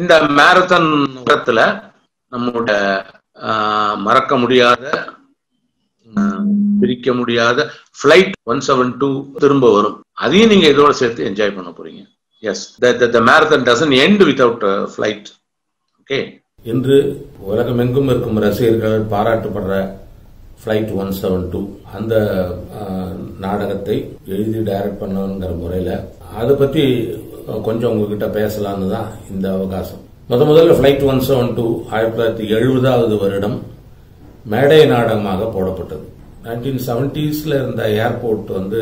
இந்த மேரத்தான் உலகத்துல நம்முடைய ஆஹ், மறக்க முடியாத ஆஹ், பிரிக்க முடியாத ஃபிளைட் ஒன் செவன் டூ திரும்ப வரும் அதையும் நீங்க இதோட சேர்த்து என்ஜாய் பண்ண போறீங்க yes the marathon doesn't end without flight okay இன்று உலகமெங்கும் இருக்கும் ரசிகர்கள் பாராட்டப்படுற ஃப்ளைட் ஒன் செவன் டூ அந்த அஹ், நாடகத்தை எழுதி டைரக்ட் பண்ணணுங்கிற முறையில் அதை பற்றி கொஞ்சம் உங்ககிட்ட பேசலான்னு தான் இந்த அவகாசம் முத முதல்ல ஃப்ளைட் ஒன் செவன் டூ ஆயிரத்தி தொள்ளாயிரத்தி எழுபதாவது வருடம் மேடை நாடகமாக போடப்பட்டது நைன்டீன் செவன்டீஸில் இருந்த ஏர்போர்ட் வந்து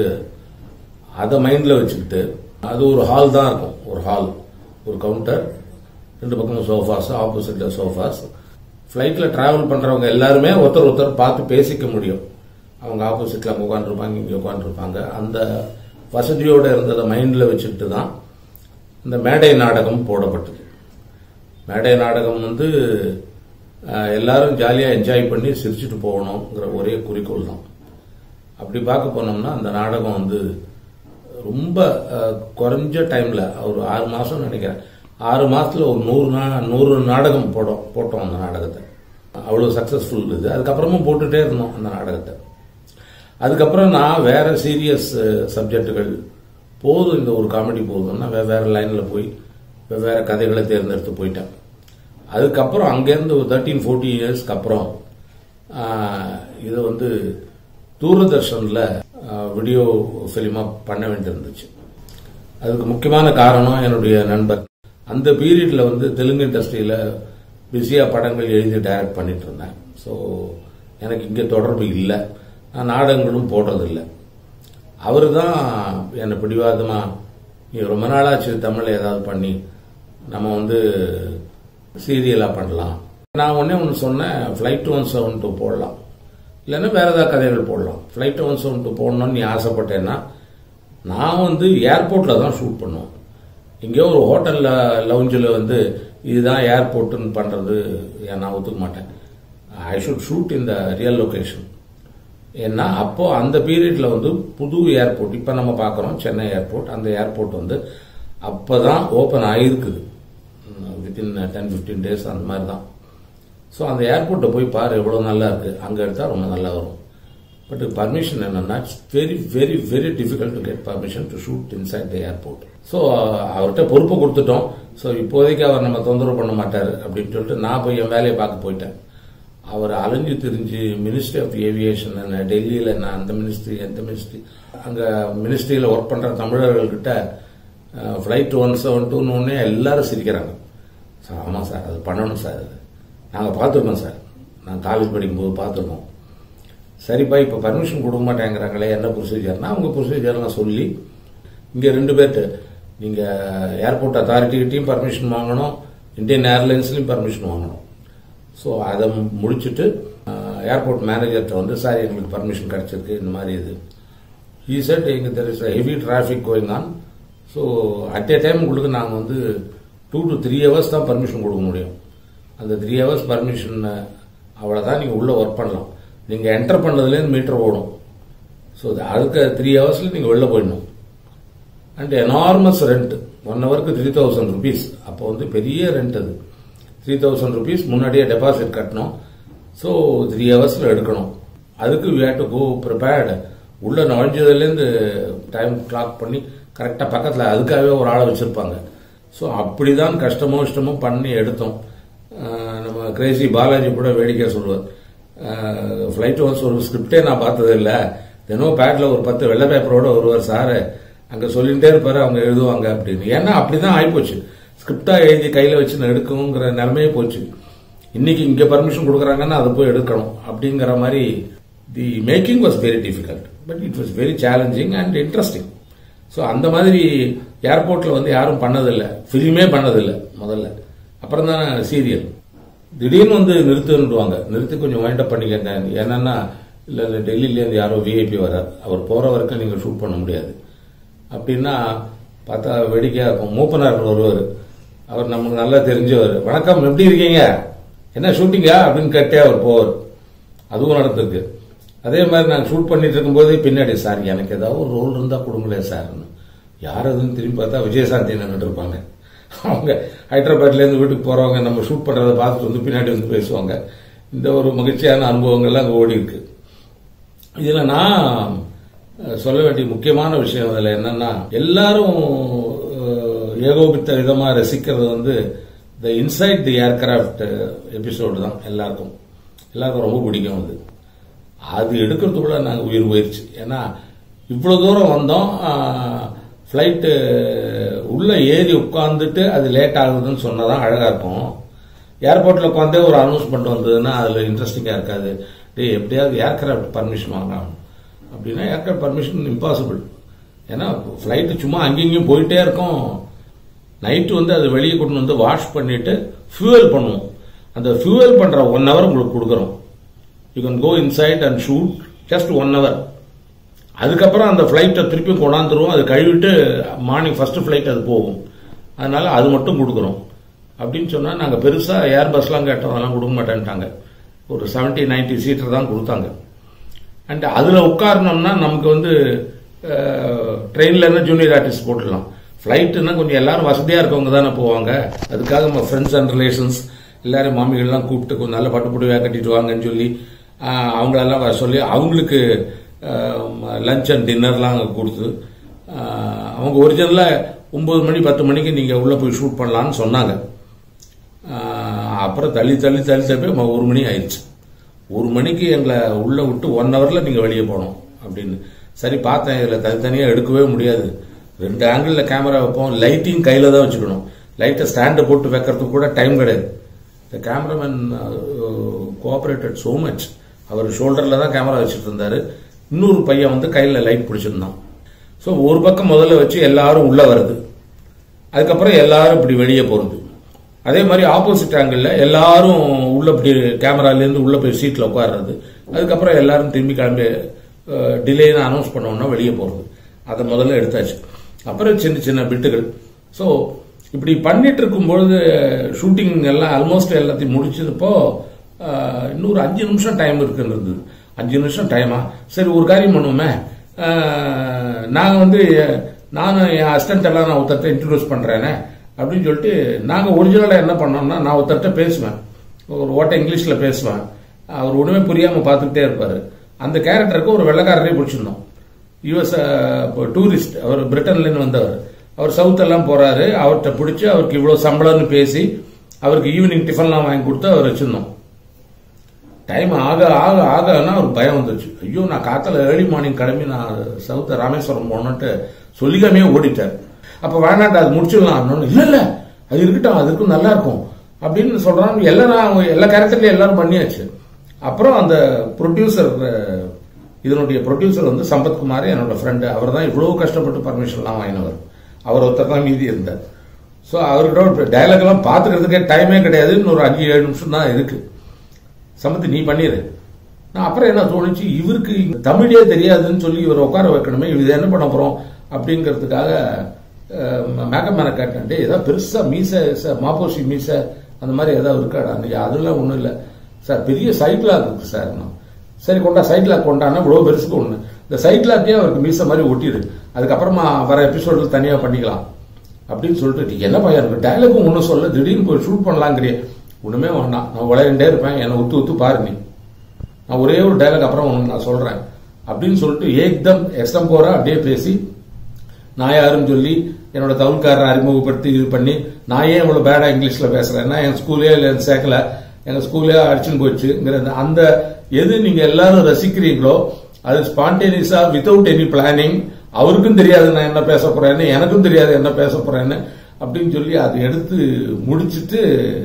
அதை மைண்டில் வச்சுக்கிட்டு அது ஒரு ஹால் தான் இருக்கும் ஒரு ஹால் ஒரு கவுண்டர் ரெண்டு பக்கமும் சோஃபாஸ் ஆப்போசிட்ல சோஃபாஸ் ஃப்ளைட்டில் டிராவல் பண்ணுறவங்க எல்லாருமே ஒருத்தர் ஒருத்தர் பார்த்து பேசிக்க முடியும் அவங்க ஆப்போசிட்டில் அங்கே உட்காந்துருப்பாங்க இங்கே உட்காந்துருப்பாங்க அந்த வசதியோடு இருந்ததை மைண்டில் வச்சுக்கிட்டு தான் இந்த மேடை நாடகம் போடப்பட்டது மேடை நாடகம் வந்து அஹ், எல்லாரும் ஜாலியாக என்ஜாய் பண்ணி சிரிச்சுட்டு போகணுங்கிற ஒரே குறிக்கோள் தான் அப்படி பார்க்க போனோம்னா அந்த நாடகம் வந்து ரொம்ப அஹ், குறைஞ்ச டைம்ல ஒரு ஆறு மாசம் நினைக்கிறேன் ஆறு மாசத்துல ஒரு நூறு நா நூறு நாடகம் போட்டோம் போட்டோம் அந்த நாடகத்தை அவ்வளவு சக்சஸ்ஃபுல் இது அதுக்கப்புறமும் போட்டுட்டே இருந்தோம் அந்த நாடகத்தை அதுக்கப்புறம் நான் வேற சீரியஸ் சப்ஜெக்டுகள் போதும் இந்த ஒரு காமெடி போதும்னா வெவ்வேறு லைனில் போய் வெவ்வேறு கதைகளை தேர்ந்தெடுத்து போயிட்டேன் அதுக்கப்புறம் அங்கேருந்து ஒரு தேர்ட்டீன் ஃபோர்ட்டி இயர்ஸ்க்கு அப்புறம் ஆஹ், இது வந்து தூர்தர்ஷனில் வீடியோ ஃபிலிமாக பண்ண வேண்டியிருந்துச்சு அதுக்கு முக்கியமான காரணம் என்னுடைய நண்பர் அந்த பீரியட்ல வந்து தெலுங்கு இண்டஸ்ட்ரியில பிஸியாக படங்கள் எழுதி டைரக்ட் பண்ணிட்டு இருந்தேன் ஸோ எனக்கு இங்கே தொடர்பு இல்லை நான் நாடகங்களும் போடுறதில்லை அவர் தான் என்னை பிடிவாதமா நீ ரொம்ப நாளாச்சு தமிழில் ஏதாவது பண்ணி நம்ம வந்து சீரியலாக பண்ணலாம் நான் ஒன்றே ஒன்று சொன்னேன் ஃப்ளைட் ஒன் செவன் டூ போடலாம் இல்லைன்னா வேற ஏதாவது கதைகள் போடலாம் ஃப்ளைட் ஒன் செவன் டூ போடணும்னு நீ ஆசைப்பட்டேன்னா நான் வந்து ஏர்போர்ட்டில் தான் ஷூட் பண்ணுவோம் எங்கேயோ ஒரு ஹோட்டலில் லவுஞ்சில் வந்து இதுதான் ஏர்போர்ட்டுன்னு பண்ணுறது நான் ஒத்துக்க மாட்டேன் ஐ ஷுட் ஷூட் இந்த ரியல் லொகேஷன் ஏன்னா அப்போ அந்த பீரியட்ல வந்து புது ஏர்போர்ட் இப்போ நம்ம பார்க்குறோம் சென்னை ஏர்போர்ட் அந்த ஏர்போர்ட் வந்து அப்போ தான் ஓப்பன் ஆகிருக்குது வித்தின் டென் ஃபிஃப்டீன் டேஸ் அந்த மாதிரி தான் ஸோ அந்த ஏர்போர்ட்டை போய் பாரு எவ்வளோ நல்லா இருக்கு அங்கே எடுத்தால் ரொம்ப நல்லா வரும் பட் பர்மிஷன் என்னன்னா it's very very very difficult to get permission to shoot inside the airport so அவர்கிட்ட பொறுப்பு கொடுத்துட்டோம் ஸோ இப்போதைக்கு அவர் நம்ம தொந்தரவு பண்ண மாட்டார் அப்படின்னு சொல்லிட்டு நான் போய் என் வேலையை பார்க்க போயிட்டேன் அவர் அலைஞ்சு திரிஞ்சு மினிஸ்ட்ரி ஆஃப் ஏவியேஷன் டெல்லியில் நான் அந்த மினிஸ்ட்ரி எந்த மினிஸ்ட்ரி அங்கே மினிஸ்ட்ரியில் ஒர்க் பண்ணுற தமிழர்கள்கிட்ட ஃப்ளைட் ஒன் செவன் டூன்னு ஒன்னே எல்லாரும் சிரிக்கிறாங்க சார் ஆமாம் சார் அது பண்ணணும் சார் அது நாங்கள் பார்த்துருக்கோம் சார் நான் காலேஜ் படிக்கும்போது பார்த்துருக்கோம் சரிப்பா இப்போ பர்மிஷன் கொடுக்க மாட்டேங்கிறாங்களே என்ன ப்ரொசீஜர்னா அவங்க ப்ரொசீஜர்லாம் சொல்லி இங்கே ரெண்டு பேர்ட்டு நீங்கள் ஏர்போர்ட் அத்தாரிட்டிகிட்டையும் பர்மிஷன் வாங்கணும் இந்தியன் ஏர்லைன்ஸ்லையும் பர்மிஷன் வாங்கணும் ஸோ அதை முடிச்சுட்டு ஏர்போர்ட் மேனேஜர்கிட்ட வந்து சார் எங்களுக்கு பர்மிஷன் கிடைச்சிருக்கு இந்த மாதிரி இது ஈ செட் எங்க there is heavy traffic going on so at a time உங்களுக்கு நாங்கள் வந்து டூ டு த்ரீ ஹவர்ஸ் தான் பர்மிஷன் கொடுக்க முடியும் அந்த த்ரீ ஹவர்ஸ் பர்மிஷன் அவ்வளோதான் நீங்கள் உள்ளே ஒர்க் பண்ணலாம் நீங்கள் என்டர் பண்ணதுலேருந்து மீட்டர் ஓடும் ஸோ அதுக்கு த்ரீ ஹவர்ஸில் நீங்கள் வெளில போயிடணும் அண்ட் எனார்மஸ் ரெண்ட் ஒன் ஹவருக்கு த்ரீ தௌசண்ட் ருபீஸ் அப்போ வந்து பெரிய ரெண்ட் அது த்ரீ தௌசண்ட் ருபீஸ் முன்னாடியே டெபாசிட் கட்டணும் ஸோ த்ரீ ஹவர்ஸில் எடுக்கணும் அதுக்கு we had to go prepared உள்ள நுழைஞ்சதுலேருந்து டைம் கிளாக் பண்ணி கரெக்டாக பக்கத்தில் அதுக்காகவே ஒரு ஆளை வச்சுருப்பாங்க ஸோ அப்படிதான் கஷ்டமோ இஷ்டமோ பண்ணி எடுத்தோம் அஹ் நம்ம கிரேசி பாலாஜி கூட வேடிக்கை சொல்லுவார் ஃப்ளைட் ஹவுஸ் ஒரு ஸ்கிரிப்டே நான் பார்த்தது இல்லை தினம் பேட்ல ஒரு பத்து வெள்ளை பேப்பரோட வருவார் சார் அங்கே சொல்லிகிட்டே இருப்பாரு அவங்க எழுதுவாங்க அப்படின்னு ஏன்னா அப்படிதான் ஆயிப்போச்சு ஸ்கிரிப்டா எழுதி கையில் வச்சு நான் எடுக்கணுங்கிற நிலைமையே போச்சு இன்னைக்கு இங்கே பர்மிஷன் கொடுக்குறாங்கன்னா அதை போய் எடுக்கணும் அப்படிங்கிற மாதிரி the making was very difficult but it was very challenging and interesting so அந்த மாதிரி ஏர்போர்ட்ல வந்து யாரும் பண்ணதில்லை ஃபிலிமே பண்ணதில்லை முதல்ல அப்புறம் தான் சீரியல் திடீர்னு வந்து நிறுத்துன்னுவாங்க நிறுத்தி கொஞ்சம் வைண்ட் அப் பண்ணிக்கங்க என்னன்னா இல்லை இல்லை டெல்லியிலேருந்து யாரோ விஐபி வரார் அவர் போகிற வரைக்கும் நீங்கள் ஷூட் பண்ண முடியாது அப்படின்னா பார்த்தா வேடிக்கையாக இருக்கும் மூப்பனார் வருவார் அவர் நமக்கு நல்லா தெரிஞ்சவர் வணக்கம் எப்படி இருக்கீங்க என்ன ஷூட்டிங்கா அப்படின்னு கேட்டே அவர் போவார் அதுவும் நடந்திருக்கு அதே மாதிரி நாங்கள் ஷூட் பண்ணிட்டு இருக்கும்போதே பின்னாடி சார் எனக்கு ஏதாவது ஒரு ரோல் இருந்தால் கொடுங்களேன் சார்னு யார் அதுன்னு திரும்பி பார்த்தா விஜயசாந்தி நின்றுட்டு இருப்பாங்க அவங்க ஹைதராபாத்லேருந்து வீட்டுக்கு போறவங்க நம்ம ஷூட் பண்றதை பார்த்துட்டு வந்து பின்னாடி வந்து பேசுவாங்க இந்த ஒரு மகிழ்ச்சியான அனுபவங்கள்லாம் அங்கே ஓடி இருக்கு இதுல நான் அஹ், சொல்ல வேண்டிய முக்கியமான விஷயம் அதுல என்னன்னா எல்லாரும் அஹ், ஏகோபித்த விதமா ரசிக்கிறது வந்து the inside the aircraft episode தான் எல்லாருக்கும் எல்லாருக்கும் ரொம்ப பிடிக்கும் அது அது எடுக்கிறதுக்குள்ள நாங்கள் உயிர் போயிடுச்சு ஏன்னா இவ்வளோ தூரம் வந்தோம் ஃப்ளைட்டு உள்ள ஏறி உட்காந்துட்டு அது லேட் ஆகுதுன்னு சொன்னதான் அழகா இருக்கும் ஏர்போர்ட்ல உட்காந்தே ஒரு அனௌன்ஸ்மெண்ட் வந்ததுன்னா அதுல இன்ட்ரெஸ்டிங்கா இருக்காது டேய் எப்படியாவது ஏர்கிராஃப்ட் பர்மிஷன் வாங்கலாம் அப்படின்னா ஏர்கிராஃப்ட் பர்மிஷன் இம்பாசிபிள் ஏன்னா ஃப்ளைட்டு சும்மா அங்கேயும் போயிட்டே இருக்கும் நைட்டு வந்து அதை வெளியே கொண்டு வந்து வாஷ் பண்ணிட்டு ஃபியூவல் பண்ணுவோம் அந்த ஃபியூவல் பண்ற ஒன் ஹவர் உங்களுக்கு கொடுக்குறோம் you can go inside and shoot just one hour அதுக்கப்புறம் அந்த ஃப்ளைட்டை திருப்பி கொண்டாந்துருவோம் அது கழுவிட்டு மார்னிங் ஃபர்ஸ்ட் ஃப்ளைட் அது போகும் அதனால அது மட்டும் கொடுக்குறோம் அப்படின்னு சொன்னால் நாங்கள் பெருசாக ஏர் பஸ்லாம் கேட்டோம் அதெல்லாம் கொடுக்க மாட்டேன்ட்டாங்க ஒரு 70 90 சீட்டர் தான் கொடுத்தாங்க அண்ட் அதில் உட்காரணும்னா நமக்கு வந்து ட்ரெயினில் என்ன ஜூனியர் ஆர்டிஸ்ட் போட்டுடலாம் ஃப்ளைட்டுன்னா கொஞ்சம் எல்லாரும் வசதியாக இருக்கவங்க தானே போவாங்க அதுக்காக நம்ம ஃப்ரெண்ட்ஸ் அண்ட் ரிலேஷன்ஸ் எல்லாரும் மாமிகள்லாம் கூப்பிட்டு கொஞ்சம் நல்ல பட்டு புடவையாக கட்டிட்டு வாங்கன்னு சொல்லி ஆஹ், அவங்களெல்லாம் வர சொல்லி அவங்களுக்கு லஞ்ச் அண்ட் டின்னர்லாம் அங்கே கொடுத்து ஆஹ், அவங்க ஒரிஜினலாக ஒம்பது மணி பத்து மணிக்கு நீங்கள் உள்ளே போய் ஷூட் பண்ணலான்னு சொன்னாங்க ஆஹ், அப்புறம் தள்ளி தள்ளி தள்ளி தள்ளி ம- ஒரு மணி ஆயிடுச்சு ஒரு மணிக்கு எங்களை உள்ள விட்டு ஒன் ஹவர்ல நீங்க வெளியே போகணும் அப்படின்னு சரி பார்த்தேன் இதுல தனித்தனியா எடுக்கவே முடியாது ரெண்டு ஆங்கிள் கேமரா வைப்போம் லைட்டிங் கையில தான் வச்சுக்கணும் லைட்டை ஸ்டாண்டை போட்டு வைக்கிறதுக்கு கூட டைம் கிடையாது இந்த கேமராமேன் கோஆபரேட்டட் so மச் அவர் ஷோல்டர்ல தான் கேமரா வச்சுட்டு இருந்தாரு இன்னொரு பையன் வந்து கையில லைட் பிடிச்சிருந்தான் ஸோ ஒரு பக்கம் முதல்ல வச்சு எல்லாரும் உள்ள வருது அதுக்கப்புறம் எல்லாரும் இப்படி வெளியே போறது அதே மாதிரி ஆப்போசிட் ஆங்கிள் எல்லாரும் உள்ள இப்படி கேமரால இருந்து உள்ள போய் சீட்ல உட்கார்றது அதுக்கப்புறம் எல்லாரும் திரும்பி கிளம்பி டிலேன்னு அனௌன்ஸ் பண்ணோம்னா வெளியே போறது அதை முதல்ல எடுத்தாச்சு அப்புறம் சின்ன சின்ன பிட்டுகள் ஸோ இப்படி பண்ணிட்டு இருக்கும்பொழுது ஷூட்டிங் எல்லாம் ஆல்மோஸ்ட் எல்லாத்தையும் முடிச்சதுப்போ அஹ், இன்னொரு அஞ்சு நிமிஷம் டைம் இருக்குன்னு இருந்தது அஞ்சு நிமிஷம் டைமா சரி ஒரு காரியம் பண்ணுவோமே அஹ், நாங்க வந்து நானும் என் அசிஸ்டன்ட் எல்லாம் நான் ஒருத்தர்ட்ட இன்ட்ரடியூஸ் பண்றேனே அப்படின்னு சொல்லிட்டு நாங்க ஒரிஜினலா என்ன பண்ணோம்னா நான் ஒருத்தர்ட்ட பேசுவேன் ஒரு ஓட்ட இங்கிலீஷ்ல பேசுவேன் அவர் ஒண்ணுமே புரியாம பார்த்துக்கிட்டே இருப்பாரு அந்த கேரக்டருக்கு ஒரு வெள்ளக்காரரே பிடிச்சிருந்தோம் யூஎஸ் டூரிஸ்ட் அவர் பிரிட்டன்லேருந்து வந்தவர் அவர் சவுத் எல்லாம் போறாரு அவர்கிட்ட பிடிச்சி அவருக்கு இவ்வளவு சம்பளம்னு பேசி அவருக்கு ஈவினிங் டிஃபன்லாம் வாங்கி கொடுத்து அவர் வச்சிருந்தோம் டைம் ஆக ஆக ஆகனா ஒரு பயம் வந்துச்சு ஐயோ நான் காத்தால ஏர்லி மார்னிங் கிளம்பி நான் சவுத் ராமேஸ்வரம் போனோன்ட்டு சொல்லிக்காமே ஓடிட்டார் அப்ப வேணாண்டா அது முடிச்சிடலாம் அப்படின்னு இல்ல இல்ல அது இருக்கட்டும் அதுக்கும் நல்லா இருக்கும் அப்படின்னு சொல்றாங்க எல்லாம் எல்லா கேரக்டர்லயும் எல்லாரும் பண்ணியாச்சு அப்புறம் அந்த ப்ரொடியூசர் இதனுடைய ப்ரொடியூசர் வந்து சம்பத்குமார் என்னோட ஃப்ரெண்டு அவர் தான் இவ்வளவு கஷ்டப்பட்டு பர்மிஷன்லாம் வாங்கினவர் அவர் ஒருத்தர் தான் மீதி இருந்தார் ஸோ அவர்கிட்ட டயலாக் எல்லாம் பார்த்துக்கிறதுக்கே டைமே கிடையாது இன்னும் ஒரு அஞ்சு ஏழு நிமிஷம் தான் இருக்கு சமத்து நீ பண்ணிடு நான் அப்புறம் என்ன தோணுச்சு இவருக்கு இங்க தமிழே தெரியாதுன்னு சொல்லி இவர் உட்கார வைக்கணுமே இது என்ன பண்ண போறோம் அப்படிங்கிறதுக்காக மேக்கப் மேன கேட்டேன் டேய் ஏதாவது பெருசா மீசை ச- மாப்போசி மீசை அந்த மாதிரி ஏதாவது இருக்காடா அன்னைக்கு அதெல்லாம் ஒன்றும் இல்லை சார் பெரிய சைட் லாக் இருக்கு சார் நான் சரி கொண்டா சைட் லாக் கொண்டானா இவ்வளோ பெருசுக்கு ஒன்று இந்த சைட் லாக்கே அவருக்கு மீசை மாதிரி ஒட்டிடு அதுக்கப்புறமா வர எபிசோடு தனியாக பண்ணிக்கலாம் அப்படின்னு சொல்லிட்டு "நீ என்ன பையன் இருக்கு டயலாகும் ஒன்றும் சொல்ல திடீர்னு போய் ஷூட் பண்ணலாங்கிறிய ஒண்ணுமே வேண்டாம் நான் விளையாண்டே இருப்பேன் என்னை உத்து உத்து பாரு நீ நான் ஒரே ஒரு டயலாக் அப்புறம் உனக்கு நான் சொல்றேன் அப்படின்னு சொல்லிட்டு ஏக்தம் எஸ்டம் போற அப்படியே பேசி நான் யாருன்னு சொல்லி என்னோட தமிழ்காரரை அறிமுகப்படுத்தி இது பண்ணி நான் ஏன் இவ்வளவு பேடா இங்கிலீஷ்ல பேசுறேன்னா என் ஸ்கூலே சேர்க்கல எங்க ஸ்கூலே அடிச்சுன்னு போச்சுங்கிற அந்த எது நீங்க எல்லாரும் ரசிக்கிறீங்களோ அது ஸ்பான்டேனியஸா வித்தவுட் எனி பிளானிங் அவருக்கும் தெரியாது நான் என்ன பேச போறேன்னு எனக்கும் தெரியாது என்ன பேச போறேன்னு அப்படின்னு சொல்லி அதை எடுத்து முடிச்சிட்டு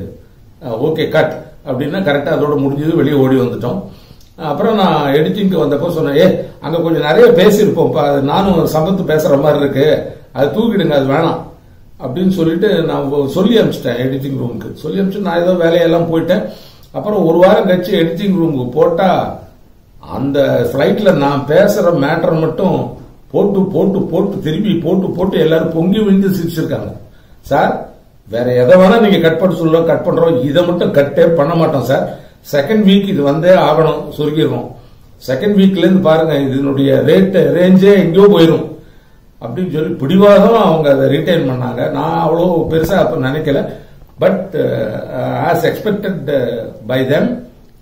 ஓகே கட் அப்படின்னா கரெக்டா அதோட முடிஞ்சது வெளியே ஓடி வந்துட்டோம் அப்புறம் நான் எடிட்டிங்க்கு வந்தப்போ சொன்னேன் ஏ அங்க கொஞ்சம் நிறைய பேசியிருப்போம்ப்பா அது நானும் சம்பத்து பேசுற மாதிரி இருக்கு அது தூக்கிடுங்க அது வேணாம் அப்படின்னு சொல்லிட்டு நான் ஒ- சொல்லி அனுப்பிச்சிட்டேன் எடிட்டிங் ரூமுக்கு சொல்லி அனுப்பிச்சு நான் ஏதோ வேலையெல்லாம் போயிட்டேன் அப்புறம் ஒரு வாரம் கழிச்சு எடிட்டிங் ரூமுக்கு போட்டா அந்த ஃபிளைட்ல நான் பேசுற மேட்டர் மட்டும் போட்டு போட்டு போட்டு திருப்பி போட்டு போட்டு எல்லாரும் பொங்கி விழுந்து சிரிச்சிருக்காங்க சார் வேற எதை வேணா நீங்க கட் பண்ண சொல்ல கட் பண்றோம் இதை மட்டும் கட்டே பண்ண மாட்டோம் சார் செகண்ட் வீக் இது வந்தே ஆகணும் சொருகிடும் செகண்ட் வீக்ல இருந்து பாருங்க இதனுடைய ரேட் ரேஞ்சே எங்கேயோ போயிடும் அப்படின்னு சொல்லி பிடிவாதம் அவங்க அதை ரீட்டைன் பண்ணாங்க நான் அவ்வளோ பெருசா அப்ப நினைக்கல but as expected by them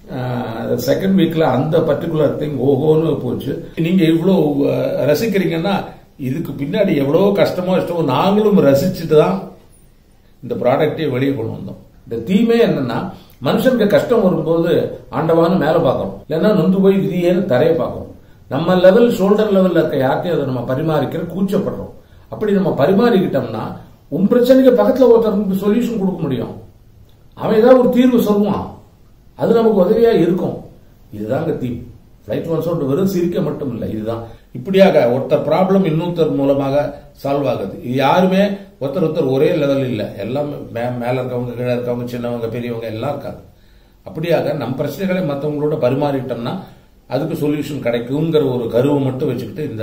second வீக்ல அந்த பர்டிகுலர் திங் ஓஹோன்னு போச்சு நீங்க இவ்வளோ அஹ், ரசிக்கிறீங்கன்னா இதுக்கு பின்னாடி எவ்வளோ கஷ்டமோ இஷ்டமோ நாங்களும் ரசிச்சுட்டு தான் இந்த ப்ராடக்டே வெளியே கொண்டு வந்தோம் இந்த தீமே என்னன்னா மனுஷனுக்கு கஷ்டம் வரும்போது ஆண்டவான்னு மேல பார்க்கணும் இல்லைன்னா நொந்து போய் விதியேன்னு தரைய பார்க்கணும் நம்ம லெவல் ஷோல்டர் லெவல்ல இருக்க யார்ட்டையும் அதை நம்ம பரிமாறிக்கிற கூச்சப்படுறோம் அப்படி நம்ம பரிமாறிக்கிட்டோம்னா உன் பிரச்சனைக்கு பக்கத்துல ஒருத்தருக்கு சொல்யூஷன் கொடுக்க முடியும் அவன் ஏதாவது ஒரு தீர்வு சொல்லுவான் அது நமக்கு உதவியா இருக்கும் இதுதாங்க தீம் ஃபிளைட் ஒன் சவுண்ட் வெறும் சிரிக்க மட்டும் இல்லை இதுதான் இப்படியாக ஒருத்தர் ப்ராப்ளம் இன்னொருத்தர் மூலமாக சால்வ் ஆகுது இது யாருமே ஒருத்தர் ஒருத்தர் ஒரே லெவல் இல்லை எல்லாம் மே- மேல இருக்கவங்க கீழே இருக்கவங்க சின்னவங்க பெரியவங்க எல்லாம் இருக்காங்க அப்படியாக நம் பிரச்சனைகளை மற்றவங்களோட பரிமாறிட்டோம்னா அதுக்கு சொல்யூஷன் கிடைக்குங்கிற ஒரு கருவை மட்டும் வச்சுக்கிட்டு இந்த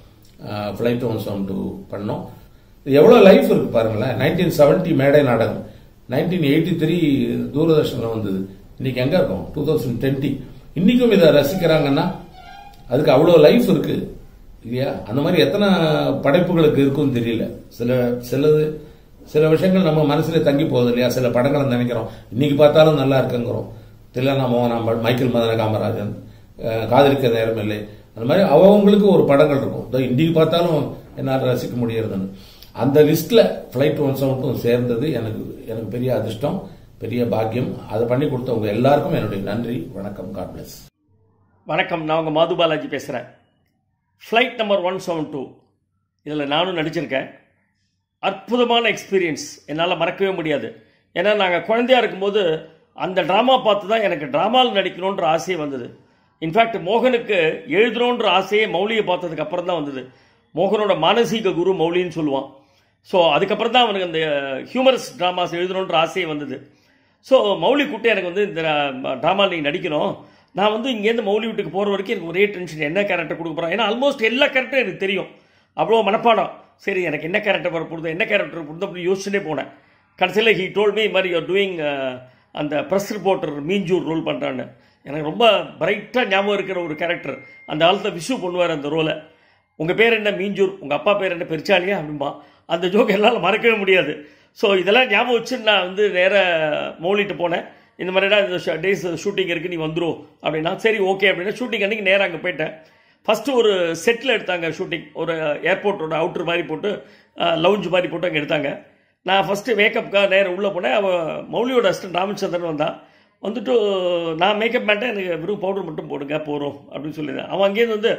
ஃபிளைட் ஒன் செவன் டூ பண்ணோம் இது எவ்வளவு லைஃப் இருக்கு பாருங்களேன் நைன்டீன் செவன்டி மேடை நாடகம் நைன்டீன் எயிட்டி த்ரீ தூரதர்ஷன்ல வந்தது இன்னைக்கு எங்க இருக்கும் டூ தௌசண்ட் டுவெண்ட்டி இன்னைக்கும் இதை ரசிக்கிறாங்கன்னா அதுக்கு அவ்வளவு லைஃப் இருக்கு இல்லையா அந்த மாதிரி எத்தனை படைப்புகளுக்கு இருக்குன்னு தெரியல சில சிலது சில விஷயங்கள் நம்ம மனசுல தங்கி போகுது இல்லையா சில படங்களை நினைக்கிறோம் இன்னைக்கு பார்த்தாலும் நல்லா இருக்குங்கிறோம் தில்லனா மோகனாம்பல் மைக்கேல் மதன காமராஜன் அஹ், காதலிக்க நேரம் இல்லை அந்த மாதிரி அவங்களுக்கு ஒரு படங்கள் இருக்கும் இதோ இன்னைக்கு பார்த்தாலும் என்னால் ரசிக்க முடியறதுன்னு அந்த லிஸ்ட்ல ஃபிளைட் ஒன் செவன்ட்டும் சேர்ந்தது எனக்கு எனக்கு பெரிய அதிர்ஷ்டம் பெரிய பாக்கியம் அதை பண்ணி கொடுத்தவங்க எல்லாருக்கும் என்னுடைய நன்றி வணக்கம் காட் பிளஸ் வணக்கம் நான் உங்கள் மாது பாலாஜி பேசுகிறேன் flight number one seven two இதில் நானும் நடிச்சிருக்கேன் அற்புதமான எக்ஸ்பீரியன்ஸ் என்னால் மறக்கவே முடியாது ஏன்னா நாங்கள் குழந்தையா இருக்கும்போது அந்த ட்ராமா பார்த்து தான் எனக்கு ட்ராமாவில் நடிக்கணுன்ற ஆசையே வந்தது இன்ஃபேக்ட் மோகனுக்கு எழுதணுன்ற ஆசையே மௌலியை பார்த்ததுக்கு அப்புறம் தான் வந்தது மோகனோட மானசீக குரு மௌலின்னு சொல்லுவான் ஸோ அதுக்கப்புறம் தான் அவனுக்கு அந்த ஹியூமரஸ் ட்ராமாஸ் எழுதணுன்ற ஆசையே வந்தது ஸோ மௌலி கூப்பிட்டு எனக்கு வந்து இந்த ட்ராமா நீ நடிக்கணும் நான் வந்து இங்கேருந்து மௌலி வீட்டுக்கு போகிற வரைக்கும் எனக்கு ஒரே டென்ஷன் என்ன கேரக்டர் கொடுக்க போகிறேன் ஏன்னா ஆல்மோஸ்ட் எல்லா கேரக்டரும் எனக்கு தெரியும் அவ்வளோ மனப்பாடம் சரி எனக்கு என்ன கேரக்டர் வர போகுது என்ன கேரக்டர் போடுது அப்படின்னு யோசிச்சுட்டே போனேன் கடைசியில் ஹீ டோல் மீ மாதிரி யூர் டூயிங் அந்த ப்ரெஸ் ரிப்போர்ட்டர் மீஞ்சூர் ரோல் பண்ணுறான்னு எனக்கு ரொம்ப பிரைட்டாக ஞாபகம் இருக்கிற ஒரு கேரக்டர் அந்த காலத்தில் விஷு பண்ணுவார் அந்த ரோலை உங்கள் பேர் என்ன மீஞ்சூர் உங்கள் அப்பா பேர் என்ன பெருச்சாலியா அப்படிம்பா அந்த ஜோக் என்னால் மறக்கவே முடியாது ஸோ இதெல்லாம் ஞாபகம் வச்சு நான் வந்து நேராக மௌலிட்டு போனேன் இந்த மாதிரிடா இந்த டேஸ் ஷூட்டிங் இருக்குது நீ வந்துரும் அப்படின்னா சரி ஓகே அப்படின்னா ஷூட்டிங் அன்றைக்கி நேராக அங்கே போயிட்டேன் ஃபஸ்ட்டு ஒரு செட்டில் எடுத்தாங்க ஷூட்டிங் ஒரு ஏர்போர்ட்டோட அவுட்டர் மாதிரி போட்டு லவுஞ்ச் மாதிரி போட்டு அங்கே எடுத்தாங்க நான் ஃபஸ்ட்டு மேக்கப்புக்காக நேரம் உள்ளே போனேன் அவள் மௌலியோட அசிஸ்டன்ட் ராமச்சந்திரன் வந்தான் வந்துட்டு நான் மேக்கப் மேட்டேன் எனக்கு வெறும் பவுடர் மட்டும் போடுங்க போகிறோம் அப்படின்னு சொல்லியிருந்தேன் அவன் அங்கேருந்து வந்து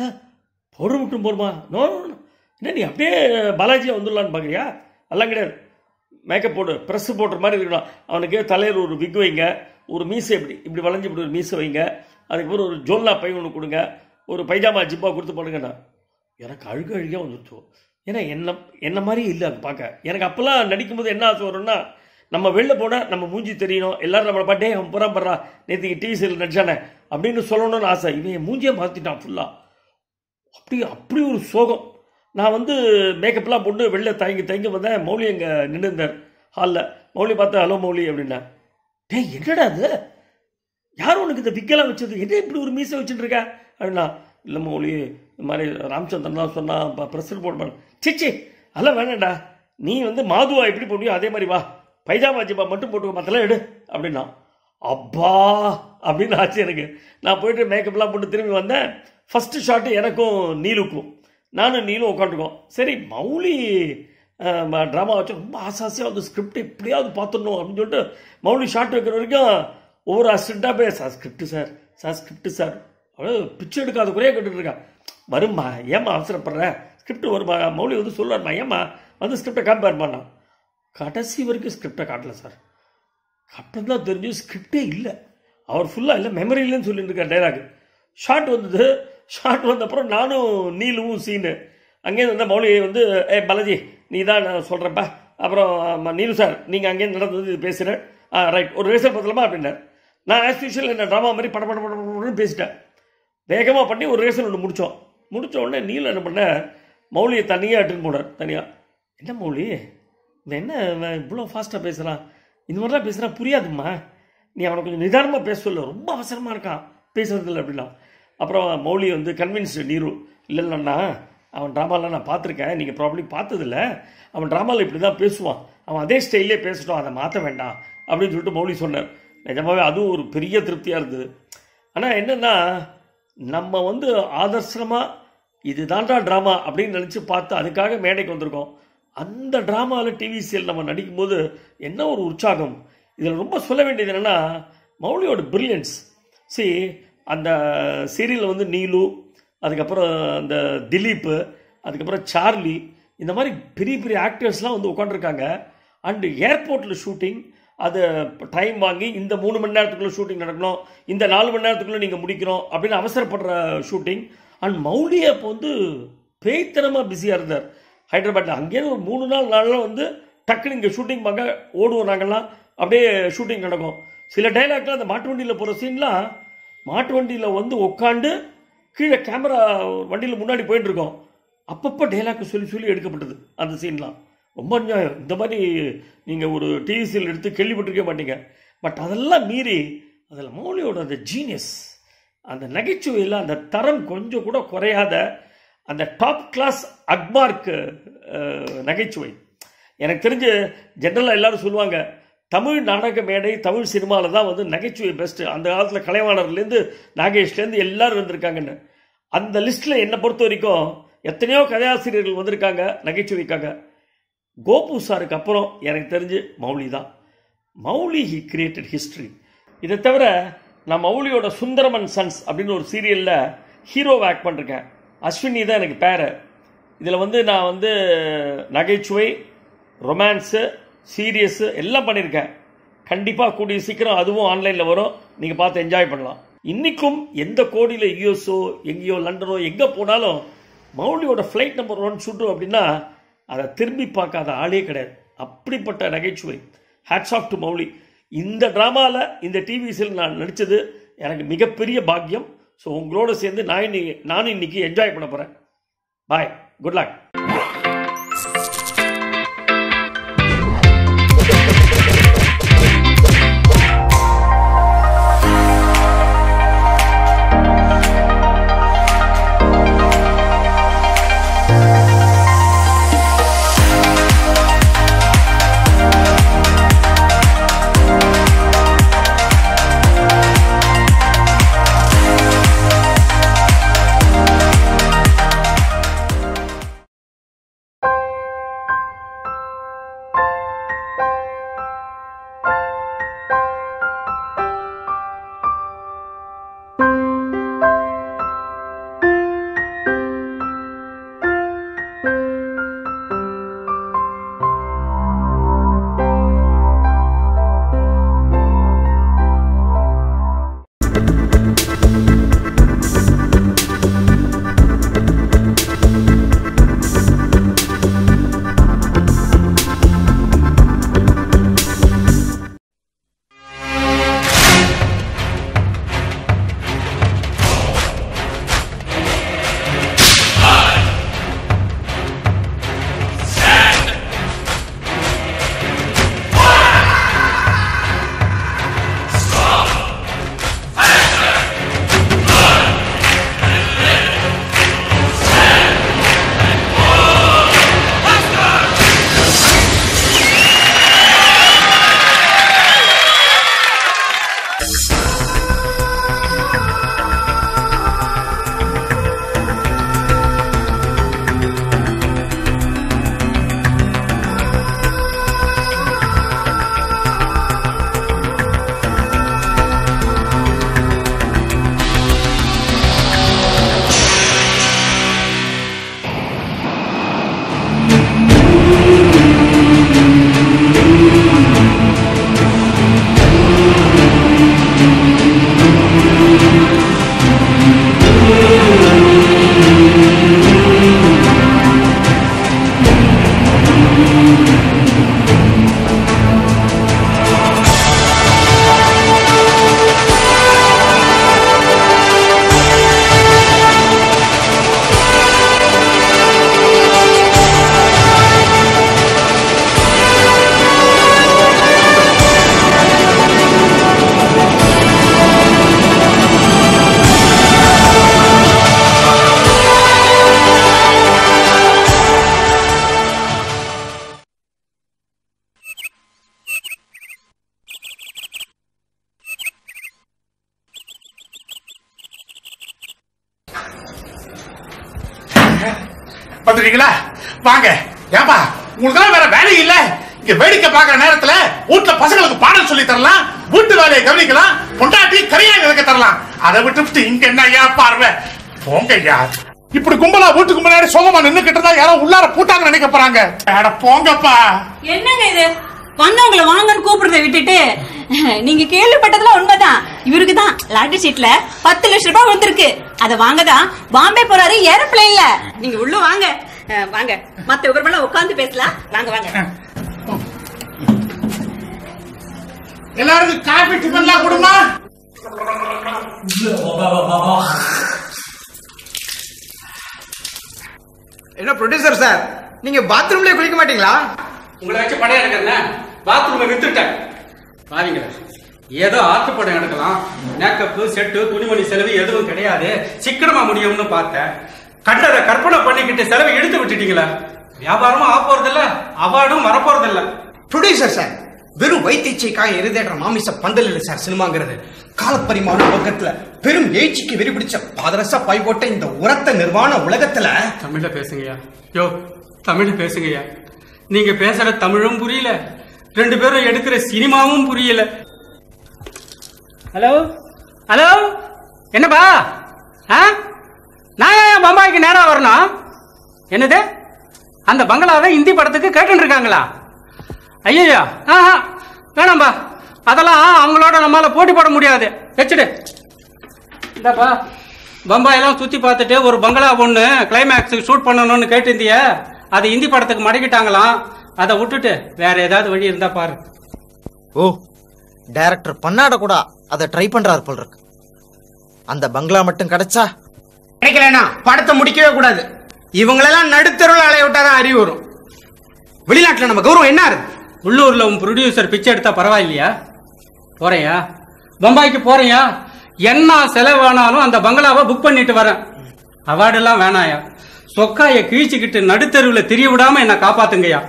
பவுடர் மட்டும் போடுமா நோ நோ, நோ. என்ன நீ அப்படியே பாலாஜியை வந்துடலான்னு பார்க்குறியா எல்லாம் கிடையாது மேக்கப் போடு ப்ரெஸ் போடுற மாதிரி இருக்கணும் அவனுக்கு தலையில் ஒரு விக் வைங்க ஒரு மீசை இப்படி இப்படி வளைஞ்சு இப்படி ஒரு மீசை வைங்க அதுக்கப்புறம் ஒரு ஜோல்லா பை ஒன்று கொடுங்க ஒரு பைஜாமா ஜிப்பா கொடுத்து போடுங்கண்ணா எனக்கு அழுக அழுகையாக வந்துருச்சு ஏன்னா என்ன என்ன மாதிரி இல்லை அது பார்க்க எனக்கு அப்போல்லாம் நடிக்கும்போது என்ன ஆசை வரும்னா நம்ம வெளில போனால் நம்ம மூஞ்சி தெரியணும் எல்லாரும் நம்மளை பாட்டே அவன் புறா படுறா நேற்றுக்கு டிவி சீரியல் நடிச்சானே அப்படின்னு சொல்லணும்னு ஆசை இவன் என் மூஞ்சியை மாற்றிட்டான் ஃபுல்லாக அப்படி அப்படி ஒரு சோகம் நான் வந்து மேக்கப்லாம் போட்டு வெளில தயங்கி தயங்கி வந்தேன் மௌலி அங்கே நின்றுந்தார் ஹாலில் மௌலி பார்த்தா ஹலோ மௌலி அப்படின்னா டேய் என்னடா அது யார் உனக்கு இந்த விக்கெல்லாம் வச்சது என்ன இப்படி ஒரு மீசை வச்சுட்டு இருக்க அப்படின்னா இல்லை மௌலி இந்த மாதிரி ராமச்சந்திரன் தான் சொன்னா ப்ரெஸ் ரிப்போர்ட் பண்ண சிச்சி அதெல்லாம் வேணாம்டா நீ வந்து மாதுவா எப்படி போட்டியோ அதே மாதிரி வா பைஜாமா ஜிப்பா மட்டும் போட்டு மற்றெல்லாம் எடு அப்படின்னா அப்பா அப்படின்னு ஆச்சு எனக்கு நான் போயிட்டு மேக்கப்லாம் போட்டு திரும்பி வந்தேன் ஃபஸ்ட்டு ஷாட்டு எனக்கும் நீலுக்கும் நானும் நீலும் உட்காந்துருக்கோம் சரி மௌலி ட்ராமா வச்சு ரொம்ப ஆசாசியாக வந்து ஸ்கிரிப்ட் எப்படியாவது பார்த்துடணும் அப்படின்னு சொல்லிட்டு மௌலி ஷாட் வைக்கிற வரைக்கும் ஒவ்வொரு அசிஸ்டண்ட்டாக போய் sir script sir sir script sir அவ்வளோ பிச்சை எடுக்காத குறையாக கேட்டுட்டு இருக்கா வரும்மா ஏம்மா அவசரப்படுற ஸ்கிரிப்ட் வருமா மௌலி வந்து சொல்லுவார்மா ஏம்மா வந்து ஸ்கிரிப்டை காமிப்பாருமா நான் கடைசி வரைக்கும் ஸ்கிரிப்டை காட்டல சார் அப்புறம் தான் தெரிஞ்சு ஸ்கிரிப்டே இல்லை அவர் ஃபுல்லாக இல்லை மெமரி இல்லைன்னு சொல்லிட்டு இருக்கார் டைலாக் ஷார்ட் வந்தது ஷார்ட் வந்த அப்புறம் நானும் நீலுவும் சீனு அங்கேருந்து வந்த மௌலி வந்து ஏ பாலாஜி நீ தான் நான் சொல்கிறப்பா அப்புறம் ஆமா, நீலு சார் நீங்கள் அங்கேருந்து நடந்தது இது பேசுகிறேன் ஆ ரைட் ஒரு ரிஹர்சல் பத்தலாமா அப்படின்னார் நான் ஆஸ் யூஷுவல் என்ன ட்ராமா மாதிரி பட பட பட படன்னு பேசிட்டேன் வேகமாக பண்ணி ஒரு ரிஹர்சல் ஒன்று முடித்தோம் முடிச்ச உடனே நீல என்ன பண்ண மௌலியை தனியாக அட்டன் போனார் தனியாக என்ன மௌலி இவன் என்ன இவன் இவ்வளோ ஃபாஸ்ட்டாக பேசுகிறான் இந்த மாதிரிலாம் பேசுகிறா புரியாதும்மா நீ அவனை கொஞ்சம் நிதானமாக பேச சொல்ல ரொம்ப அவசரமாக இருக்கான் பேசுறதில்ல அப்படின்னா அப்புறம் மௌலி வந்து கன்வின்ஸ்டு நீரு இல்லை இல்லைண்ணா அவன் ட்ராமாலாம் நான் பார்த்துருக்கேன் நீங்கள் ப்ராப்ளி பார்த்ததில்ல அவன் ட்ராமாவில் இப்படி தான் பேசுவான் அவன் அதே ஸ்டைல்லே பேசட்டும் அதை மாற்ற வேண்டாம் அப்படின்னு சொல்லிட்டு மௌலி சொன்னார் நிஜமாவே அதுவும் ஒரு பெரிய திருப்தியாக இருந்தது ஆனால் என்னென்னா நம்ம வந்து ஆதர்சனமாக இது தான்டா ட்ராமா அப்படின்னு நினச்சி பார்த்து அதுக்காக மேடைக்கு வந்திருக்கோம் அந்த ட்ராமாவில் டிவி சீரியல் நம்ம நடிக்கும்போது என்ன ஒரு உற்சாகம் இதில் ரொம்ப சொல்ல வேண்டியது என்னென்னா மௌலியோட பிரில்லியன்ஸ் சி அந்த சீரியலில் வந்து நீலு அதுக்கப்புறம் அந்த திலீப்பு அதுக்கப்புறம் சார்லி இந்த மாதிரி பெரிய பெரிய ஆக்டர்ஸ்லாம் வந்து உட்காந்துருக்காங்க அண்டு ஏர்போர்ட்டில் ஷூட்டிங் அது டைம் வாங்கி இந்த மூணு மணி நேரத்துக்குள்ளே ஷூட்டிங் நடக்கணும் இந்த நாலு மணி நேரத்துக்குள்ளே நீங்கள் முடிக்கணும் அப்படின்னு அவசரப்படுற ஷூட்டிங் அண்ட் மௌலி அப்போ வந்து பேய்த்தனமாக பிஸியாக இருந்தார் ஹைதராபாத்தில் அங்கேயிருந்து ஒரு மூணு நாள் நாளில் வந்து டக்குன்னு இங்கே ஷூட்டிங் பார்க்க ஓடுவோம் நாங்கள்லாம் அப்படியே ஷூட்டிங் நடக்கும் சில டைலாக்லாம் அந்த மாட்டு வண்டியில் போகிற சீன்லாம் மாட்டு வண்டியில் வந்து உட்காந்து கீழே கேமரா வண்டியில் முன்னாடி போயிட்டு இருக்கோம் அப்பப்போ டைலாக் சொல்லி சொல்லி எடுக்கப்பட்டது அந்த சீன்லாம் ரொம்ப அநியாயம் இந்த மாதிரி நீங்கள் ஒரு டிவி சீரியல் எடுத்து கேள்விப்பட்டிருக்க மாட்டீங்க பட் அதெல்லாம் மீறி அதில் மௌலியோட அந்த ஜீனியஸ் அந்த நகைச்சுவையில் அந்த தரம் கொஞ்சம் கூட குறையாத அந்த டாப் கிளாஸ் அக்மார்க் நகைச்சுவை எனக்கு தெரிஞ்சு ஜென்ரலாக எல்லாரும் சொல்லுவாங்க தமிழ் நாடக மேடை தமிழ் சினிமாவில் தான் வந்து நகைச்சுவை பெஸ்ட்டு அந்த காலத்தில் கலைவாணர்லேருந்து நாகேஷ்லேருந்து எல்லாரும் இருந்திருக்காங்கன்னு அந்த லிஸ்ட்டில் என்னை பொறுத்த வரைக்கும் எத்தனையோ கதையாசிரியர்கள் வந்திருக்காங்க நகைச்சுவைக்காக கோபு சாருக்கு அப்புறம் எனக்கு தெரிஞ்சு மௌலி தான் மௌலி ஹி கிரியேட்டட் ஹிஸ்ட்ரி இதை தவிர நான் மௌலியோட சுந்தரமன் சன்ஸ் அப்படின்னு ஒரு சீரியலில் ஹீரோவை ஆக்ட் பண்ணிருக்கேன் அஸ்வினி தான் எனக்கு பேரு இதில் வந்து நான் வந்து நகைச்சுவை ரொமான்ஸு சீரியஸு எல்லாம் பண்ணியிருக்கேன் கண்டிப்பாக கூடிய சீக்கிரம் அதுவும் ஆன்லைனில் வரும் நீங்கள் பார்த்து என்ஜாய் பண்ணலாம் இன்றைக்கும் எந்த கோடியில் யூஎஸ்ஓ எங்கேயோ லண்டனோ எங்கே போனாலும் மௌலியோட ஃப்ளைட் நம்பர் ஒன் ஷூட்டு அப்படின்னா அதை திரும்பி பார்க்காத ஆளே கிடையாது அப்படிப்பட்ட நகைச்சுவை ஹேட்ஸ் ஆஃப் டு மௌலி இந்த ட்ராமாவில் இந்த டிவிஸில் நான் நடித்தது எனக்கு மிகப்பெரிய பாக்கியம் ஸோ உங்களோட சேர்ந்து நான் இன்னைக்கு நானும் இன்னைக்கு என்ஜாய் பண்ண போகிறேன் பாய் குட் லக் வந்துட்டீங்களா வாங்க ஏப்பா உங்களுக்கு வேற வேலை இல்ல இங்க வேடிக்கை பாக்குற நேரத்துல வீட்டுல பசங்களுக்கு பாடம் சொல்லி தரலாம் வீட்டு வேலையை கவனிக்கலாம் பொண்டாட்டி கரையா இருக்க தரலாம் அதை விட்டுவிட்டு இங்க என்ன ஐயா பார்வை போங்க ஐயா இப்படி கும்பலா வீட்டுக்கு முன்னாடி சோகமா நின்னுக்கிட்டு இருந்தா யாரோ உள்ளார பூட்டாங்க நினைக்க போறாங்க அட போங்கப்பா என்னங்க இது வந்தவங்கள வாங்கன்னு கூப்பிடுறத விட்டுட்டு நீங்க கேள்விப்பட்டதுல உண்மைதான் இவருக்கு தான் லாட்டரி சீட்ல பத்து லட்சம் ரூபாய் வந்திருக்கு அத வாங்கதான் பாம்பே போறாரு ஏரோப்ளேன்ல நீங்க உள்ள வாங்க அஹ், வாங்க மத்த விவரமெல்லாம் உட்கார்ந்து பேசலாம் வாங்க வாங்க எல்லாருக்கும் காபி டிஃபன்லாம் கொடுமா என்ன ப்ரொடியூசர் சார் நீங்க பாத்ரூம்லயே குளிக்க மாட்டீங்களா உங்களை வச்சு படம் எடுக்கிறேன் பாத்ரூமை வித்துட்டேன் பாருங்க ஏதோ ஆத்து படம் எடுக்கலாம் மேக்கப்பு செட்டு துணிமணி செலவு எதுவும் கிடையாது சிக்கனமா முடியும்னு பார்த்தேன் கண்டதை கற்பனை பண்ணிக்கிட்டு செலவை எடுத்து விட்டுட்டீங்களா வியாபாரமும் ஆ போறதில்ல அவார்டும் வரப்போறதில்ல ப்ரொடியூசர் சார் வெறும் வைத்தியச்சைக்காக எரிதேற்ற மாமிச பந்தல் இல்லை சார் சினிமாங்கிறது காலப்பரிமாண பக்கத்துல பெரும் எழுச்சிக்கு வெறிபிடிச்ச பாதரசா பாய் போட்ட இந்த உரத்த நிர்வாண உலகத்துல தமிழ்ல பேசுங்கய்யா யோ தமிழ்ல பேசுங்கய்யா நீங்க பேசுற தமிழும் புரியல ரெண்டு பேரும் எடுக்கிற சினிமாவும் புரியல ஹலோ ஹலோ என்னப்பா ஆ நான் ஏன் பம்பாய்க்கு நேரா வரணும் என்னது அந்த பங்களாவை இந்தி படத்துக்கு கேட்டுட்டு இருக்காங்களா ஐயோ ஆஹா வேணாம்பா அதெல்லாம் அவங்களோட நம்மளால போட்டி போட முடியாது வச்சுடு இந்தாப்பா பம்பாயெல்லாம் சுத்தி பார்த்துட்டு ஒரு பங்களா பொண்ணு கிளைமேக்ஸுக்கு ஷூட் பண்ணணும்னு கேட்டிருந்திய அது இந்தி படத்துக்கு மடக்கிட்டாங்களாம் அதை விட்டுட்டு வேற ஏதாவது வழி இருந்தா பாரு ஓ டைரக்டர் பண்ணாட கூட அதை ட்ரை பண்றாரு போல் இருக்கு அந்த பங்களா மட்டும் கிடைச்சா கிடைக்கலனா படத்தை முடிக்கவே கூடாது இவங்களெல்லாம் நடுத்தருள் அலைய விட்டாதான் அறிவு வரும் வெளிநாட்டுல நம்ம கௌரவம் என்ன இருக்கு உள்ளூர்ல உன் ப்ரொடியூசர் பிச்சை எடுத்தா பரவாயில்லையா போறையா பம்பாய்க்கு போறியா என்ன செலவானாலும் அந்த பங்களாவை புக் பண்ணிட்டு வரேன் அவார்டெல்லாம் வேணாயா சொக்காய கிழிச்சுக்கிட்டு நடுத்தெருவுல திரிய விடாம என்ன காப்பாத்துங்கய்யா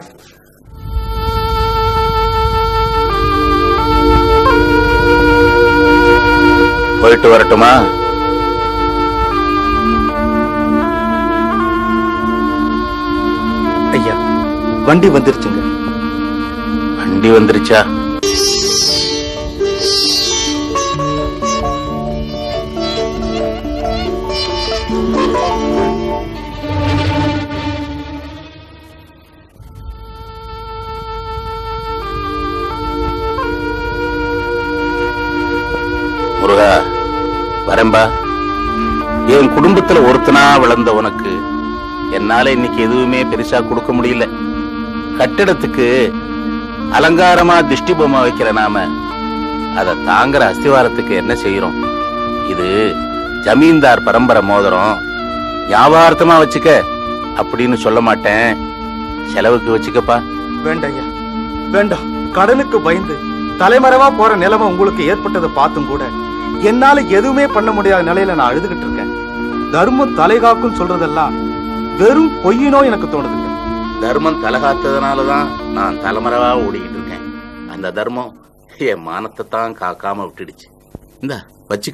போயிட்டு வரட்டுமா ஐயா வண்டி வந்துருச்சுங்க வண்டி வந்துருச்சா முருகா வரம்பா என் குடும்பத்துல ஒருத்தனா வளர்ந்த உனக்கு என்னால இன்னைக்கு எதுவுமே பெருசா கொடுக்க முடியல கட்டிடத்துக்கு அலங்காரமா திஷ்டி பொம்மை வைக்கிற நாம அதை தாங்குற அஸ்திவாரத்துக்கு என்ன செய்யறோம் இது ஜமீன்தார் பரம்பரை மோதிரம் ஞாபகார்த்தமா வச்சுக்க அப்படின்னு சொல்ல மாட்டேன் செலவுக்கு வச்சுக்கப்பா வேண்டாம் ஐயா வேண்டாம் கடனுக்கு பயந்து தலைமறைவா போற நிலைமை உங்களுக்கு ஏற்பட்டதை பார்த்தும் கூட என்னால எதுவுமே பண்ண முடியாத நிலையில நான் அழுதுகிட்டு இருக்கேன் தர்மம் தலைகாக்கும் சொல்றதெல்லாம் வெறும் பொய்யினோ எனக்கு தோணுதுங்க தர்மம் தலகாத்ததுனாலதான் நான் தலைமறைவா ஓடிக்கிட்டு இருக்கேன் அந்த தர்மம் என் மானத்தை தான் காக்காம விட்டுடுச்சு இந்தா வச்சுக்க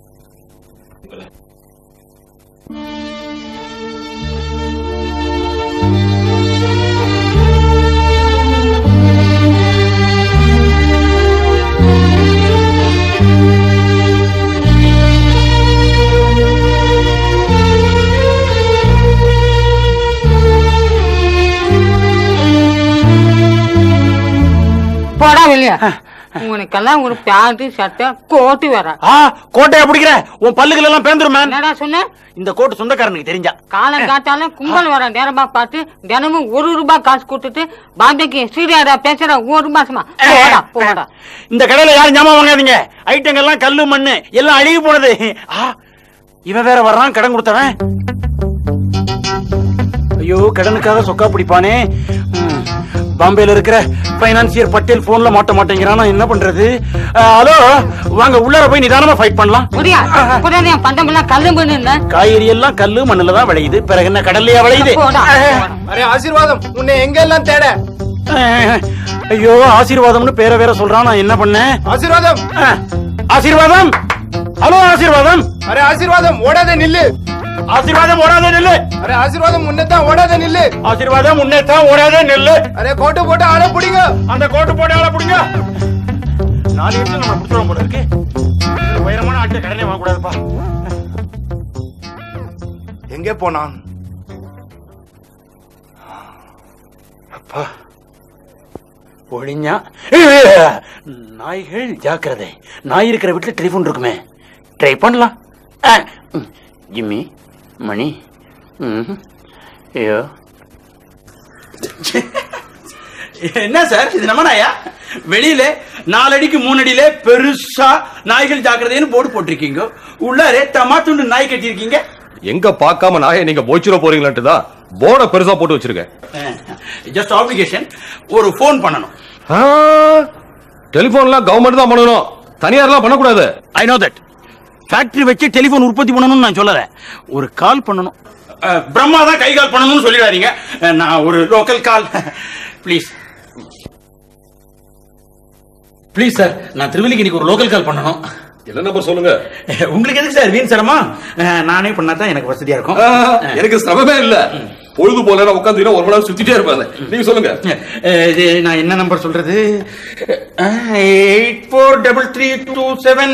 போடா வெளிய உனக்கெல்லாம் ஒரு பேண்ட் சட்டை கோட்டு வர ஆ கோட்டையா பிடிக்கிற உன் பல்லுகள் எல்லாம் பேந்துரும் என்னடா சொன்ன இந்த கோட்டு சொந்தக்காரனுக்கு தெரிஞ்சா காலம் காத்தாலும் கும்பல் வர நேரமா பார்த்து தினமும் ஒரு ரூபாய் காசு கொடுத்துட்டு பாம்பேக்கு ஸ்ரீராரா பேசுற ஒரு மாசமா போடா போடா இந்த கடையில யாரும் ஞாபகம் வாங்காதீங்க ஐட்டங்கள் எல்லாம் கல்லு மண்ணு எல்லாம் அழுகி போனது ஆ, இவன் வேற வர்றான் கடன் கொடுத்தவன் ஐயோ கடனுக்காக சொக்கா பிடிப்பானே ம், பாம்பேல இருக்கிற பைனான்சியர் பட்டேல் போன்ல மாட்ட மாட்டேங்கிறான் நான் என்ன பண்றது ஆ, ஹலோ வாங்க உள்ளார போய் நிதானமா ஃபைட் பண்ணலாம் முடியா இப்பதான் என் பந்தமெல்லாம் கல்லு பண்ணு காய்கறி எல்லாம் கல்லு மண்ணுல தான் விளையுது பிறகு என்ன கடல்லையா விளையுது போடா அரே ஆசீர்வாதம் உன்னை எங்க எல்லாம் தேட அஹ், ஐயோ ஆசீர்வாதம்னு பேரை வேற சொல்றான் நான் என்ன பண்ணேன் ஆசீர்வாதம் அஹ், ஆசீர்வாதம் ஹலோ ஆசீர்வாதம் அரே ஆசீர்வாதம் ஓடாத நில்லு ஆசீர்வாதம் ஓடாத நில்லு அரே ஆசீர்வாதம் முன்னதான் ஓடாத நில்லு ஆசீர்வாதம் முன்னேத்தான் ஓடாத நில்லு அரே கோட்டு போட்டு ஆள புடிங்க அந்த கோட்டு போட்டு ஆள புடிங்க நாலு இடத்துல நம்ம பிடிச்சிருவோம் போல இருக்கு இந்த உயரமான ஆட்டை கடனே வாங்கக்கூடாதுப்பா எங்கே போனான் அப்பா ஒழிஞ்சா நாய்கள் ஜாக்கிரதை நாய் இருக்கிற வீட்டுல டெலிஃபோன் இருக்குமே ட்ரை பண்ணலாம் ஆ, ம். ஜிம்மி மணி ம். ஐயோ என்ன சார் இது நம்ம நாயா வெளியில நாலடிக்கு மூணு அடியில பெருசா நாய்கள் ஜாக்கிரதைன்னு போர்டு போட்டிருக்கீங்க உள்ளாரே தமாத்துண்டு நாய் கட்டியிருக்கீங்க எங்க பார்க்காம நாயை நீங்க போய்ச்சிட போறீங்களான்ட்டு தான் போர்டை பெருசா போட்டு வச்சிருக்கேன் ஜஸ்ட் ஆப்ளிகேஷன் ஒரு ஃபோன் பண்ணணும் டெலிபோன்லாம் கவர்மெண்ட் தான் பண்ணணும் தனியார்லாம் பண்ணக்கூடாது ஐ நோ தட் ஃபேக்டரி வச்சு டெலிஃபோன் உற்பத்தி பண்ணணும்னு நான் சொல்லல ஒரு கால் பண்ணணும் அஹ், பிரம்மா தான் கை கால் பண்ணணும்னு சொல்லிடாதீங்க அஹ், நான் ஒரு local call please please sir நான் திருவல்லிக்கு இன்னைக்கு ஒரு லோக்கல் கால் பண்ணணும் என்ன நம்பர் சொல்லுங்க உங்களுக்கு எதுக்கு சார் வீண் சிரமா நானே பண்ணா தான் எனக்கு வசதியா இருக்கும் எனக்கு சிரமமே இல்ல பொழுது போல நான் உட்காந்து ஒரு மணி நேரம் சுத்திட்டே இருப்பேன் நீங்க சொல்லுங்க அஹ், இது நான் என்ன நம்பர் சொல்றது eight four double three two seven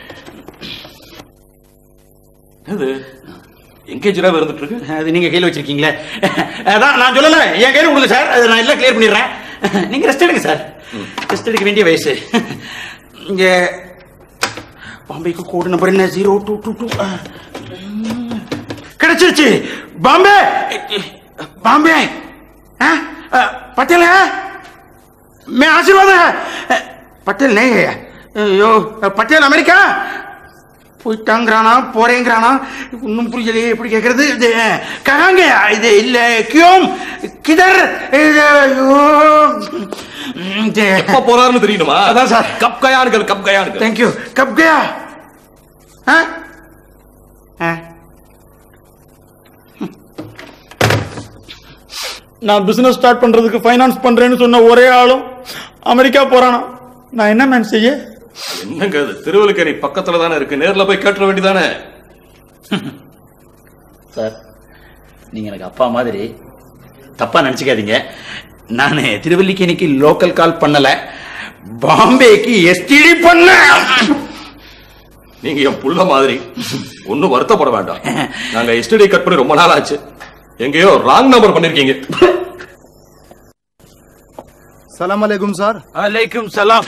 இது எங்கேஜரா இருந்துட்டு இருக்கு அது நீங்க கையில வச்சிருக்கீங்களே அதான் நான் சொல்லல என் கையில கொடுங்க சார் அதை நான் எல்லாம் கிளியர் பண்ணிடுறேன் நீங்க ரெஸ்ட் எடுங்க சார் ரெஸ்ட் எடுக்க வேண்டிய வயசு இங்க பாம்பேக்கு கோடு நம்பர் என்ன ஜீரோ டூ டூ டூ கிடைச்சிருச்சு பாம்பே பாம்பே ஆ? அ, पटेल है मैं आशीर्वाद है अ, पटेल नहीं है ஐயோ பட்டேல் அமெரிக்கா போயிட்டாங்கிறானா போறேங்கிறானா ஒன்றும் புரியலையே எப்படி கேட்கறது இது ககாங்க இது இல்ல கியோம் கிதர் இது ஐயோ இது எப்ப போறாருன்னு தெரியணுமா அதான் சார் கப் கயானுகள் கப் கயானுகள் தேங்க்யூ கப் கயா ஆ? ஆ. நான் பிசினஸ் ஸ்டார்ட் பண்றதுக்கு ஃபைனான்ஸ் பண்றேன்னு சொன்ன ஒரே ஆளும் அமெரிக்கா போறானா நான் என்ன மேன் செய்ய என்னங்க அது திருவல்லுக்கேணி பக்கத்துல தானே இருக்கு நேர்ல போய் கேட்டுற வேண்டியதானே சார் நீங்க எனக்கு அப்பா மாதிரி தப்பா நினைச்சுக்காதீங்க நான் திருவல்லிக்கேணிக்கு லோக்கல் கால் பண்ணல பாம்பேக்கு எஸ்டிடி பண்ண நீங்க என் புள்ள மாதிரி ஒண்ணும் வருத்தப்பட வேண்டாம் நாங்க எஸ்டிடி கட் பண்ணி ரொம்ப நாள் ஆச்சு எங்கேயோ ராங் நம்பர் பண்ணிருக்கீங்க சலாம் அலைக்கும் சார் அலைக்கும் சலாம்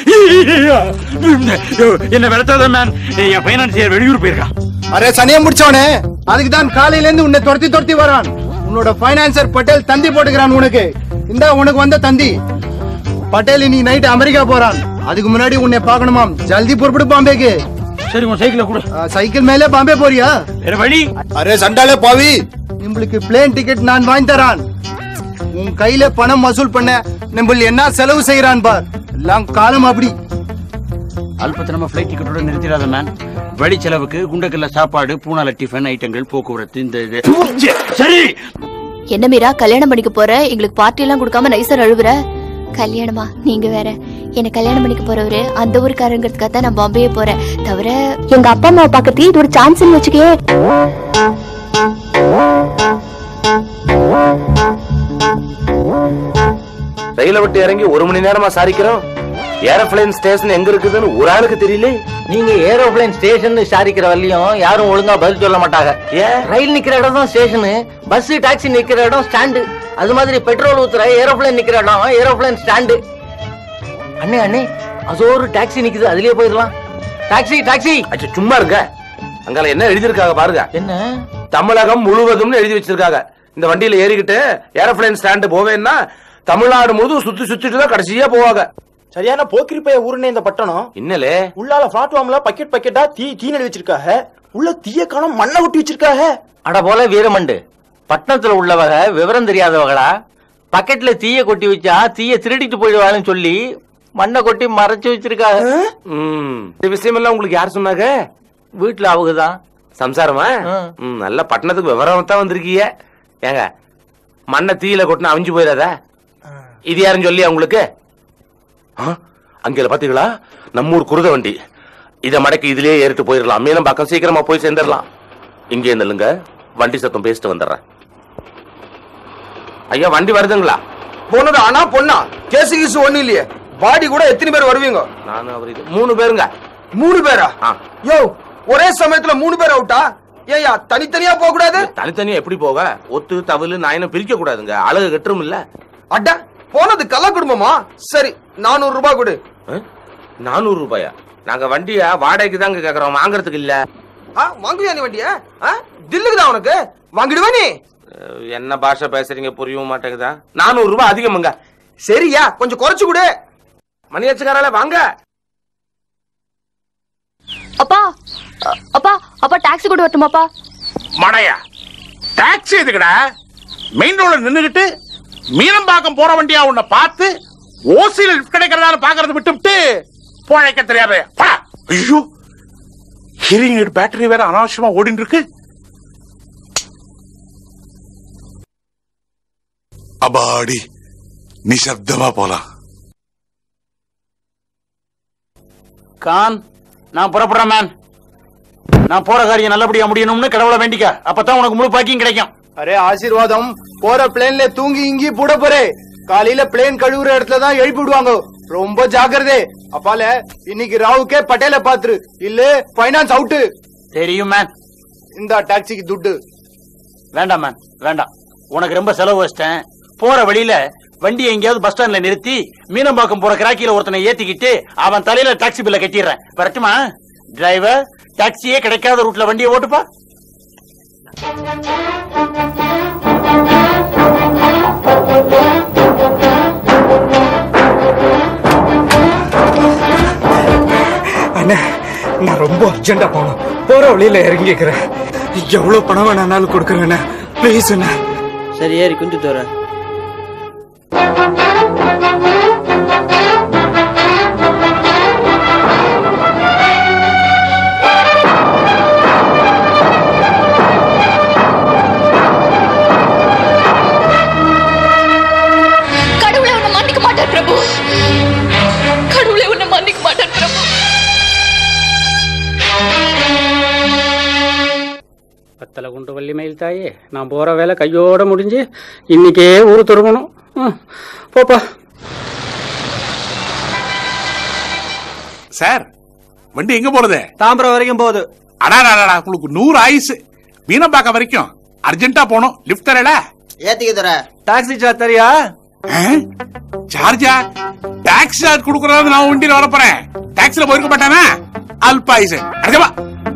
என்ன வெளத்தாத மேன் என் பைனான்சியர் வெளியூர் போயிருக்கான் அரே சனியம் முடிச்சவனே அதுக்கு தான் காலையில இருந்து உன்னை துரத்தி துரத்தி வரான் உன்னோட பைனான்சர் பட்டேல் தந்தி போட்டுக்கிறான் உனக்கு இந்தா உனக்கு வந்த தந்தி பட்டேல் நீ நைட் அமெரிக்கா போறான் அதுக்கு முன்னாடி உன்னை பார்க்கணுமாம் ஜல்தி புறப்படு பாம்பேக்கு சரி உன் சைக்கிள கூட சைக்கிள் மேலே பாம்பே போறியா வேற வழி அரே சண்டாலே பாவி நம்மளுக்கு பிளேன் டிக்கெட் நான் வாங்கி தரான் உன் கையில பணம் வசூல் பண்ண நம்ம என்ன செலவு செய்யறான் பார் எல்லாம் காலம் அப்படி அல்பத்தனமா ஃபிளைட் டிக்கெட்டோட நிறுத்திடாத மேன் வழி செலவுக்கு குண்டக்கல்ல சாப்பாடு பூனால டிஃபன் ஐட்டங்கள் போக்குவரத்து இந்த இது சரி என்ன மீரா கல்யாணம் பண்ணிக்க போற எங்களுக்கு பார்ட்டி எல்லாம் கொடுக்காம நைசர் அழுவுற கல்யாணமா நீங்க வேற என்ன கல்யாணம் பண்ணிக்க போறவரு அந்த ஊருக்காரங்கிறதுக்காக தான் நான் பாம்பே போறேன் தவிர எங்க அப்பா அம்மாவை பார்க்கறது இது ஒரு சான்ஸ் வச்சுக்கே ரயில விட்டு இறங்கி ஒரு மணி நேரமா சாரிக்கிறோம் ஏரோப்ளேன் ஸ்டேஷன் எங்க இருக்குதுன்னு ஒரு ஆளுக்கு தெரியல நீங்க ஏரோப்ளேன் ஸ்டேஷன் விசாரிக்கிற வரலையும் யாரும் ஒழுங்கா பதில் சொல்ல மாட்டாங்க ஏன் ரயில் நிக்கிற இடம் தான் ஸ்டேஷனு பஸ் டாக்ஸி நிக்கிற இடம் ஸ்டாண்டு அது மாதிரி பெட்ரோல் ஊத்துற ஏரோப்ளேன் நிக்கிற இடம் ஏரோப்ளேன் ஸ்டாண்டு அண்ணே அண்ணே அது ஒரு டாக்ஸி நிக்குது அதுலயே போயிடலாம் டாக்ஸி டாக்ஸி அச்சோ சும்மா இருங்க அங்கால என்ன எழுதிருக்காங்க பாருங்க என்ன தமிழகம் முழுவதும்னு எழுதி வச்சிருக்காங்க இந்த வண்டியில ஏறிக்கிட்டு ஏரோப்ளேன் ஸ்டாண்டு போவேன்னா தமிழ்நாடு முழுதும் சுத்தி சுத்திட்டு தான் கடைசியா போவாங்க சரியான போக்கிரிப்பைய ஊருனே இந்த பட்டணம் இன்னலே உள்ளால பிளாட்ஃபார்ம்ல பக்கெட் பக்கெட்டா தீ தீ நடி வச்சிருக்காங்க உள்ள தீய காணோம் மண்ணை ஒட்டி வச்சிருக்காங்க அட போல வீரமண்டு பட்டணத்துல உள்ளவக விவரம் தெரியாதவங்களா பக்கெட்ல தீய கொட்டி வச்சா தீய திருடிட்டு போயிடுவாங்கன்னு சொல்லி மண்ணை கொட்டி மறைச்சு வச்சிருக்காங்க ம் இந்த விஷயம் எல்லாம் உங்களுக்கு யார் சொன்னாங்க வீட்டுல அவங்கதான் சம்சாரமா ம், நல்ல பட்டணத்துக்கு விவரம் தான் வந்திருக்கீங்க ஏங்க மண்ணை தீயில கொட்டினா அவிஞ்சு போயிடாதா இது யாருன்னு சொல்லி உங்களுக்கு அங்கே பாத்தீங்களா நம்ம ஊர் குருத வண்டி இத மடக்கி இதுலயே ஏறிட்டு போயிடலாம் மேலும் பக்கம் சீக்கிரமா போய் சேர்ந்துடலாம் இங்கே நில்லுங்க வண்டி சத்தம் பேசிட்டு வந்துடுறேன் ஐயா வண்டி வருதுங்களா பொண்ணுடா ஆனா பொண்ணா கேசு கீசு ஒண்ணு இல்லையே பாடி கூட எத்தனை பேர் வருவீங்க நானும் அவர் இது மூணு பேருங்க மூணு பேரா ஆ. யோ ஒரே சமயத்துல மூணு பேர் அவுட்டா ஏயா தனித்தனியா போக கூடாது தனித்தனியா எப்படி போக ஒத்து தவிலு நாயினம் பிரிக்க கூடாதுங்க அழகு கட்டுரும் இல்ல அட போனது கள்ள குடும்பமா சரி நானூறு ரூபாய் கொடு நானூறு ரூபாயா நாங்க வண்டிய வாடகைக்கு தாங்க கேக்குறோம் வாங்குறதுக்கு இல்ல ஆ, வாங்குவியா நீ வண்டிய தில்லுக்கு தான் உனக்கு வாங்கிடுவா நீ அஹ், என்ன பாஷை பேசுறீங்க புரியவும் மாட்டேங்குதா நானூறு ரூபாய் அதிகமுங்க சரியா கொஞ்சம் குறைச்சு கொடு மணியாச்சுக்காரால வாங்க அப்பா அ- அப்பா அப்பா டாக்ஸி கூட வரட்டுமாப்பா மடையா டாக்ஸி எதுக்குடா மெயின் ரோட்ல நின்னுகிட்டு மீனம்பாக்கம் போற வண்டியா உன்னை பார்த்து ஓசியில லிஃப்ட் கிடைக்கிறதால பாக்குறத விட்டுவிட்டு போழைக்க தெரியாத போடா. ஐயோ ஹீரிங் பேட்டரி வேற அனாவசியமா ஓடிட்டு இருக்கு அபாடி நிசப்தமா போலாம் கான் நான் புறப்படுறேன் மேன் நான் போற காரியம் நல்லபடியா முடியணும்னு கடவுளை வேண்டிக்க அப்பதான் உனக்கு முழு பாக்கியம் கிடைக்கும் அரே ஆசீர்வாதம் போற பிளேன்ல தூங்கி இங்கி போட போறே காலையில பிளேன் கழுவுற இடத்துல தான் எழுப்பி விடுவாங்க ரொம்ப ஜாக்கிரதை அப்பால இன்னைக்கு ராவுக்கே பட்டேல பாத்துரு இல்ல பைனான்ஸ் அவுட்டு தெரியும் மேன் இந்த டாக்ஸிக்கு துட்டு வேண்டாம் மேன் வேண்டாம் உனக்கு ரொம்ப செலவு வச்சிட்டேன் போற வழியில வண்டியை எங்கேயாவது பஸ் ஸ்டாண்ட்ல நிறுத்தி மீனம்பாக்கம் போற கிராக்கில ஒருத்தனை ஏத்திக்கிட்டு அவன் தலையில டாக்ஸி பில்ல கட்டிடுறேன் வரட்டுமா டிரைவர் டாக்ஸியே கிடைக்காத ரூட்ல வண்டியை ஓட்டுப்பா அண்ணா நான் ரொம்ப அர்ஜென்டா போகணும் போற வழியில இறங்கிக்கிறேன் எவ்வளவு பணம் வேணாலும் கொடுக்குறேன் ப்ளீஸ் அண்ணா சரி ஏறி குஞ்சு தோற கடவுளை உன்னை மன்னிக்க மாட்டார் பிரபு கடவுளை உன்னை மன்னிக்க மாட்டார் பிரபு பத்தலை குண்டு வள்ளி மயில் தாயே நான் போற வேலை கையோட முடிஞ்சு இன்னைக்கே ஊர் திரும்பணும் ம், போப்பா சார் வண்டி எங்க போறது தாம்பரம் வரைக்கும் போகுது அடாடா உங்களுக்கு நூறு ஆயுசு மீனம்பாக்கம் வரைக்கும் அர்ஜென்ட்டா போகணும் லிஃப்ட் தரல ஏத்திக்க தர டாக்ஸி சார்ஜ் தரியா சார்ஜா டாக்ஸி சார்ஜ் கொடுக்கறது நான் வண்டியில வர போறேன் டாக்ஸில போயிருக்க மாட்டானா அல்ப ஆயுசு அடக்கமா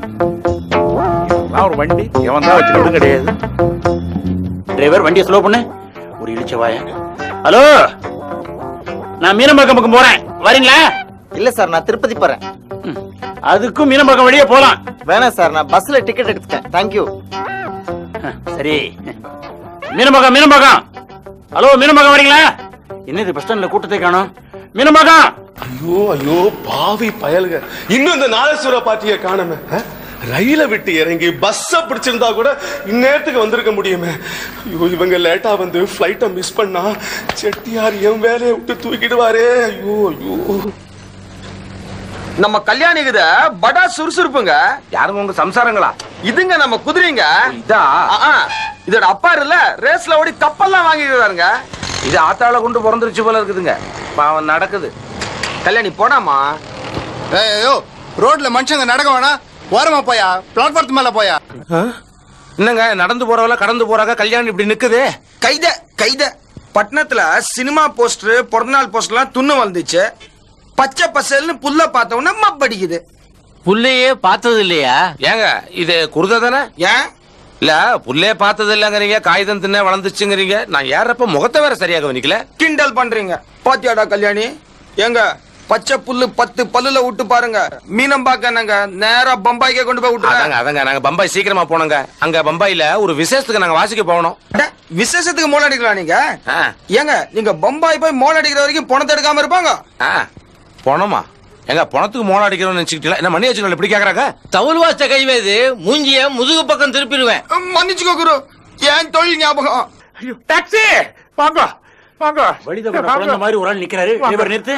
ஒரு வண்டி எவன் தான் வச்சுக்கிறது கிடையாது டிரைவர் வண்டியை ஸ்லோ பண்ணு ஒரு இடிச்ச வாய ஹலோ நான் மீனம்பாக்கம் பக்கம் போறேன் வரீங்களா இல்ல சார் நான் திருப்பதி போறேன் அதுக்கும் மீனம்பாக்கம் வழியே போலாம் வேணாம் சார் நான் பஸ்ல டிக்கெட் எடுத்துட்டேன் தேங்க்யூ சரி மீனம்பாக்கம் மீனம்பாக்கம் ஹலோ மீனம்பாக்கம் வரீங்களா என்னது பஸ் ஸ்டாண்ட்ல கூட்டத்தை காணோம் மீனம்பாக்கம் ஐயோ ஐயோ பாவி பயலுக இன்னும் இந்த நாளேஸ்வர பாட்டிய காணமே அஹ்? ரயில விட்டு இறங்கி பஸ்ஸ பிடிச்சிருந்தா கூட இந்நேரத்துக்கு வந்திருக்க முடியுமே ஐயோ இவங்க லேட்டா வந்து பிளைட்ட மிஸ் பண்ணா செட்டியார் என் வேலையை விட்டு தூக்கிடுவாரே ஐயோ ஐயோ நம்ம கல்யாணிக்குத படா சுறுசுறுப்புங்க யாருங்க உங்க சம்சாரங்களா இதுங்க நம்ம குதிரைங்க இதா ஆ, ஆ. இதோட அப்பா இல்ல ரேஸ்ல ஓடி கப்பல்லாம் வாங்கிக்கிறாருங்க இது ஆத்தாள கொண்டு பிறந்துருச்சு போல இருக்குதுங்க பாவம் நடக்குது கல்யாணி போடாமா ஐயோ ரோட்ல மனுஷங்க நடக்க வேணாம் ஓரமா போயா பிளாட்ஃபார்ம் மேல போயா என்னங்க நடந்து போறவள கடந்து போறாங்க கல்யாணம் இப்படி நிக்குது கைத கைத பட்டணத்துல சினிமா போஸ்டர் பிறந்தநாள் போஸ்டர்லாம் துண்ணு வந்துச்சு பச்சை பசல்னு புல்ல பார்த்த உடனே மப்படிக்குது புள்ளையே பார்த்தது இல்லையா ஏங்க இது குருதை தானே ஏன் இல்ல புள்ளையே பார்த்தது இல்லங்கிறீங்க காகிதம் தின்ன வளர்ந்துச்சுங்கிறீங்க நான் ஏறப்ப முகத்தை வேற சரியா கவனிக்கல கிண்டல் பண்றீங்க பாத்தியாடா கல்யாணி ஏங்க பச்சை புல்லு பத்து பல்லுல விட்டு பாருங்க மீனம்பாக்க நாங்க நேரா பம்பாய்க்கே கொண்டு போய் அதாங்க விட்டுறாங்க அதாங்க நாங்க பம்பாய் சீக்கிரமா போனோங்க அங்க பம்பாயில ஒரு விசேஷத்துக்கு நாங்க வாசிக்க போகணும் விசேஷத்துக்கு மோள அடிக்கலாம் நீங்க ஆ. ஏங்க நீங்க பம்பாய் போய் மோள அடிக்கிற வரைக்கும் பணத்தை எடுக்காம இருப்பாங்க ஆ, பணமா எங்க பணத்துக்கு மோளம் அடிக்கிறோம்னு நினைச்சுக்கிட்டீங்களா என்ன மணி வச்சுக்கல இப்படி கேக்குறாங்க தவுல் வாச கைவேது மூஞ்சிய முதுகு பக்கம் திருப்பிடுவேன் மன்னிச்சுக்கோ குரு ஏன் தொழில் ஞாபகம் டாக்ஸி வாங்க வாங்க வழித கூட குழந்தை மாதிரி ஒரு ஆள் நிக்கிறாரு டிரைவர் நிறுத்து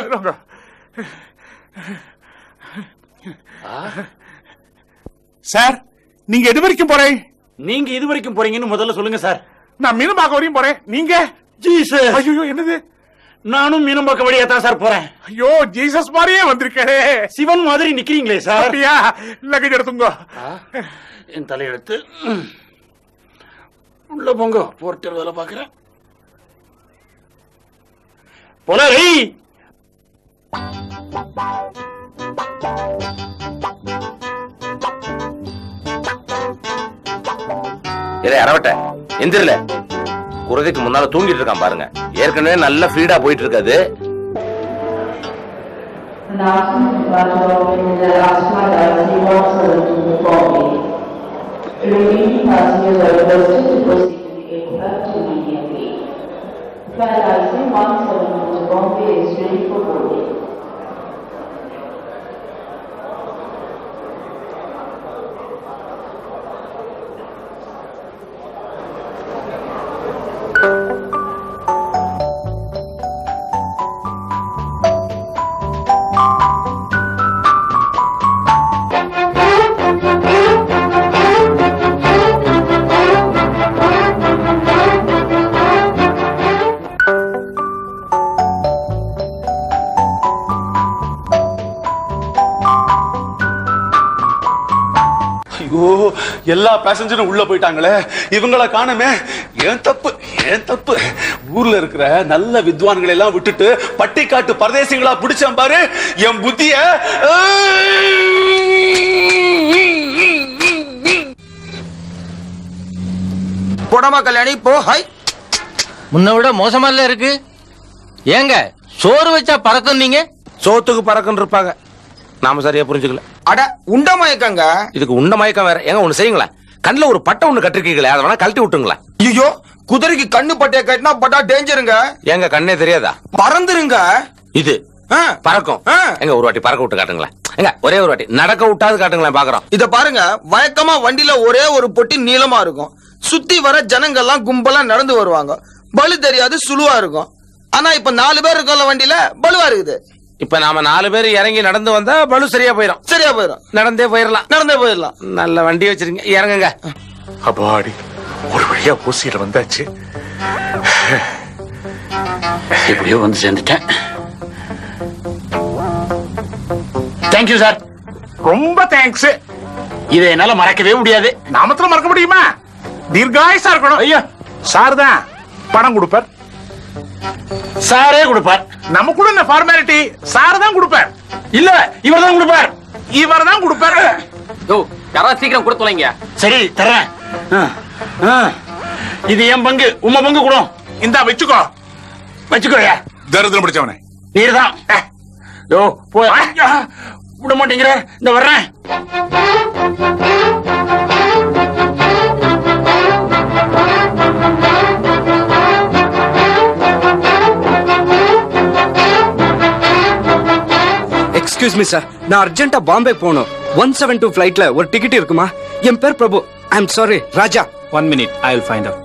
சார் நீங்க எது வரைக்கும் போறேன் நீங்க இது வரைக்கும் போறீங்கன்னு முதல்ல சொல்லுங்க சார் நான் மீனம்பாக்கம் வரையும் போறேன் நீங்க ஜீசஸ் ஐயோ என்னது நானும் மீனம்பாக்க வழியா தான் சார் போறேன் ஐயோ ஜீசஸ் மாதிரியே வந்திருக்கே சிவன் மாதிரி நிக்கிறீங்களே சார் அப்படியா லக்கேஜ் எடுத்துங்க என் தலையெழுத்து ம். உள்ள போங்க போர்ட்டர் வேலை பாக்குறேன் போலாரி இதை அறவட்ட எந்திரல குறதைக்கு முன்னால தூங்கிட்டு இருக்கான் பாருங்க ஏற்கனவே நல்ல ஃபீடா போயிட்டு இருக்காது ஐயோ எல்லா பேசஞ்சரும் உள்ள போயிட்டாங்களே இவங்கள காணமே ஏன் தப்பு ஏன் தப்பு ஊர்ல இருக்கிற நல்ல வித்வான்களை எல்லாம் விட்டுட்டு பட்டிக்காட்டு பரதேசிகளா பிடிச்சேன் பாரு என் புத்திய போடாமா கல்யாணி போ ஹாய் முன்ன விட மோசமா இல்ல இருக்கு ஏங்க சோறு வச்சா பறக்கும் நீங்க சோத்துக்கு பறக்குன்னு இருப்பாங்க நாம சரியா புரிஞ்சுக்கல அட உண்ட மயக்கங்க இதுக்கு உண்ட மயக்கம் வேற ஏங்க ஒண்ணு செய்யுங்களேன் கண்ணுல ஒரு பட்டை ஒண்ணு கட்டிருக்கீங்களே அதை வேணா கழட்டி விட்டுங்களேன் ஐயோ குதிரைக்கு கண்ணு பட்டைய கட்டினா பட்டா டேஞ்சருங்க ஏங்க கண்ணே தெரியாதா பறந்துருங்க இது பறக்கும் எங்க ஒரு வாட்டி பறக்க விட்டு காட்டுங்களேன் எங்க ஒரே ஒரு வாட்டி நடக்க விட்டாது காட்டுங்களேன் பாக்குறோம் இத பாருங்க வழக்கமா வண்டியில ஒரே ஒரு பொட்டி நீளமா இருக்கும் சுத்தி வர ஜனங்கள்லாம் கும்பலா நடந்து வருவாங்க பலு தெரியாது சுழுவா இருக்கும் ஆனா இப்ப நாலு பேர் இருக்கல வண்டியில பலுவா இருக்குது இப்ப நாம நாலு பேர் இறங்கி நடந்து வந்தா பலு சரியா போயிடும் சரியா போயிடும் நடந்தே போயிடலாம் நடந்தே போயிடலாம் நல்ல வண்டி வச்சிருங்க இறங்குங்க அப்பாடி ஒரு வழியா ஊசியில வந்தாச்சு எப்படியோ வந்து சேர்ந்துட்டேன் தேங்க்யூ சார் ரொம்ப தேங்க்ஸ் இதை என்னால மறக்கவே முடியாது நாமத்துல மறக்க முடியுமா தீர்காயுசா இருக்கணும் ஐயா சார் தான் பணம் கொடுப்பார் சாரே கொடுப்பார் நம்ம கூட இந்த ஃபார்மாலிட்டி சார் தான் கொடுப்பார் இல்ல இவர் தான் கொடுப்பார் இவர் தான் கொடுப்பார் யோ யாராவது சீக்கிரம் கொடுத்துலைங்க சரி தரேன் ஆ, ஆ. இது என் பங்கு உம்ம பங்கு கூட இந்தா வச்சுக்கோ வச்சுக்கோயா தரித்திரம் பிடிச்சவனே நீர் தான் யோ போ ஐயா, விட மாட்டேங்கிற இந்த வர்றேன் எக்ஸ்கியூஸ் மீ சார் நான் அர்ஜென்ட்டா பாம்பே போகணும் ஒன் செவன் டூ ஃபிளைட்ல ஒரு டிக்கெட் இருக்குமா என் பேர் Prabhu I am sorry Raja one minute I will find out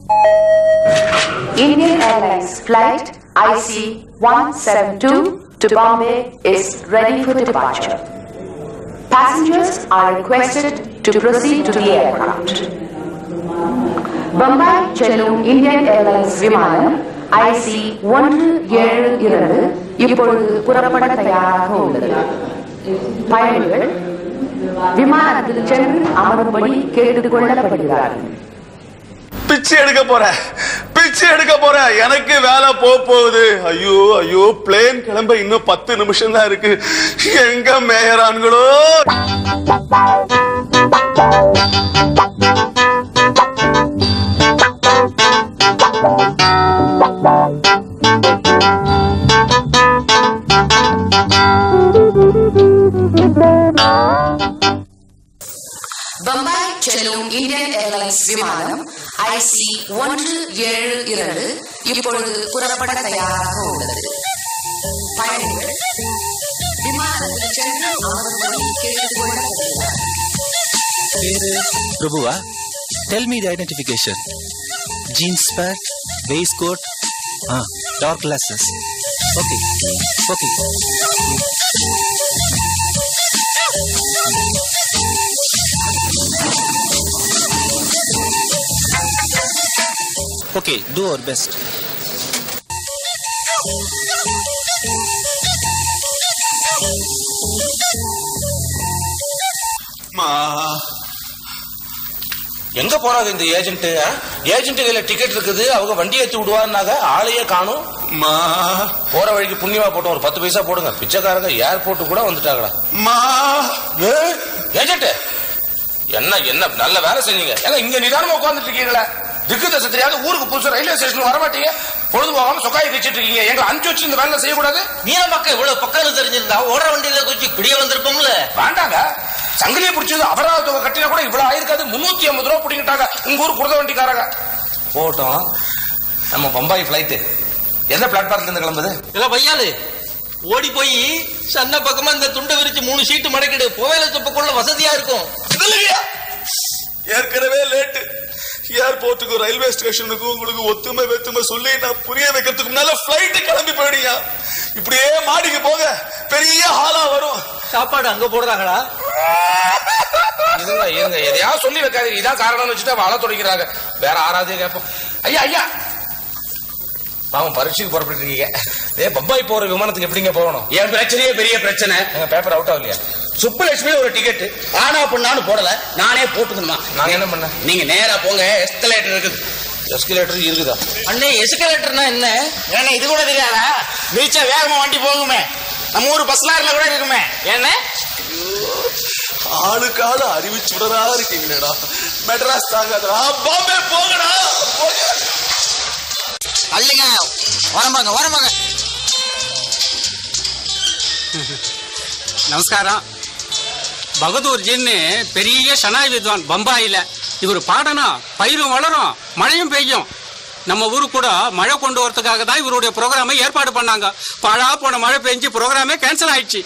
Indian Airlines flight IC 172 to Bombay is ready for departure. Passengers are requested to proceed to the aircraft. Bombay செல்லும் Indian airlines விமானம் IC ஒன்று ஏழு இரண்டு இப்பொழுது புறப்பட தயாராக உள்ளது பயணிகள் விமானத்தில் சென்று அமரும்படி கேட்டுக் கொள்ளப்படுகிறார்கள் பிச்சை எடுக்க போறேன் பிச்சை எடுக்க போறேன் எனக்கு வேலை போக போகுது ஐயோ ஐயோ பிளேன் கிளம்ப இன்னும் பத்து நிமிஷம் தான் இருக்கு எங்க மேயரான்களோ பம்பாய் செல்லும் இந்தியன் ஏர்லைன்ஸ் விமானம் ஐசி ஒன்று ஏழு இரண்டு இப்பொழுது புறப்பட தயாராக உள்ளது பயணிகள் விமானத்தில் சென்று அமரும்படி கேட்டுக் கொள்ளப்படுகிறார்கள் பேரு பிரபுவா tell me the identification jeans pant waist coat ஆ dark glasses okay okay okay do your best எங்க போறாங்க இந்த ஏஜென்ட் ஏஜென்ட் கையில டிக்கெட் இருக்குது அவங்க வண்டி ஏத்தி விடுவாருனாங்க ஆளையே காணும் போற வழிக்கு புண்ணியமா போட்டு ஒரு பத்து பைசா போடுங்க பிச்சைக்காரங்க ஏர்போர்ட் கூட வந்துட்டாங்களா ஏஜென்ட் என்ன என்ன நல்ல வேலை செஞ்சீங்க ஏங்க இங்க நிதானமா உட்கார்ந்துட்டு இருக்கீங்களா திக்கு தசை தெரியாத ஊருக்கு புதுசு ரயில்வே ஸ்டேஷன் வர மாட்டீங்க பொழுது போகாம சொக்காய் வச்சிட்டு இருக்கீங்க எங்க அனுப்பிச்சு வச்சு இந்த வேலை செய்யக்கூடாது நீல மக்கள் இவ்வளவு பக்கம் தெரிஞ்சிருந்தா ஓடுற வண்டியில குச்சி இப்படியே வந்திருப்போம்ல வேண்டாங்க சங்கிலியை பிடிச்சது அபராத தொகை கட்டினா கூட இவ்வளவு ஆயிருக்காது முன்னூத்தி ஐம்பது ரூபா பிடிங்கிட்டாங்க உங்க ஊர் குருத வண்டிக்காரங்க போட்டோம் நம்ம பம்பாய் பிளைட்டு எந்த பிளாட்ஃபார்ம்ல இருந்து கிளம்புது இல்ல பையாலு ஓடி போய் சன்ன பக்கமா இந்த துண்டை விரிச்சு மூணு சீட்டு மடக்கிடு புகையில துப்புக்குள்ள வசதியா இருக்கும் ஏற்கனவே லேட்டு ஏர்போர்ட்டுக்கும் ரயில்வே ஸ்டேஷனுக்கும் உங்களுக்கு ஒத்துமை வெத்துமை சொல்லி நான் புரிய வைக்கிறதுக்கு முன்னால பிளைட் கிளம்பி போயிடுங்க இப்படியே மாடிக்கு போக பெரிய ஹாலா வரும் சாப்பாடு அங்க போடுறாங்களா இருங்க இருங்க எதையாவது சொல்லி வைக்காதீங்க இதான் காரணம்னு வச்சுட்டு வாழ தொடங்கிறாங்க வேற ஆறாதே கேட்போம் ஐயா ஐயா பாவம் பரீட்சைக்கு புறப்பட்டு இருக்கீங்க ஏ பம்பாய் போற விமானத்துக்கு எப்படிங்க போகணும் என் பிரச்சனையே பெரிய பிரச்சனை பேப்பர் அவுட் ஆகலையா சுப்புலட்சுமி ஒரு டிக்கெட் ஆனா பொண்ணான்னு போடல நானே போட்டுக்கணுமா நாங்க என்ன பண்ண நீங்க நேரா போங்க எஸ்கலேட்டர் இருக்குது எஸ்கலேட்டர் இருக்குதா அண்ணே எஸ்கலேட்டர்னா என்ன ஏன்னா இது கூட தெரியாதா மிதிச்சா வேகமா வண்டி போகுமே நம்ம ஊர் பஸ் லாரில கூட இருக்குமே என்ன ஆளுக்கு ஆளு அறிவிச்சுடரா இருக்கீங்களேடா மெட்ராஸ் தாங்காதடா பாம்பே போங்கடா போங்க அல்லிங்க வரமாங்க வரமாங்க நமஸ்காரம் பகதூர் ஜின்னு பெரிய ஷனாய் வித்வான் பம்பாயில இவர் பாடனா பயிரும் வளரும் மழையும் பெய்யும் நம்ம ஊருக்கு கூட மழை கொண்டு வரதுக்காக தான் இவருடைய ப்ரோக்ராமை ஏற்பாடு பண்ணாங்க பாழா போன மழை பெஞ்சு ப்ரோக்ராமே கேன்சல் ஆயிடுச்சு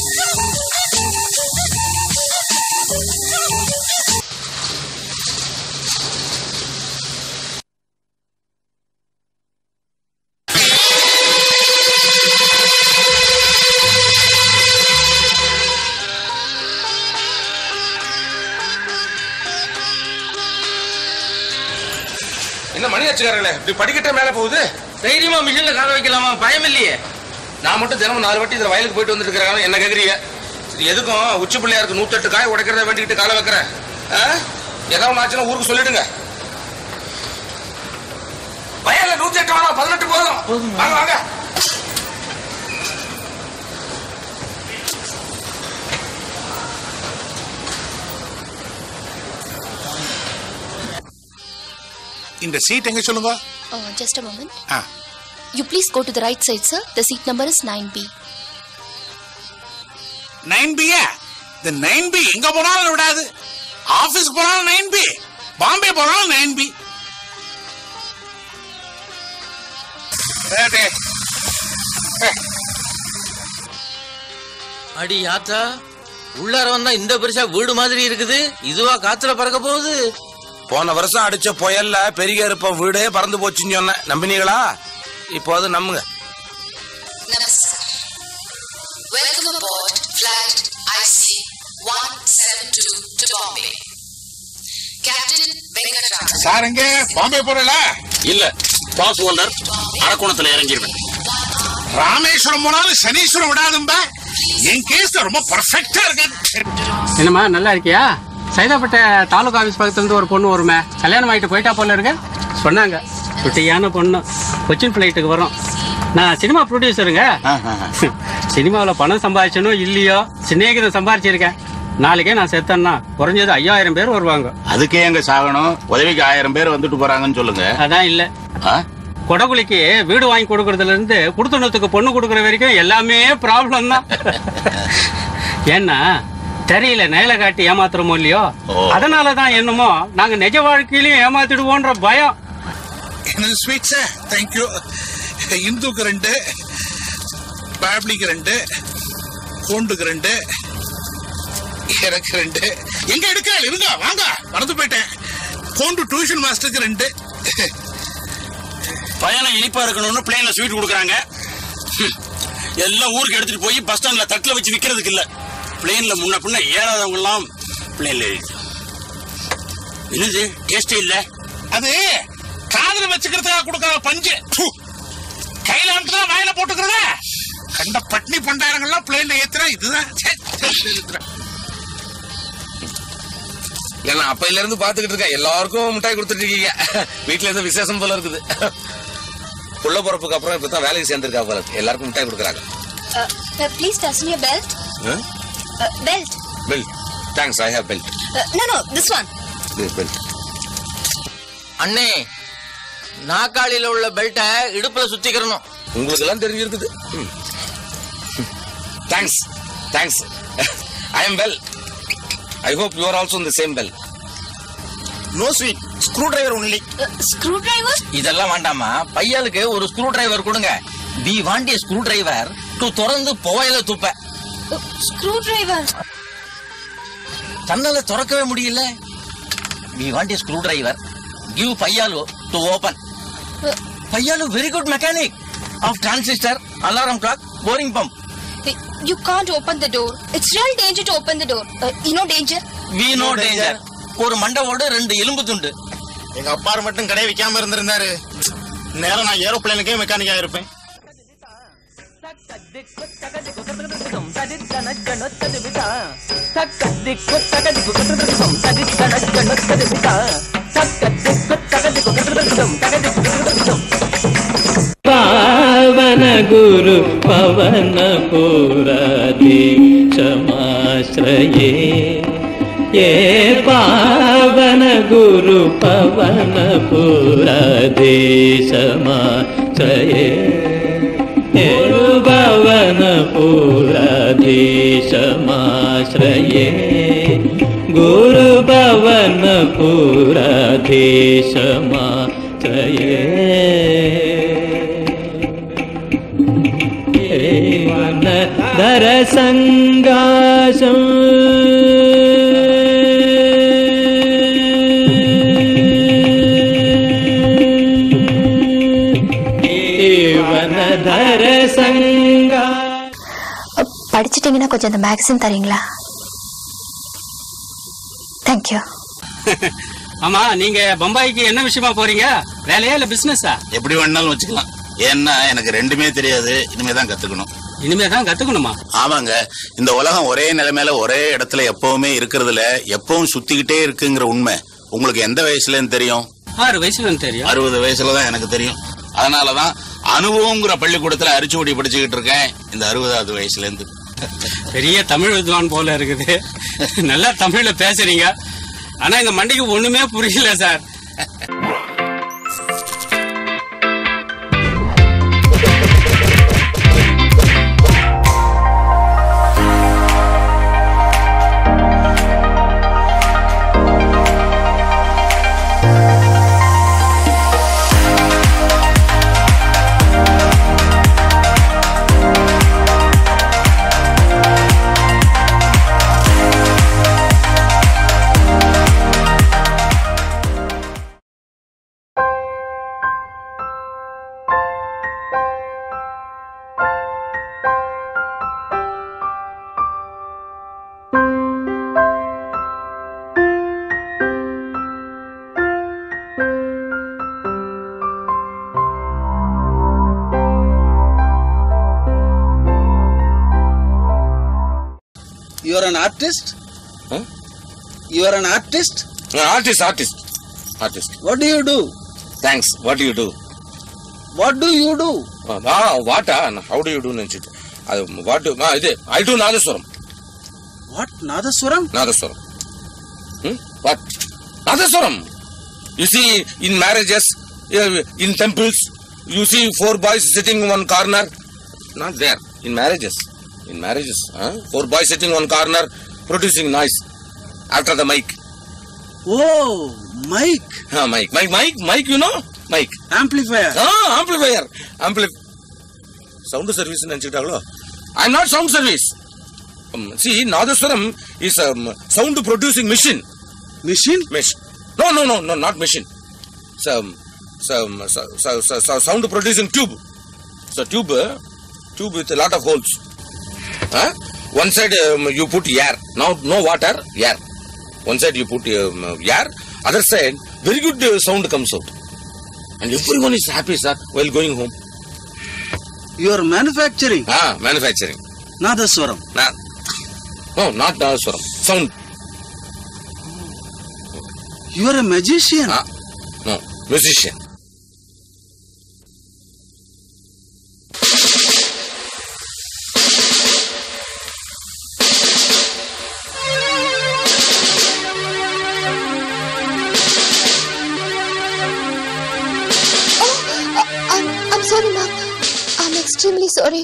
என்ன மணி வச்சுக்காரங்களே இப்படி படிக்கட்டே மேல போகுது தைரியமா மிஷின்ல கால வைக்கலாமா பயம் இல்லையே நான் மட்டும் தினமும் நாலு வாட்டி இதுல வயலுக்கு போயிட்டு வந்துட்டு இருக்கிறாங்க என்ன கேக்குறீங்க சரி எதுக்கும் உச்சி பிள்ளையாருக்கு நூத்தெட்டு காய் உடைக்கிறத வேண்டிக்கிட்டு காலை வைக்கிறேன் ஆ? ஏதாவது ஆச்சுன்னா ஊருக்கு சொல்லிடுங்க வயல்ல நூத்தி எட்டு வேணாம் பதினெட்டு போதும் வாங்க வாங்க இந்த சீட் எங்க சொல்லுங்க Oh, just a moment. ஆ. You please go to the right side, sir. The seat number is 9B. Nine B இந்த நைன் பி எங்க போனாலும் விடாது ஆபீஸ்க்கு போனாலும் நைன் பி பாம்பே போனாலும் நைன் பி அடி யாத்தா உள்ளார வந்தா இந்த பெருசா வீடு மாதிரி இருக்குது இதுவா காத்துல பறக்க போகுது போன வருஷம் அடிச்ச புயல்ல பெரிய இருப்ப வீடே பறந்து போச்சுன்னு சொன்னேன் நம்பினீங்களா இப்போ அது நம்புங்க Welcome aboard flight IC 172 to Bombay. Captain Venkatram. Sir எங்க பாம்பே போறல இல்ல பாஸ் ஹோல்டர் அரக்கோணத்துல இறங்கிருவேன் ராமேஸ்வரம் போனாலும் சனீஸ்வரம் விடாதும்ப என் கேஸ் ரொம்ப பர்ஃபெக்டா இருக்கு என்னம்மா நல்லா இருக்கியா சைதாப்பேட்டை தாலுகா ஆஃபீஸ் பக்கத்துல இருந்து ஒரு பொண்ணு வருமே கல்யாணம் ஆகிட்டு போயிட்டா போல இருக்க சொன்னாங்க குட்டியான பொண்ணு கொச்சின் ஃப்ளைட்டுக்கு வரும் நான் சினிமா ப்ரொடியூசருங்க சினிமாவில் பணம் சம்பாதிச்சனும் இல்லையோ சிநேகிதம் சம்பாதிச்சிருக்கேன் நாளைக்கே நான் செத்தேன்னா குறைஞ்சது ஐயாயிரம் பேர் வருவாங்க அதுக்கே எங்க சாகணும் உதவிக்கு ஆயிரம் பேர் வந்துட்டு போறாங்கன்னு சொல்லுங்க அதான் இல்ல கொடகுலிக்கு வீடு வாங்கி கொடுக்கறதுல இருந்து குடுத்தனத்துக்கு பொண்ணு கொடுக்கற வரைக்கும் எல்லாமே ப்ராப்ளம் தான் ஏன்னா தெரியல நேல காட்டி ஏமாத்துறோமோ இல்லையோ அதனாலதான் என்னமோ நாங்க நிஜ வாழ்க்கையிலயும் ஏமாத்திடுவோன்ற பயம் என்னது ஸ்வீட் சார் தேங்க்யூ இந்துக்கு ரெண்டு பாப்ளிக்கு ரெண்டு பூண்டுக்கு ரெண்டு எனக்கு ரெண்டு எங்க எடுக்கிறாள் இருங்க வாங்க மறந்து போயிட்டேன் பூண்டு டியூஷன் மாஸ்டருக்கு ரெண்டு பயணம் இனிப்பா இருக்கணும்னு பிளேன்ல ஸ்வீட் கொடுக்குறாங்க ஹம். எல்லாம் ஊருக்கு எடுத்துட்டு போய் பஸ் ஸ்டாண்ட்ல தட்டுல வச்சு விக்கிறதுக்கு இல்ல பிளேன்ல முன்ன பின்ன ஏறாதவங்க எல்லாம் பிளேன்ல என்னது டேஸ்டே இல்ல அது காது காதுல வச்சுக்கிறதுக்காக கொடுக்கற பஞ்சு ப்பு. கையில அமுக்குனா வாயில போட்டுக்கிறத கண்ட பட்னி பண்டாரங்கள்லாம் பிளேன்ல ஏத்துறா இதுதான் ச்சே, ச்சே, plane ஏத்துறா. இல்ல நான் அப்பையில இருந்து பாத்துக்கிட்டு இருக்கேன் எல்லாருக்கும் மிட்டாய் கொடுத்துட்டு இருக்கீங்க வீட்டுல ஏதோ விசேஷம் போல இருக்குது புள்ள பிறப்புக்கு அப்புறம் இப்பதான் வேலைக்கு சேர்ந்திருக்கா போல இருக்கு. எல்லாருக்கும் மிட்டாய் கொடுக்குறாங்க Uh, uh, please fasten your belt. Uh, belt. Belt thanks I have belt Uh, no, no, this one. Belt அண்ணே நாக்காளியில உள்ள பெல்ட்டை இடுப்புல சுத்திக்கிறணும் உங்களுக்கு எல்லாம் தெரிஞ்சிருக்குது thanks thanks I am well I hope you are also இந்த same well no sweet screwdriver only screwdriver இதெல்லாம் வேண்டாமா பையலுக்கு ஒரு ஸ்க்ரூ டிரைவர் கொடுங்க we want screwdriver to திறந்து புகையில துப்ப ஸ்க்ரூ டிரைவர் தன்னால திறக்கவே முடியல we want screwdriver give பையாலு to open பையாலு very good mechanic of transistor alarm clock boring pump You can't open the door. It's real danger to open the door. Uh, you know danger? We know danger ஒரு மண்டவோடு ரெண்டு எலும்பு துண்டு எங்க அப்பாரு மட்டும் கடை வைக்காம இருந்திருந்தாரு நேரம் நான் ஏரோப்ளேனுக்கே மெக்கானிக்கா இருப்பேன் पावन गुरु पवन पुरादि समाश्रये ये पावन गुरु पवन पुरादि समाश्रये गुरुभवन पुरादि समाश्रये गुरुभवन पुराधि समाश्रये वन धर सङ्गासम् வனதர சங்கா படிச்சிட்டீங்கன்னா கொஞ்சம் அந்த மேகசின் தரீங்களா தேங்க்யூ ஆமா நீங்க பம்பாய்க்கு என்ன விஷயமா போறீங்க வேலையா இல்ல பிசினஸா எப்படி வேணாலும் வச்சுக்கலாம் ஏன்னா எனக்கு ரெண்டுமே தெரியாது இனிமே தான் கத்துக்கணும் இனிமே தான் கத்துக்கணுமா ஆமாங்க இந்த உலகம் ஒரே நிலைமையில ஒரே இடத்துல எப்பவுமே இருக்கிறதுல எப்பவும் சுத்திக்கிட்டே இருக்குங்கிற உண்மை உங்களுக்கு எந்த வயசுலன்னு தெரியும் ஆறு வயசுல தெரியும் அறுபது வயசுல தான் எனக்கு தெரியும் அதனாலதான் அனுபவங்கிற பள்ளிக்கூடத்துல அரிச்சுவடி படிச்சுக்கிட்டு இருக்கேன் இந்த அறுபதாவது வயசுல இருந்து பெரிய தமிழ் வித்வான் போல இருக்குது நல்லா தமிழ்ல பேசுறீங்க ஆனா இந்த மண்டைக்கு ஒண்ணுமே புரியல sir You are an artist? Huh? You are an artist? Artist artist artist What do you do? Thanks what you do What do you do? ஆ வாட்டா ஹவு டு யூ டூ நினைச்சிட்டு அது வாட் இது I do Nadaswaram What? Nadaswaram? Nadaswaram what Nadaswaram you see in marriages in temples you see four boys sitting one corner not there in marriages in marriages four boys sitting one corner producing noise after the mic Oh, mic. Mic mic mic mic you know mic Amplifier. Amplifier ஆம்பிளி sound service நினைச்சுக்கிட்டாங்களோ I am not sound service see Nadaswaram is sound producing machine machine machine no no no no not machine sound producing tube so tube tube with lot of holes one side you put air no no water air one side you put air other side very good sound comes out And everyone is happy, sir, while going home. You are manufacturing. Ah, manufacturing. Nadaswaram. Na- no, not Nadaswaram. Sound. You are a magician. Ah, no, musician. I'm sorry, ma'am. I'm extremely sorry.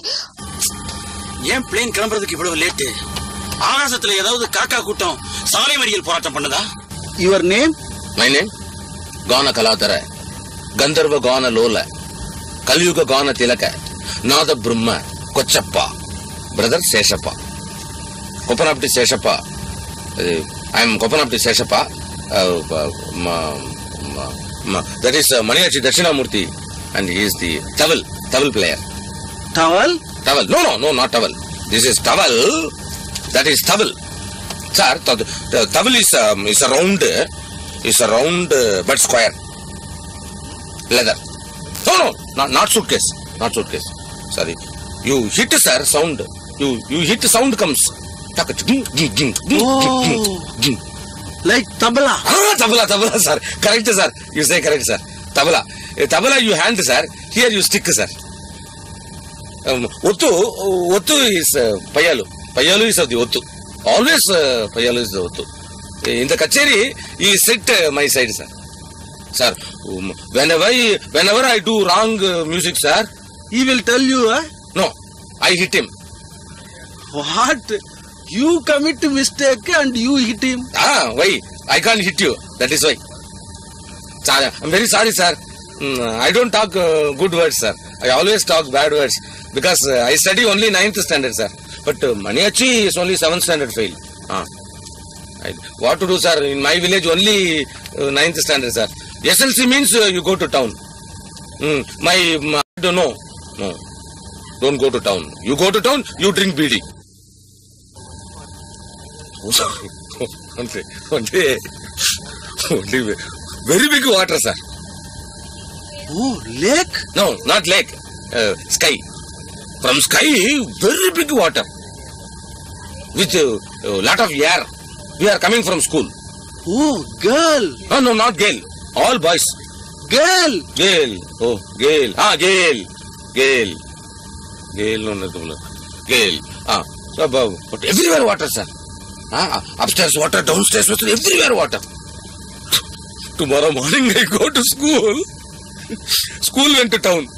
ஏன் plane கிளம்புறதுக்கு இவ்வளவு late ஆகாசத்துல ஏதாவது காக்கா கூட்டம் சாலை மறியல் போராட்டம் பண்ணுதா Your name? My name? Gana Kaladara. Gandharva Gana Lola. Kalyuga Gana Tilaka. Nada Brahma. Kochappa. Brother Seshappa. Kopanapti Seshappa. Uh, I am Kopanapti Seshappa. Uh, uh, ma, ma, ma, that is uh, Maniachi Dakshinamurthi. And he is the Taval. Taval player. Towel? Towel. No, no, no, not towel. This is towel. That is towel. Sir, the, the towel is, um, is a round, is a round uh, but square. Leather. No, no, not, not suitcase. Not suitcase. Sorry. You hit, sir, sound. You you hit, sound comes. Taka, ging, ging, ging, ging, ging, ging. Like tabla. Ah, tabla, tabla, sir. Correct, sir. You say correct, sir. Tabla. Eh, Tabla you hand, sir. Here you stick, sir. Um, Ottu, Ottu is uh, Payalu. Payalu is of the Ottu. Always uh, Payalu is the Ottu. Eh, In the Kacheri, he sit uh, my side, sir. Sir, um, whenever I, whenever I do wrong uh, music, sir, he will tell you, huh? No, I hit him. What? You commit mistake and you hit him. Ah, why? I can't hit you. That is why. Sir, I'm very sorry, sir. Mm, I don't talk uh, good words, sir. I always talk bad words because uh, I study only ninth standard, sir. But uh, Maniachi is only seventh standard fail. Ah. I, what to do, sir? In my village, only uh, ninth standard, sir. SLC means uh, you go to town. Mm, my, my, I don't know. No. Don't go to town. You go to town, you drink BD. Oh, sorry. one day, one day, one day, very big water, sir. Oh, lake? No, not lake. Uh, sky. From sky, very big water. With a uh, lot of air. We are coming from school. Oh, girl. No, no, not girl. All boys. Girl. Girl. Oh, girl. Ah, girl. Girl. Girl, no, no, no. Girl. Ah, so, but, but everywhere water, sir. Ah, upstairs water, downstairs water, everywhere water. Tomorrow morning I go to school. school went to town.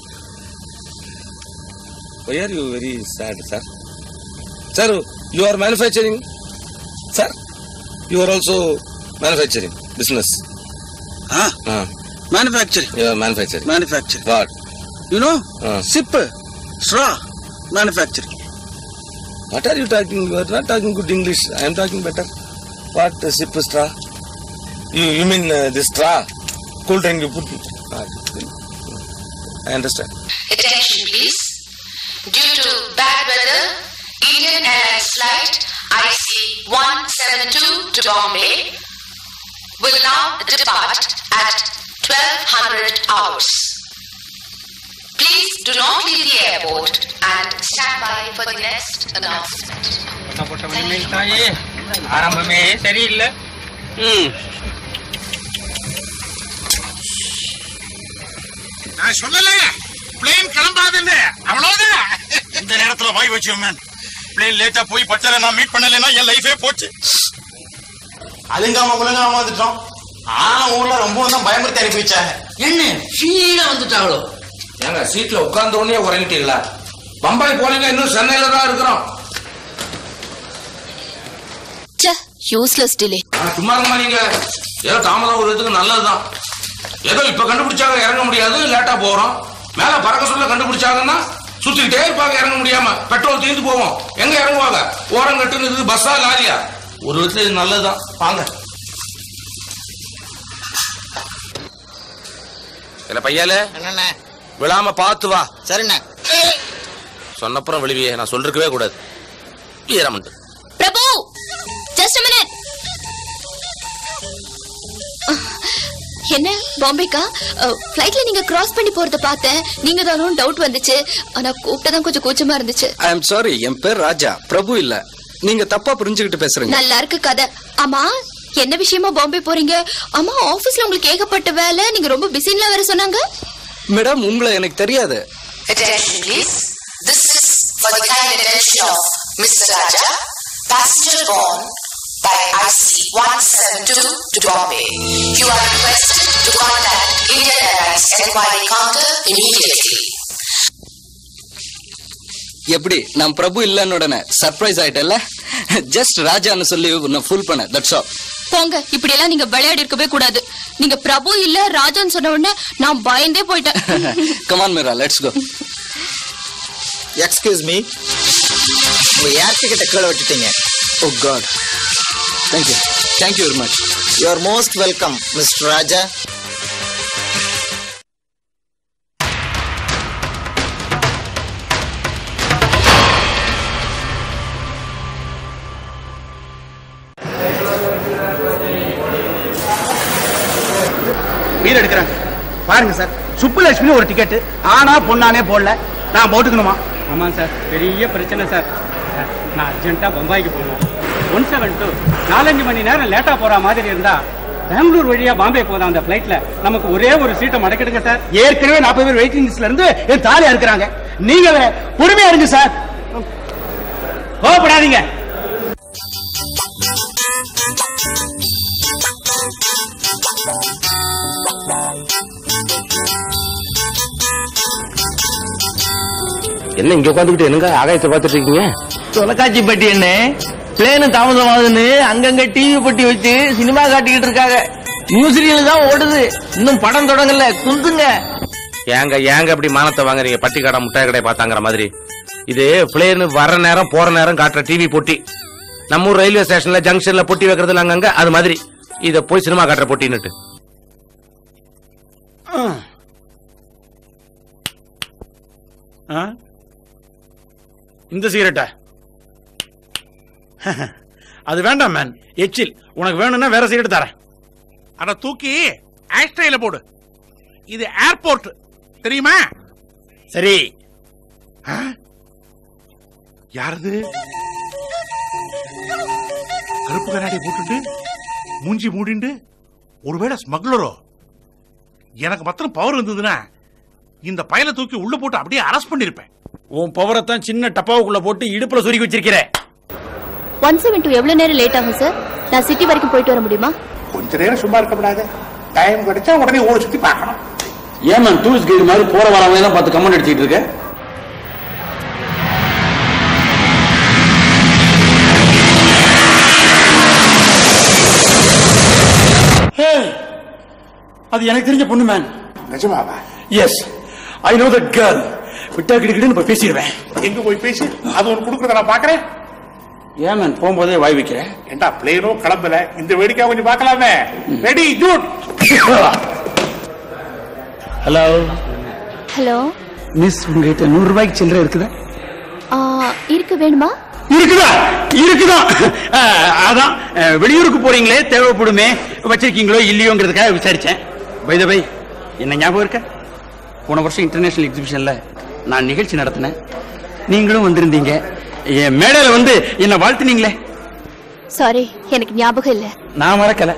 Why are you very sad, sir? Sir, you are manufacturing. Sir, you are also manufacturing business. Ah, Ah, manufacturing. you are manufacturing. Manufacturing. What? You know, Ah. sip, straw, manufacturing. What are you talking? You are not talking good English. I am talking better. What uh, sip straw? You you mean uh, this straw? Cool drink you put. Ah, I understand. Attention please. Due to bad weather, Indian Airlines flight IC-172 to Bombay will now depart at 1200 hours. Please do not leave the airport and stand by for the next announcement. தாயே ஆரம்பமே சரியில்லை ம் நான் சொல்லல plane கிளம்பாதுன்னு அவ்வளவுதான் இந்த நேரத்துல வாய் வச்சு மேன் பிளேன் லேட்டா போய் பட்டல நான் மீட் பண்ணலைன்னா என் லைஃபே போச்சு அலுங்காம குலுங்காம வந்துட்டோம் ஆனா ஊர்ல ரொம்ப தான் பயமுறுத்தி அனுப்பி வச்சாங்க என்ன ஃபீலா வந்துட்டாங்களோ ஏங்க சீட்ல உட்கார்ந்த உடனே உறங்கிட்டீங்களா பம்பாய் போனீங்க இன்னும் சென்னையில தான் இருக்கிறோம் யூஸ்லெஸ் டிலே ஆ, சும்மா இருங்கம்மா நீங்க ஏதோ தாமதம் ஒரு இதுக்கு நல்லதுதான் ஏதோ இப்ப கண்டுபிடிச்சாங்க இறங்க முடியாது லேட்டா போறோம் மேல பறக்க சொல்ல கண்டுபிடிச்சாங்கன்னா சுத்திக்கிட்டே இருப்பாங்க இறங்க முடியாம பெட்ரோல் தீர்ந்து போவோம் எங்க இறங்குவாங்க ஓரம் கட்டுன்னு இது பஸ்ஸா லாரியா ஒரு விதத்துல இது நல்லதுதான் வாங்க இல்ல பையால என்னண்ணே விழாம பார்த்து வா சரிண்ணே சொன்னப்புறம் விழுவியே நான் சொல்லிருக்கவே கூடாது ஈரமண்டு பிரபு ஜஸ்ட் மினிட் என்ன பாம்பேக்கா ஃப்ளைட்ல நீங்க கிராஸ் பண்ணி போறத பார்த்தேன் நீங்க தானும் டவுட் வந்துச்சு ஆனா கூப்பிட்டதான் கொஞ்சம் கூச்சமா இருந்துச்சு ஐ எம் சாரி என் பேர் ராஜா பிரபு இல்ல நீங்க தப்பா புரிஞ்சுக்கிட்டு பேசுறீங்க நல்லா இருக்கு கதை ஆமா என்ன விஷயமா பாம்பே போறீங்க ஆமா ஆபீஸ்ல உங்களுக்கு ஏகப்பட்ட வேலை நீங்க ரொம்ப பிஸின்ல வேற சொன்னாங்க மேடம் உங்களை எனக்கு தெரியாது Attention please. This is for the kind attention of Mr. Raja, passenger born by IC 172 to Bombay. You are requested to contact Indian Airlines Enquiry Counter immediately. எப்படி நான் பிரபு இல்லன்னு உடனே சர்ப்ரைஸ் ஆயிட்டல ஜஸ்ட் ராஜான்னு சொல்லி உன்னை ஃபுல் பண்ண தட்ஸ் ஆல் போங்க இப்படி எல்லாம் நீங்க விளையாடி இருக்கவே கூடாது நீங்க பிரபு இல்ல ராஜான்னு சொன்ன உடனே நான் பயந்தே போயிட்டேன் come on Meera let's go excuse me உங்க ஏர் டிக்கெட்டை கீழே விட்டுட்டீங்க oh god thank you thank you very much you are most welcome mister Raja வீடு எடுக்கிறாங்க பாருங்க சார் சுப்புலட்சுமி ஒரு டிக்கெட் ஆனா பொண்ணானே போடல நான் போட்டுக்கணுமா ஆமாம் சார் பெரிய பிரச்சனை சார் சார், நான் அர்ஜென்ட்டாக பம்பாய்க்கு போகணும் ஒன் செவன் டூ நாலஞ்சு மணி நேரம் லேட்டாக போகிற மாதிரி இருந்தா பெங்களூர் வழியா பாம்பே போதும் அந்த ஃப்ளைட்ல நமக்கு ஒரே ஒரு சீட்டை மடக்கிடுங்க சார் ஏற்கனவே நாற்பது பேர் வெயிட்டிங் லிஸ்ட்ல இருந்து என் தாலியா இருக்கிறாங்க நீங்க வேற பொறுமையா இருங்க சார் கோவப்படாதீங்க என்ன இங்க உட்காந்துக்கிட்டு என்னங்க ஆகாயத்தை பார்த்துட்டு இருக்கீங்க தொலைக்காட்சி பெட்டி என்ன பிளேனு தாமதமாகுதுன்னு அங்கங்க டிவி பெட்டி வச்சு சினிமா காட்டிக்கிட்டு இருக்காங்க நியூஸ்ரீல் தான் ஓடுது இன்னும் படம் தொடங்கல குந்துங்க ஏங்க ஏங்க இப்படி மானத்தை வாங்குறீங்க பட்டி கடை முட்டாய் கடை பார்த்தாங்கிற மாதிரி இது பிளேன் வர நேரம் போற நேரம் காட்டுற டிவி பொட்டி நம்ம ஊர் ரயில்வே ஸ்டேஷன்ல ஜங்ஷன்ல பொட்டி வைக்கிறது அங்கங்க அது மாதிரி இத போய் சினிமா காட்டுற பொட்டின்னுட்டு ஆ? இந்த சிகரெட்டா அது வேண்டாம் மேன் எச்சில் உனக்கு வேணும்னா வேற சிகரெட் தரேன் அட தூக்கி ஆஸ்ட்ரேல போடு இது ஏர்போர்ட் தெரியுமா சரி ஆ? யாரது கருப்பு கண்ணாடி போட்டுட்டு மூஞ்சி மூடிண்டு ஒருவேளை ஸ்மக்லரோ எனக்கு மாத்திரம் பவர் இருந்ததுன்னா இந்த பயலை தூக்கி உள்ள போட்டு அப்படியே அரெஸ்ட் பண்ணிருப்பேன் உன் பவரத்தான் சின்ன டப்பாவுக்குள்ள போட்டு இடுப்புல சொருகி வச்சிருக்கிற ஒன் செவன் டூ எவ்வளவு நேரம் லேட் ஆகும் சார் நான் சிட்டி வரைக்கும் போயிட்டு வர முடியுமா கொஞ்ச நேரம் சும்மா இருக்கக்கூடாது டைம் கிடைச்சா உடனே ஊரை சுத்தி பார்க்கணும் ஏன் மேம் டூரிஸ்ட் கைடு மாதிரி போற வரவங்க தான் பார்த்து கமெண்ட் அடிச்சிட்டு இருக்க அது எனக்கு தெரிஞ்ச பொண்ணு மேன் நிஜமாவா yes I know that girl விட்டா கிடுக்கிட்டு இப்ப பேசிடுவேன் எங்க போய் பேசி அது ஒரு கொடுக்கறத நான் பாக்குறேன் ஏன் மேன் போகும்போதே வாய் வைக்கிறேன் ஏண்டா பிளேனும் கிளம்பல இந்த வேடிக்கை கொஞ்சம் பார்க்கலாமே ரெடி ஜூட் ஹலோ ஹலோ மிஸ் உங்ககிட்ட நூறு ரூபாய்க்கு சில்லறை இருக்குதா இருக்கு வேணுமா இருக்குதா இருக்குதா அஹ், அதான் அஹ், வெளியூருக்கு போறீங்களே தேவைப்படுமே வச்சிருக்கீங்களோ இல்லையோங்கிறதுக்காக விசாரிச்சேன் பை த பை என்ன ஞாபகம் இருக்க போன வருஷம் இன்டர்நேஷனல் எக்ஸிபிஷன்ல நான் நிகழ்ச்சி நடத்தினேன் நீங்களும் வந்திருந்தீங்க என் மேடையில வந்து என்ன வாழ்த்துனீங்களே சாரி எனக்கு ஞாபகம் இல்ல நான் மறக்கல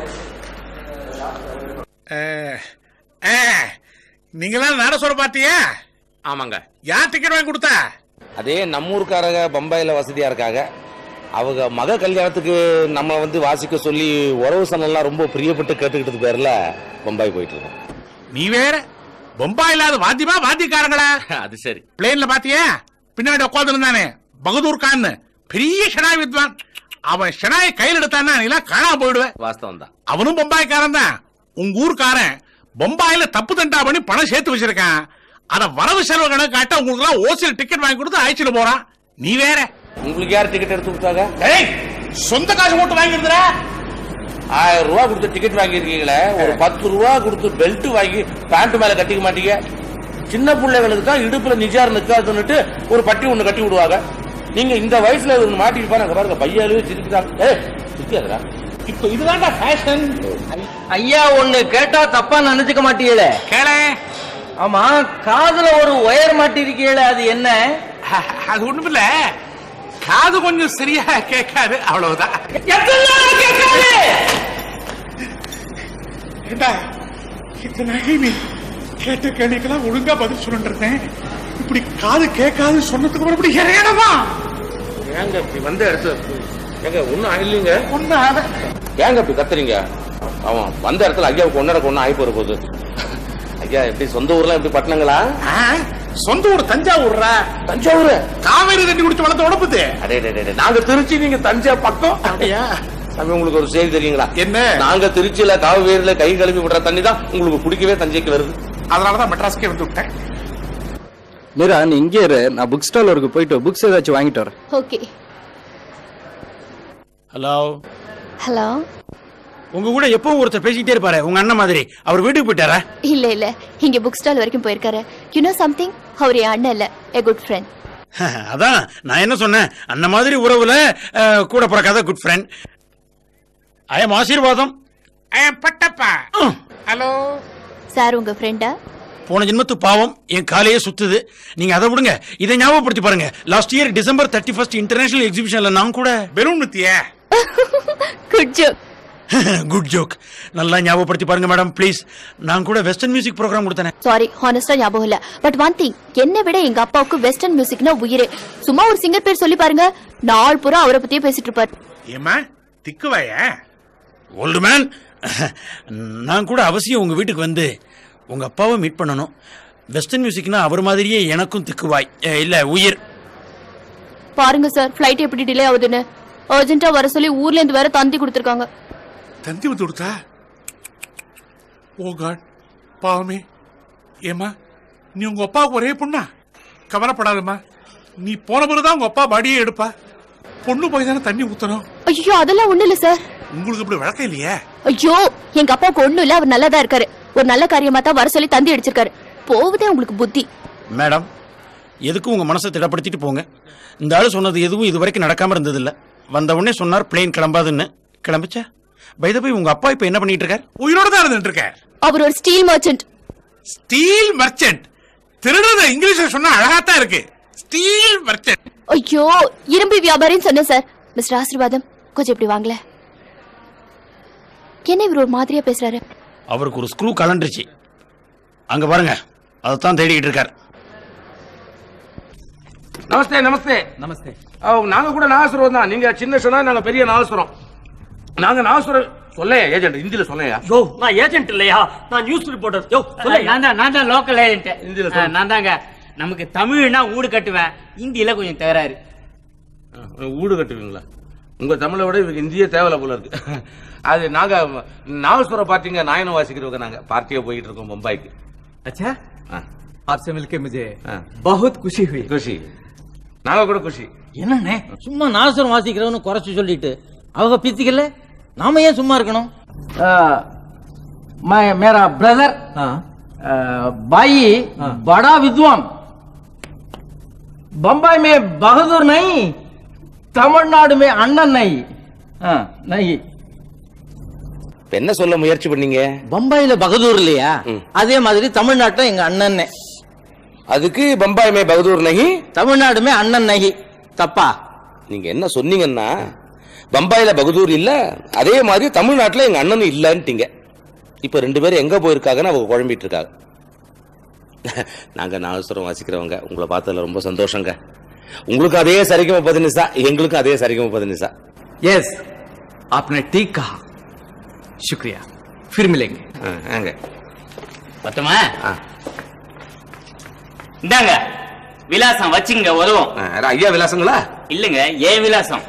நீங்களாம் நாட சொல்ல பாத்தியா ஆமாங்க யார் டிக்கெட் வாங்கி கொடுத்தா அதே நம்ம ஊருக்காரங்க பம்பாயில வசதியா இருக்காங்க அவங்க மக கல்யாணத்துக்கு நம்ம வந்து வாசிக்க சொல்லி உறவு சனெல்லாம் ரொம்ப பிரியப்பட்டு கேட்டுக்கிட்டது பேர்ல பம்பாய் போயிட்டு இருக்கோம் நீ வேற பொம்பாய் இல்லாத வாத்தியமா வாத்தியக்காரங்களா அது சரி பிளேன்ல பாத்தியா பின்னாடி உட்கார்ந்து இருந்தானே பகதூர் கான் பெரிய ஷனாய் வித்வான் அவன் ஷனாயை கையில் எடுத்தான்னா நீ எல்லாம் காணாம போயிடுவேன் வாஸ்தவம் தான் அவனும் பொம்பாய்க்காரன் தான் உங்க ஊர்க்காரன் பொம்பாயில தப்பு தண்டா பண்ணி பணம் சேர்த்து வச்சிருக்கான் அத வரவு செலவு கணக்கு காட்ட உங்களுக்கு எல்லாம் ஓசியில் டிக்கெட் வாங்கி கொடுத்து அழைச்சிட்டு போறான் நீ வேற உங்களுக்கு யார் டிக்கெட் எடுத்து கொடுத்தாங்க ஏய் சொந்த காசு போட்டு வாங்கிருந்துற ஆயிரம் ரூபா கொடுத்து டிக்கெட் வாங்கியிருக்கீங்களே ஒரு பத்து ரூபா கொடுத்து பெல்ட் வாங்கி பேண்ட் மேல கட்டிக்க மாட்டீங்க சின்ன பிள்ளைகளுக்கு தான் இடுப்புல நிஜார் நிக்காதுன்னுட்டு ஒரு பட்டி ஒண்ணு கட்டி விடுவாங்க நீங்க இந்த வயசுல ஒண்ணு மாட்டிட்டு பாருங்க பாருங்க பையாலே சிரிக்கிறாங்க ஏ சிரிக்காதரா இப்போ இதுதான்டா ஃபேஷன் ஐயா ஒண்ணு கேட்டா தப்பா நினைச்சுக்க மாட்டீங்களே கேளே ஆமா காதுல ஒரு ஒயர் மாட்டிருக்கீங்களே அது என்ன அது ஒண்ணுமில்ல காது கொஞ்சம் சரியா கேட்காது அவ்வளவுதான் ஏண்டா இத்தனை நீ கேட்ட கேள்விக்கெல்லாம் ஒழுங்கா பதில் சொல்லிட்டு இருந்தேன் இப்படி காது கேட்காது சொன்னதுக்கு அப்புறம் இப்படி இறையணுமா ஏங்க இப்படி வந்த இடத்துல ஏங்க ஒன்னும் ஆயிடலீங்க ஒண்ணு ஆக ஏங்க இப்படி கத்துறீங்க அவன் வந்த இடத்துல ஐயாவுக்கு ஒன்னடக்கு ஒன்னும் ஆகி போற போகுது ஐயா எப்படி சொந்த ஊர்லாம் எப்படி பட்டணங்களா சொந்த ஊர் தஞ்சாவூர்ரா தஞ்சாவூர் காவேரி தண்ணி குடிச்சு வளர்த்த உடம்புது அடே டே, டே, டே. நாங்க திருச்சி நீங்க தஞ்சை பக்கம் அப்படியா சாமி உங்களுக்கு ஒரு செய்தி தெரியுங்களா என்ன நாங்க திருச்சியில காவேரியில கை கழுவி விடுற தண்ணி தான் உங்களுக்கு குடிக்கவே தஞ்சைக்கு வருது அதனாலதான் மெட்ராஸ்க்கே வந்து விட்டேன் மீரா நீ இங்கே இரு நான் புக் ஸ்டால் வரைக்கும் போயிட்டு புக்ஸ் ஏதாச்சும் வாங்கிட்டு வரேன் ஓகே ஹலோ ஹலோ உங்க கூட எப்பவும் ஒருத்தர் பேசிக்கிட்டே இருப்பாரு உங்க அண்ணன் மாதிரி அவர் வீட்டுக்கு போயிட்டாரா இல்ல இல்ல இங்க புக் ஸ்டால் வரைக்கும் போயிருக்காரு யூ நோ சம்திங் அவர் என் அண்ணன் இல்ல எ குட் ஃப்ரெண்ட் அதான் நான் என்ன சொன்னேன் அண்ணன் மாதிரி உறவுல அஹ், கூட பிறக்காத good friend I am Aasirvatham I am Pattappa hello sir உங்க ஃப்ரெண்டா போன ஜென்மத்து பாவம் என் காலையே சுத்துது நீங்க அதை விடுங்க இதை ஞாபகப்படுத்தி பாருங்க last year December thirty first international எக்ஸிபிஷன்ல நான் கூட பெலூன் வித்திய குட் ஜோக் குட் ஜோக் நல்லா ஞாபகப்படுத்தி பாருங்க மேடம் ப்ளீஸ் நான் கூட வெஸ்டர்ன் மியூசிக் ப்ரோக்ராம் கொடுத்தேன் சாரி ஹானஸ்டா ஞாபகம் இல்ல பட் ஒன் திங் என்னை விட எங்க அப்பாவுக்கு வெஸ்டர்ன் மியூசிக்னா உயிரே சும்மா ஒரு சிங்கர் பேர் சொல்லி பாருங்க நாள் பூரா அவரை பத்தியே பேசிட்டு இருப்பார் ஏமா திக்குவாய ஓல்டு மேன் நான் கூட அவசியம் உங்க வீட்டுக்கு வந்து உங்க அப்பாவை மீட் பண்ணணும் வெஸ்டர்ன் மியூசிக்னா அவர் மாதிரியே எனக்கும் திக்குவாய் அஹ், இல்ல உயிர் பாருங்க சார் ஃபிளைட் எப்படி டிலே ஆகுதுன்னு அர்ஜென்ட்டா வர சொல்லி ஊர்ல இருந்து வேற தந்தி கொடுத்துருக்காங்க தந்தி வந்து கொடுத்தா ஓ காட் பாவமே ஏமா நீ உங்க அப்பாவுக்கு ஒரே பொண்ணா கவலைப்படாதம்மா நீ போன பிறகுதான் உங்க அப்பா பாடியே எடுப்பா பொண்ணு போய் தானே தண்ணி ஊத்தணும் ஐயோ அதெல்லாம் ஒண்ணு இல்ல சார் உங்களுக்கு இப்படி வழக்கம் இல்லையே ஐயோ எங்க அப்பாவுக்கு ஒண்ணும் இல்ல அவர் நல்லாதான் இருக்காரு ஒரு நல்ல காரியமா தான் வர சொல்லி தந்தி அடிச்சிருக்காரு போகுதே உங்களுக்கு புத்தி மேடம் எதுக்கும் உங்க மனசை திடப்படுத்திட்டு போங்க இந்த ஆளு சொன்னது எதுவும் இது வரைக்கும் நடக்காம இருந்ததில்ல வந்த உடனே சொன்னார் பிளேன் கிளம்பாதுன்னு கிளம்பிச்சா பைத போய் உங்க அப்பா இப்ப என்ன பண்ணிட்டு இருக்கார் உயிரோட தான் இருந்துட்டு இருக்க அவர் ஒரு ஸ்டீல் மர்ச்சன்ட் ஸ்டீல் மர்ச்சன்ட் திருடுறத இங்கிலீஷ்ல சொன்னா அழகாத்தான் இருக்கு ஸ்டீல் மர்ச்சன்ட் ஐயோ இரும்பு வியாபாரின்னு சொன்னேன் சார் மிஸ்டர் ஆசீர்வாதம் கொஞ்சம் இப்படி வாங்கல என்ன இவர் ஒரு மாதிரியா பேசுறாரு அவருக்கு ஒரு ஸ்க்ரூ கலண்டுருச்சு அங்க பாருங்க அதைத்தான் தேடிக்கிட்டு இருக்கார் நமஸ்தே நமஸ்தே நமஸ்தே நாங்க கூட நாகசுரம் தான் நீங்க சின்ன சொன்னா நாங்க பெரிய நாகசுரம் நாங்க நாகசுரம் சொல்லையா ஏஜென்ட் ஹிந்தியில சொல்லையா யோ நான் ஏஜென்ட் இல்லையா நான் நியூஸ் ரிப்போர்ட்டர் யோ நான் தான் நான் தான் லோக்கல் ஏஜென்ட் நான் தாங்க நமக்கு தமிழ்னா ஊடு கட்டுவேன் இந்தியில கொஞ்சம் தகராறு ஊடு கட்டுவீங்களா உங்க தமிழை விட இவங்க இந்திய தேவையில்ல போல இருக்கு அது நாங்க நாகசுரம் பார்ட்டிங்க நாயனம் வாசிக்கிறவங்க நாங்க பார்ட்டியா போயிட்டு இருக்கோம் மும்பைக்கு अच्छा आपसे मिलके मुझे बहुत खुशी हुई குஷி நாங்க கூட குஷி என்னண்ணே சும்மா நாசரம் வாசிக்கிறவனு குறைச்சு சொல்லிட்டு அவங்க பித்திக்கல நாம ஏன் சும்மா இருக்கணும் मैं मेरा ब्रदर भाई बड़ा विद्वान बम्बई में बहादुर नहीं तमिलनाडु में अण्णन नहीं हाँ, नहीं இப்ப என்ன சொல்ல முயற்சி பண்ணீங்க பம்பாயில பகதூர் இல்லையா அதே மாதிரி தமிழ்நாட்டுல எங்க அண்ணன் அதுக்கு பம்பாய் மே பகதூர் நகி தமிழ்நாடுமே அண்ணன் நகி தப்பா நீங்க என்ன சொன்னீங்கன்னா பம்பாயில பகதூர் இல்ல அதே மாதிரி தமிழ்நாட்டுல எங்க அண்ணனும் இல்லன்ட்டீங்க இப்ப ரெண்டு பேரும் எங்க போயிருக்காங்கன்னு அவங்க குழம்பிட்டு இருக்காங்க நாங்க நாகசுரம் வாசிக்கிறவங்க உங்களை பார்த்ததுல ரொம்ப சந்தோஷங்க உங்களுக்கு அதே சரிகம பதினிசா எங்களுக்கும் அதே சரிகம பதினிசா यस आपने ठीक कहा शुक्रिया फिर मिलेंगे ஆங்க பத்துமா இந்தாங்க விலாசம் வச்சுங்க உதவும் ஐயா விலாசங்களா இல்லங்க ஏன் விலாசம்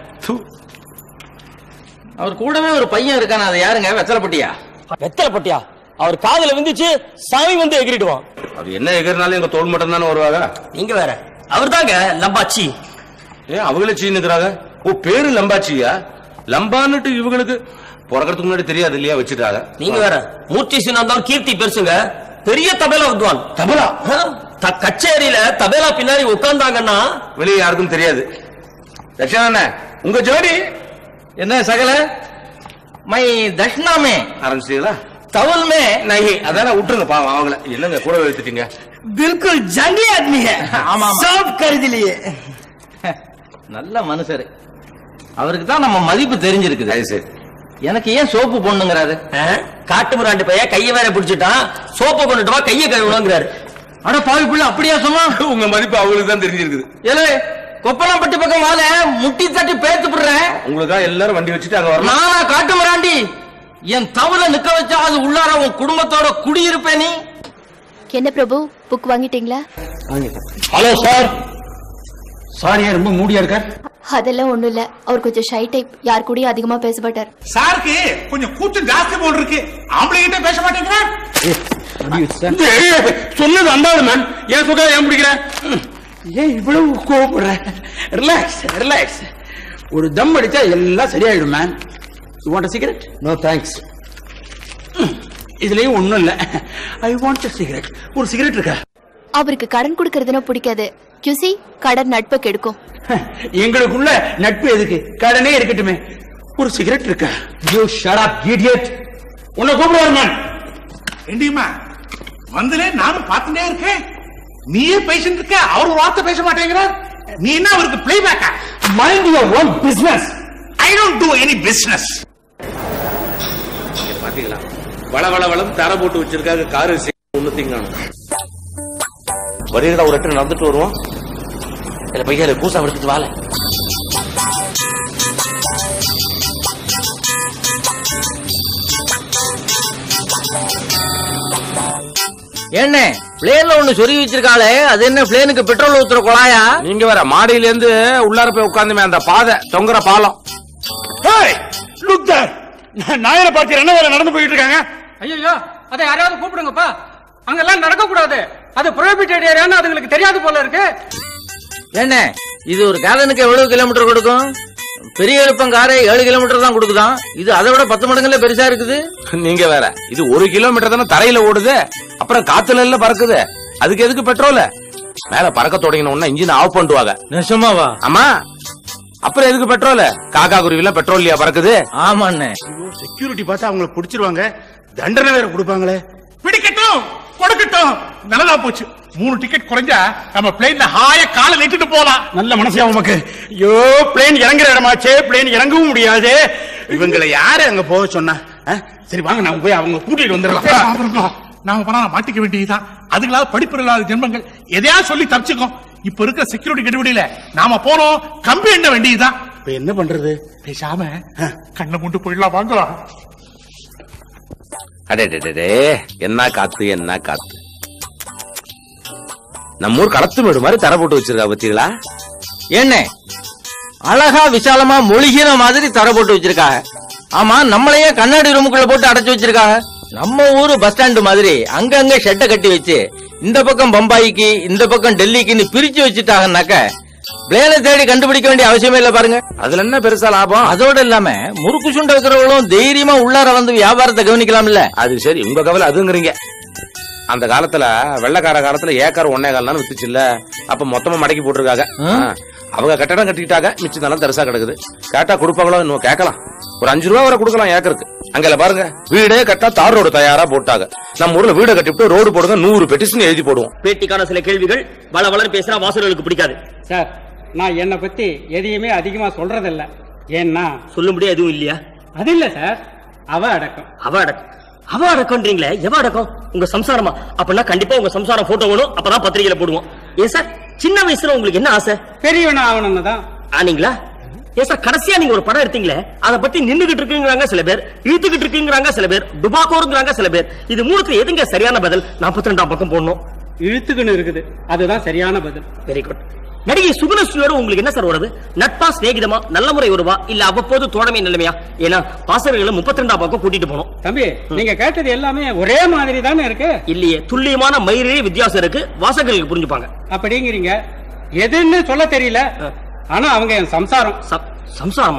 அவர் கூடவே ஒரு பையன் இருக்கான அது யாருங்க வெத்தலைப்பட்டியா வெத்தலைப்பட்டியா அவர் காதுல விந்துச்சு சாமி வந்து எகிரிடுவான் அவர் என்ன எகிறனாலும் எங்க தோல் மட்டும் தானே வருவாங்க நீங்க வேற அவர் தாங்க லம்பாச்சி ஏன் அவங்களே சீனுக்குறாங்க ஓ பேரு லம்பாச்சியா லம்பான்னுட்டு இவங்களுக்கு பிறக்கிறதுக்கு முன்னாடி தெரியாது இல்லையா வச்சுட்டாங்க நீங்க வேற மூர்த்தி சின்னாந்தான் கீர்த்தி பெருசுங்க பெரிய தபேலா வித்வான் தபலா கச்சேரியில தபேலா பின்னாடி உட்கார்ந்தாங்கன்னா வெளியே யாருக்கும் தெரியாது தட்சிணா உங்க ஜோடி என்ன சகல மை தஷ்னா மே ஆரம்பிச்சிட்டீங்களா तवल में नहीं அதான விட்டுருங்க பாவம் அவங்கள என்னங்க கூட எடுத்துட்டீங்க बिल्कुल जंगली आदमी है ஆமா, ஆமா. सब खरीद लिए நல்ல மனுஷரு அவருக்கு தான் நம்ம மதிப்பு தெரிஞ்சிருக்குது சரி எனக்கு ஏன் சோப்பு போடணுங்கிறாரு காட்டு முராண்டு பைய கைய வேற பிடிச்சிட்டான் சோப்பை கொண்டுட்டு வா கைய கழுவணுங்கிறாரு அட பாவி புள்ள அப்படியா சொன்னா உங்க மதிப்பு அவங்களுக்கு தான் தெரிஞ்சிருக்குது ஏலே கொப்பளம்பட்டி பக்கம் வாழ முட்டி தட்டி பேத்து விடுறேன் உங்களுக்கு தான் எல்லாரும் வண்டி வச்சுட்டு அங்க வரணும் நானா காட்டு மிராண்டி என் தவளை நிக்க வச்சா அது உள்ளார உன் குடும்பத்தோட குடியிருப்பே நீ என்ன பிரபு புக் வாங்கிட்டீங்களா ஹலோ சார் சார் ஏன் ரொம்ப மூடியா இருக்கார் அதெல்லாம் ஒண்ணும் இல்ல அவர் கொஞ்சம் ஷை டைப் யார் கூடயும் அதிகமா பேச மாட்டார் சாருக்கு கொஞ்சம் கூச்சம் ஜாஸ்தி போல் இருக்கு ஆம்பளை கிட்ட பேச மாட்டேங்கிறார் சொன்னது அந்தாடு மேன் ஏன் சுகா ஏன் பிடிக்கிற ஏன் இவ்வளவு கோவப்படுற ரிலாக்ஸ் ரிலாக்ஸ் ஒரு தம் அடிச்சா எல்லாம் சரியாயிடும் man you want cigarette no thanks இதுலயும் ஒண்ணும் இல்ல ஐ வாண்ட் சிகரெட் ஒரு சிகரெட் இருக்கா அவருக்கு கடன் கொடுக்கறதுனா பிடிக்காது கியூசி கடன் நட்பை கெடுக்கும் எங்களுக்குள்ள நட்பு எதுக்கு கடனே இருக்கட்டுமே ஒரு சிகரெட் இருக்கா யூ ஷட் அப் இடியட் உன்னை கூப்பிடுவார் மேன் ஏண்டியம்மா வந்துலே நானும் பார்த்துட்டே இருக்கேன் நீயே பேசிட்டு இருக்க அவர் ஒரு வார்த்தை பேச மாட்டேங்கிறார் நீ என்ன அவருக்கு பிளே பேக்கா mind your own business I don't do any business இங்க பாத்தீங்களா வள வள வளம் தர போட்டு வச்சிருக்காங்க காரு ஒண்ணு திங்கானும் வருகிறா ஒரு எட்டு நடந்துட்டு வருவோம் இல்ல பையன் கூசா எடுத்துட்டு வாழ என்ன பிளேன்ல ஒண்ணு சொருகி வச்சிருக்காளே அது என்ன பிளேனுக்கு பெட்ரோல் ஊத்துற குழாயா நீங்க வேற மாடியில இருந்து உள்ளார போய் உட்காந்துமே அந்த பாதை தொங்குற பாலம் லுக் தேர் நாயர பார்த்து என்ன வேலை நடந்து போயிட்டு இருக்காங்க ஐயோ அதை யாராவது கூப்பிடுங்கப்பா அங்கெல்லாம் நடக்க கூடாது அது ப்ரோஹிபிட்டட் ஏரியான்னு அதுங்களுக்கு தெரியாது போல இருக்கு என்ன இது ஒரு கேலனுக்கு எவ்வளவு கிலோமீட்டர் கொடுக்கும் பெரிய எழுப்பம் காரை ஏழு கிலோமீட்டர் தான் கொடுக்குதாம் இது அதை விட பத்து மடங்குல பெருசா இருக்குது நீங்க வேற இது ஒரு கிலோமீட்டர் தானே தரையில ஓடுது அப்புறம் காத்துல இல்ல பறக்குது அதுக்கு எதுக்கு பெட்ரோல் மேல பறக்க தொடங்கின உடனே இன்ஜின் ஆஃப் பண்ணுவாங்க நிஜமாவா ஆமா அப்புறம் எதுக்கு பெட்ரோல் காக்கா குருவில பெட்ரோல் இல்லையா பறக்குது ஆமாண்ணே செக்யூரிட்டி பார்த்தா அவங்களை பிடிச்சிருவாங்க தண்டனை வேற கொடுப்பாங்களே பிடிக்கட்டும் கொடுக்கட்டும் நல்லதா போச்சு மூணு டிக்கெட் குறைஞ்சா நம்ம பிளேன்ல ஹாய காலை நீட்டிட்டு போலாம் நல்ல மனசியா உமக்கு ஐயோ பிளேன் இறங்குற இடமாச்சே பிளேன் இறங்கவும் முடியாது இவங்களை யாரு அங்க போக சொன்னா ஆ? சரி வாங்க நான் போய் அவங்க கூட்டிட்டு வந்துடலாம் நாம பண்ணா மாட்டிக்க வேண்டியதுதான் அதுகளாவது படிப்பு இல்லாத ஜென்மங்கள் எதையாவது சொல்லி தப்பிச்சுக்கோம் இப்ப இருக்கிற செக்யூரிட்டி கெடுபிடியில நாம போனோம் கம்பி எண்ண வேண்டியதுதான் இப்ப என்ன பண்றது பேசாம கண்ணை கொண்டு போயிடலாம் வாங்கலாம் அடே டே, டே, டே. என்ன காத்து என்ன காத்து நம்ம ஊர் களத்து மேடு மாதிரி தர போட்டு வச்சிருக்கா பத்தீங்களா என்ன அழகா விசாலமா மொழிகிற மாதிரி தர போட்டு வச்சிருக்காங்க ஆமா நம்மளையே கண்ணாடி ரூமுக்குள்ள போட்டு அடைச்சு வச்சிருக்காங்க நம்ம ஊரு பஸ் ஸ்டாண்டு மாதிரி அங்கங்க ஷெட்டை கட்டி வச்சு இந்த பக்கம் பம்பாய்க்கு இந்த பக்கம் டெல்லிக்குன்னு பிரிச்சு வச்சுட்டாங்கன்னாக்க பிளேனை தேடி கண்டுபிடிக்க வேண்டிய அவசியமே இல்ல பாருங்க அதுல என்ன பெருசா லாபம் அதோட இல்லாம முறுக்கு சுண்ட வைக்கிறவங்களும் தைரியமா உள்ளார வந்து வியாபாரத்தை கவனிக்கலாம்ல அது சரி உங்க கவலை அதுங்கிறீங்க அந்த காலத்துல வெள்ளக்கார காலத்துல ஏக்கர் ஒன்னே கால் வித்துச்சு இல்ல அப்ப மொத்தமா மடக்கி போட்டிருக்காங்க ஆ. அவங்க கட்டடம் கட்டிக்கிட்டாங்க மிச்சம் நல்லா தரிசா கிடக்குது கேட்டா கொடுப்பாங்களோ இன்னும் கேட்கலாம் ஒரு அஞ்சு ரூபா வரை கொடுக்கலாம் ஏக்கருக்கு அங்கல பாருங்க வீடே கட்டா தார் ரோடு தயாரா போட்டாங்க நம்ம ஊர்ல வீடை கட்டிவிட்டு ரோடு போடுங்க நூறு பெட்டிஷன் எழுதி போடுவோம் பேட்டிக்கான சில கேள்விகள் வள வளன்னு பேசினா வாசகர்களுக்கு பிடிக்காது சார் நான் என்னை பத்தி எதையுமே அதிகமா சொல்றதில்ல ஏன்னா சொல்லும்படி எதுவும் இல்லையா அது இல்ல சார் அவ அடக்கம் அவ அடக்கம் அவ அடக்கம்ன்றீங்களே எவ அடக்கம் உங்க சம்சாரமா அப்படின்னா கண்டிப்பா உங்க சம்சாரம் போட்டோ வேணும் அப்பதான் பத்திரிகையில போடுவோம் ஏன் சார் சின்ன வயசுல உங்களுக்கு என்ன ஆசை பெரியவன ஆகணும்னு தான் ஆனீங்களா ஏன் சார் கடைசியா நீங்க ஒரு படம் எடுத்தீங்களே அதை பத்தி நின்னுகிட்டு இருக்குங்கிறாங்க சில பேர் இழுத்துக்கிட்டு இருக்குங்கிறாங்க சில பேர் டுபாக்கோருங்கிறாங்க சில பேர் இது மூணுக்கு எதுங்க சரியான பதில் நாற்பத்தி ரெண்டாம் பக்கம் போடணும் இழுத்துக்குன்னு இருக்குது அதுதான் சரியான பதில் வெரி குட் நடிகை சுகுணஸ்ரீயோட உங்களுக்கு என்ன சார் வருது நட்பா சிநேகிதமா நல்ல முறை வருவா இல்ல அவ்வப்போது தோழமை நிலைமையா ஏன்னா பாசறைகளை முப்பத்தி ரெண்டாம் பக்கம் கூட்டிட்டு போனோம் தம்பி நீங்க கேட்டது எல்லாமே ஒரே மாதிரி தானே இருக்கு இல்லையே துல்லியமான மயிரே வித்தியாசம் இருக்கு வாசகர்களுக்கு புரிஞ்சுப்பாங்க அப்படிங்கிறீங்க எதுன்னு சொல்ல தெரியல ஆனா அவங்க என் சம்சாரம் சம்சாரமா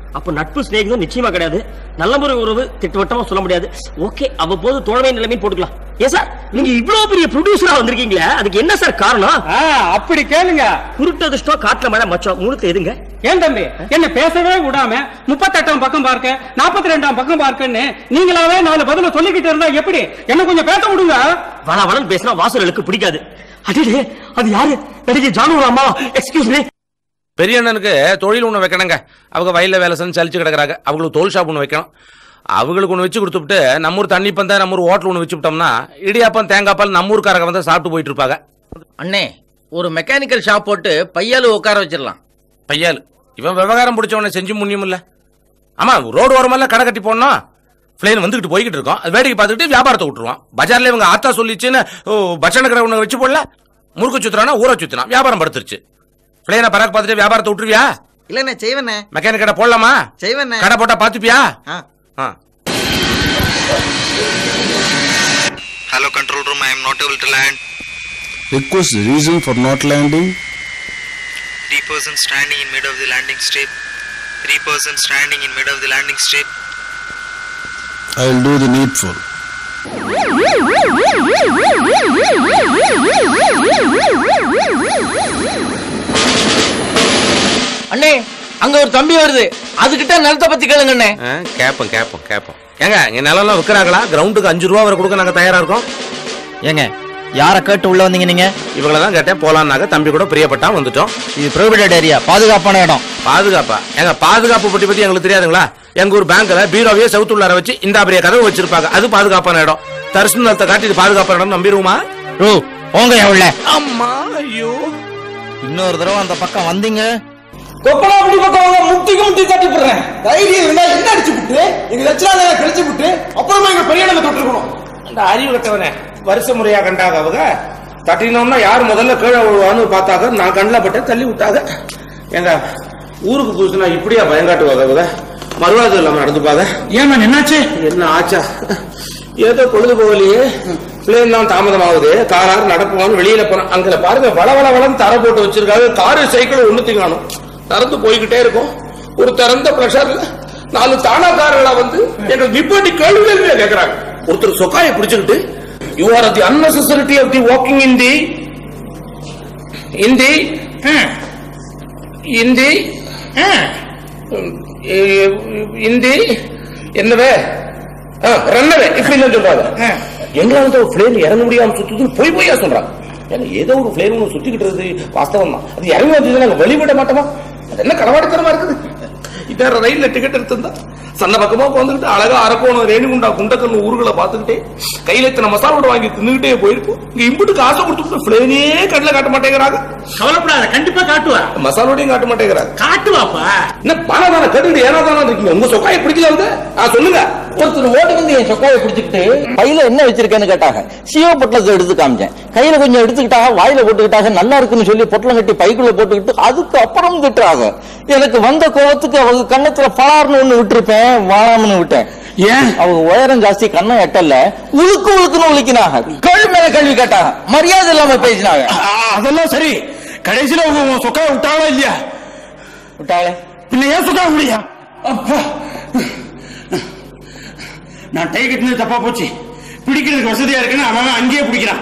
அப்ப நட்பு சிநேகம் நிச்சயமா கிடையாது நல்ல முறை உறவு திட்டவட்டமா சொல்ல முடியாது ஓகே அவ்வப்போது தோழமை நிலைமை போட்டுக்கலாம் ஏன் சார் நீங்க இவ்வளவு பெரிய ப்ரொடியூசரா வந்திருக்கீங்களே அதுக்கு என்ன சார் காரணம் அப்படி கேளுங்க குருட்டதிர்ஷ்டம் காட்டுல மழை மச்சம் மூணுத்து எதுங்க ஏன் தம்பி என்ன பேசவே விடாம முப்பத்தெட்டாம் பக்கம் பார்க்க நாற்பத்தி ரெண்டாம் பக்கம் பார்க்கன்னு நீங்களாவே நாலு பதில சொல்லிக்கிட்டு இருந்தா எப்படி என்ன கொஞ்சம் பேச விடுங்க வள வளன்னு பேசினா வாசலுக்கு பிடிக்காது அடே அது யாரு நடிகை ஜானு அம்மா எக்ஸ்கியூஸ் மீ பெரிய அண்ணனுக்கு தொழில் ஒன்று வைக்கணுங்க அவங்க வயலில் வேலை செஞ்சு சலிச்சு கிடக்குறாங்க அவங்களுக்கு தோல் ஷாப் ஒன்று வைக்கணும் அவங்களுக்கு ஒன்று வச்சு கொடுத்துட்டு நம்ம ஊர் தண்ணி பந்தா நம்ம ஊர் ஹோட்டல் ஒன்று வச்சு விட்டோம்னா இடியாப்பம் தேங்காய் பால் நம்ம ஊருக்காரங்க வந்து சாப்பிட்டு போயிட்டு இருப்பாங்க அண்ணே ஒரு மெக்கானிக்கல் ஷாப் போட்டு பையாலு உட்கார வச்சிடலாம் பையால் இவன் விவகாரம் பிடிச்சவனை செஞ்சு முன்னியும் இல்ல ஆமா ரோடு ஓரமெல்லாம் கடை கட்டி போடணும் பிளேன் வந்துகிட்டு போய்கிட்டு இருக்கோம் அது வேடிக்கை பார்த்துக்கிட்டு வியாபாரத்தை விட்டுருவான் பஜார்ல இவங்க ஆத்தா சொல்லிச்சுன்னு ஓ, பட்சண கடை ஒன்று வச்சு போடல முறுக்கு சுத்துறானா ஊரை சுத்தினான் வியாபாரம் படுத்துருச்சு பிளேனை பறக்க பார்த்துட்டு வியாபாரத்தை விட்டுருவியா இல்லண்ணே செய்வேண்ணே மெக்கானிக் கடை போடலாமா செய்வேண்ணே கடை போட்டா பாத்துப்பியா ஆ. ஆ Hello, control room. I am not able to land. Request reason for not landing. Three persons standing in mid of the landing strip. Three persons standing in mid of the landing strip. I will do the needful. அண்ணே அங்க ஒரு தம்பி வருது அதுகிட்ட நிலத்தை பத்தி கேளுங்க அண்ணே ஆ, கேப்போம் கேப்போம் கேப்போம் ஏங்க இங்க நிலம் விற்கிறாங்களா கிரவுண்டுக்கு அஞ்சு ரூபா வரை கொடுக்க நாங்க தயாரா இருக்கோம் ஏங்க யாரை கேட்டு உள்ள வந்தீங்க நீங்க இவங்கள தான் கேட்டேன் போலான்னாக்க தம்பி கூட பிரியப்பட்டா வந்துட்டோம் இது ப்ரோபிடட் ஏரியா பாதுகாப்பான இடம் பாதுகாப்பா ஏங்க பாதுகாப்பு பற்றி பத்தி எங்களுக்கு தெரியாதுங்களா எங்க ஊர் பேங்க்ல பீரோவையே செவுத்துள்ளார வச்சு இந்த பெரிய கதவு வச்சிருப்பாங்க அது பாதுகாப்பான இடம் தரிசனத்தை காட்டி இது பாதுகாப்பான இடம் நம்பிடுவோமா ஓ போங்க உள்ள அம்மா ஐயோ இன்னொரு தடவை அந்த பக்கம் வந்தீங்க கொப்பளா அப்படி பக்கம் வாங்க முட்டிக்கு முட்டி தட்டி போடுறேன் தைரியம் இருந்தா என்ன அடிச்சு விட்டு எங்க லட்சணால கழிச்சு விட்டு அப்புறமா எங்க பெரிய இடத்துல தொட்டிருக்கணும் அந்த அறிவு கட்டவனே வருஷ முறையா கண்டாக அவங்க தட்டினோம்னா யார் முதல்ல கீழே விழுவான்னு பார்த்தாங்க நான் கண்ணில் பட்டு தள்ளி விட்டாங்க ஏங்க ஊருக்கு புதுசுனா இப்படியா பயங்காட்டுவாங்க அவங்க மறுவாது இல்லாம நடந்துப்பாங்க ஏமா என்னாச்சு என்ன ஆச்சா ஏதோ பொழுது போகலையே பிளேன் தான் தாமதமாகுது காரார் நடப்புவான்னு வெளியில போனோம் அங்க பாருங்க வள வள வளம் தர போட்டு வச்சிருக்காங்க காரு சைக்கிள் ஒண்ணு திங்காணும் திறந்து போய்கிட்டே இருக்கும் ஒரு திறந்த பிரஷர்ல நாலு தானாக்காரர்களா வந்து எங்க விப்பட்டி கேள்விகள் கேக்குறாங்க ஒருத்தர் சொக்காயை பிடிச்சுக்கிட்டு you are the unnecessity of the walking in the in the in the in the என்னவே ரன்னவே இப்படி சொல்றாங்க எங்களால ஒரு பிளேன் இறங்க முடியாம சுத்துதுன்னு போய் போய்யா சொல்றாங்க ஏன்னா ஏதோ ஒரு பிளேன் ஒன்று சுத்திக்கிட்டு இருக்குது வாஸ்தவம் தான் அது இறங்கி வந்தது நாங்க வெளிவிட மாட்டோமா அது என்ன களவாடித்தனமா இருக்குது இதான் ரயில்ல டிக்கெட் எடுத்திருந்தா சன்ன பக்கமா உட்காந்துக்கிட்டு அழகா அரக்கோணம் ரேணிகுண்டா குண்டக்கல் ஊர்களை பார்த்துக்கிட்டே கையில இத்தனை மசாலோட வாங்கி தின்னுகிட்டே போயிருப்போம் இங்க இம்புட்டுக்கு ஆசை கொடுத்துட்டு பிளேனே கண்ணில் காட்ட மாட்டேங்கிறாங்க கவலைப்படாத கண்டிப்பா காட்டுவா மசாலோடையும் காட்ட மாட்டேங்கிறாங்க காட்டுவாப்பா என்ன பணம் தானே கேட்டுக்கிட்டு ஏனா தானே இருக்கீங்க உங்க சொக்காயை பிடிக்கல வந்து ஆ சொல்லுங்க ஒருத்தர் ஓடி வந்து என் சொக்காயை பிடிச்சிக்கிட்டு கையில என்ன வச்சிருக்கேன்னு கேட்டாங்க சிவ பொட்டலத்தை எடுத்து காமிச்சேன் கையில கொஞ்சம் எடுத்துக்கிட்டாங்க வாயில போட்டுக்கிட்டாங்க நல்லா இருக்குன்னு சொல்லி பொட்டலம் கட்டி பைக்குள்ள போட்டுக்கிட்டு அதுக்கு அப்புறம் திட்டுறாங்க எனக்கு வந்த கோவத்துக்கு அவங்க கண்ணத்துல பலார்னு ஒண்ணு விட்டுருப்பேன் வாழாமனு விட்டேன் ஏன் அவங்க உயரம் ஜாஸ்தி கண்ணம் எட்டல உழுக்கு உழுக்குன்னு உழுக்கினாங்க கேள்வி மேல கேள்வி கேட்டாங்க மரியாதை இல்லாம பேசினாங்க அதெல்லாம் சரி கடைசியில உங்க உங்க சொக்காய விட்டாங்களா இல்லையா விட்டாங்களே பின்ன ஏன் சொக்கா முடியா அப்பா நான் டை கட்டினது தப்பா போச்சு பிடிக்கிறதுக்கு வசதியா இருக்குன்னு அவன் அவன் அங்கேயே பிடிக்கிறான்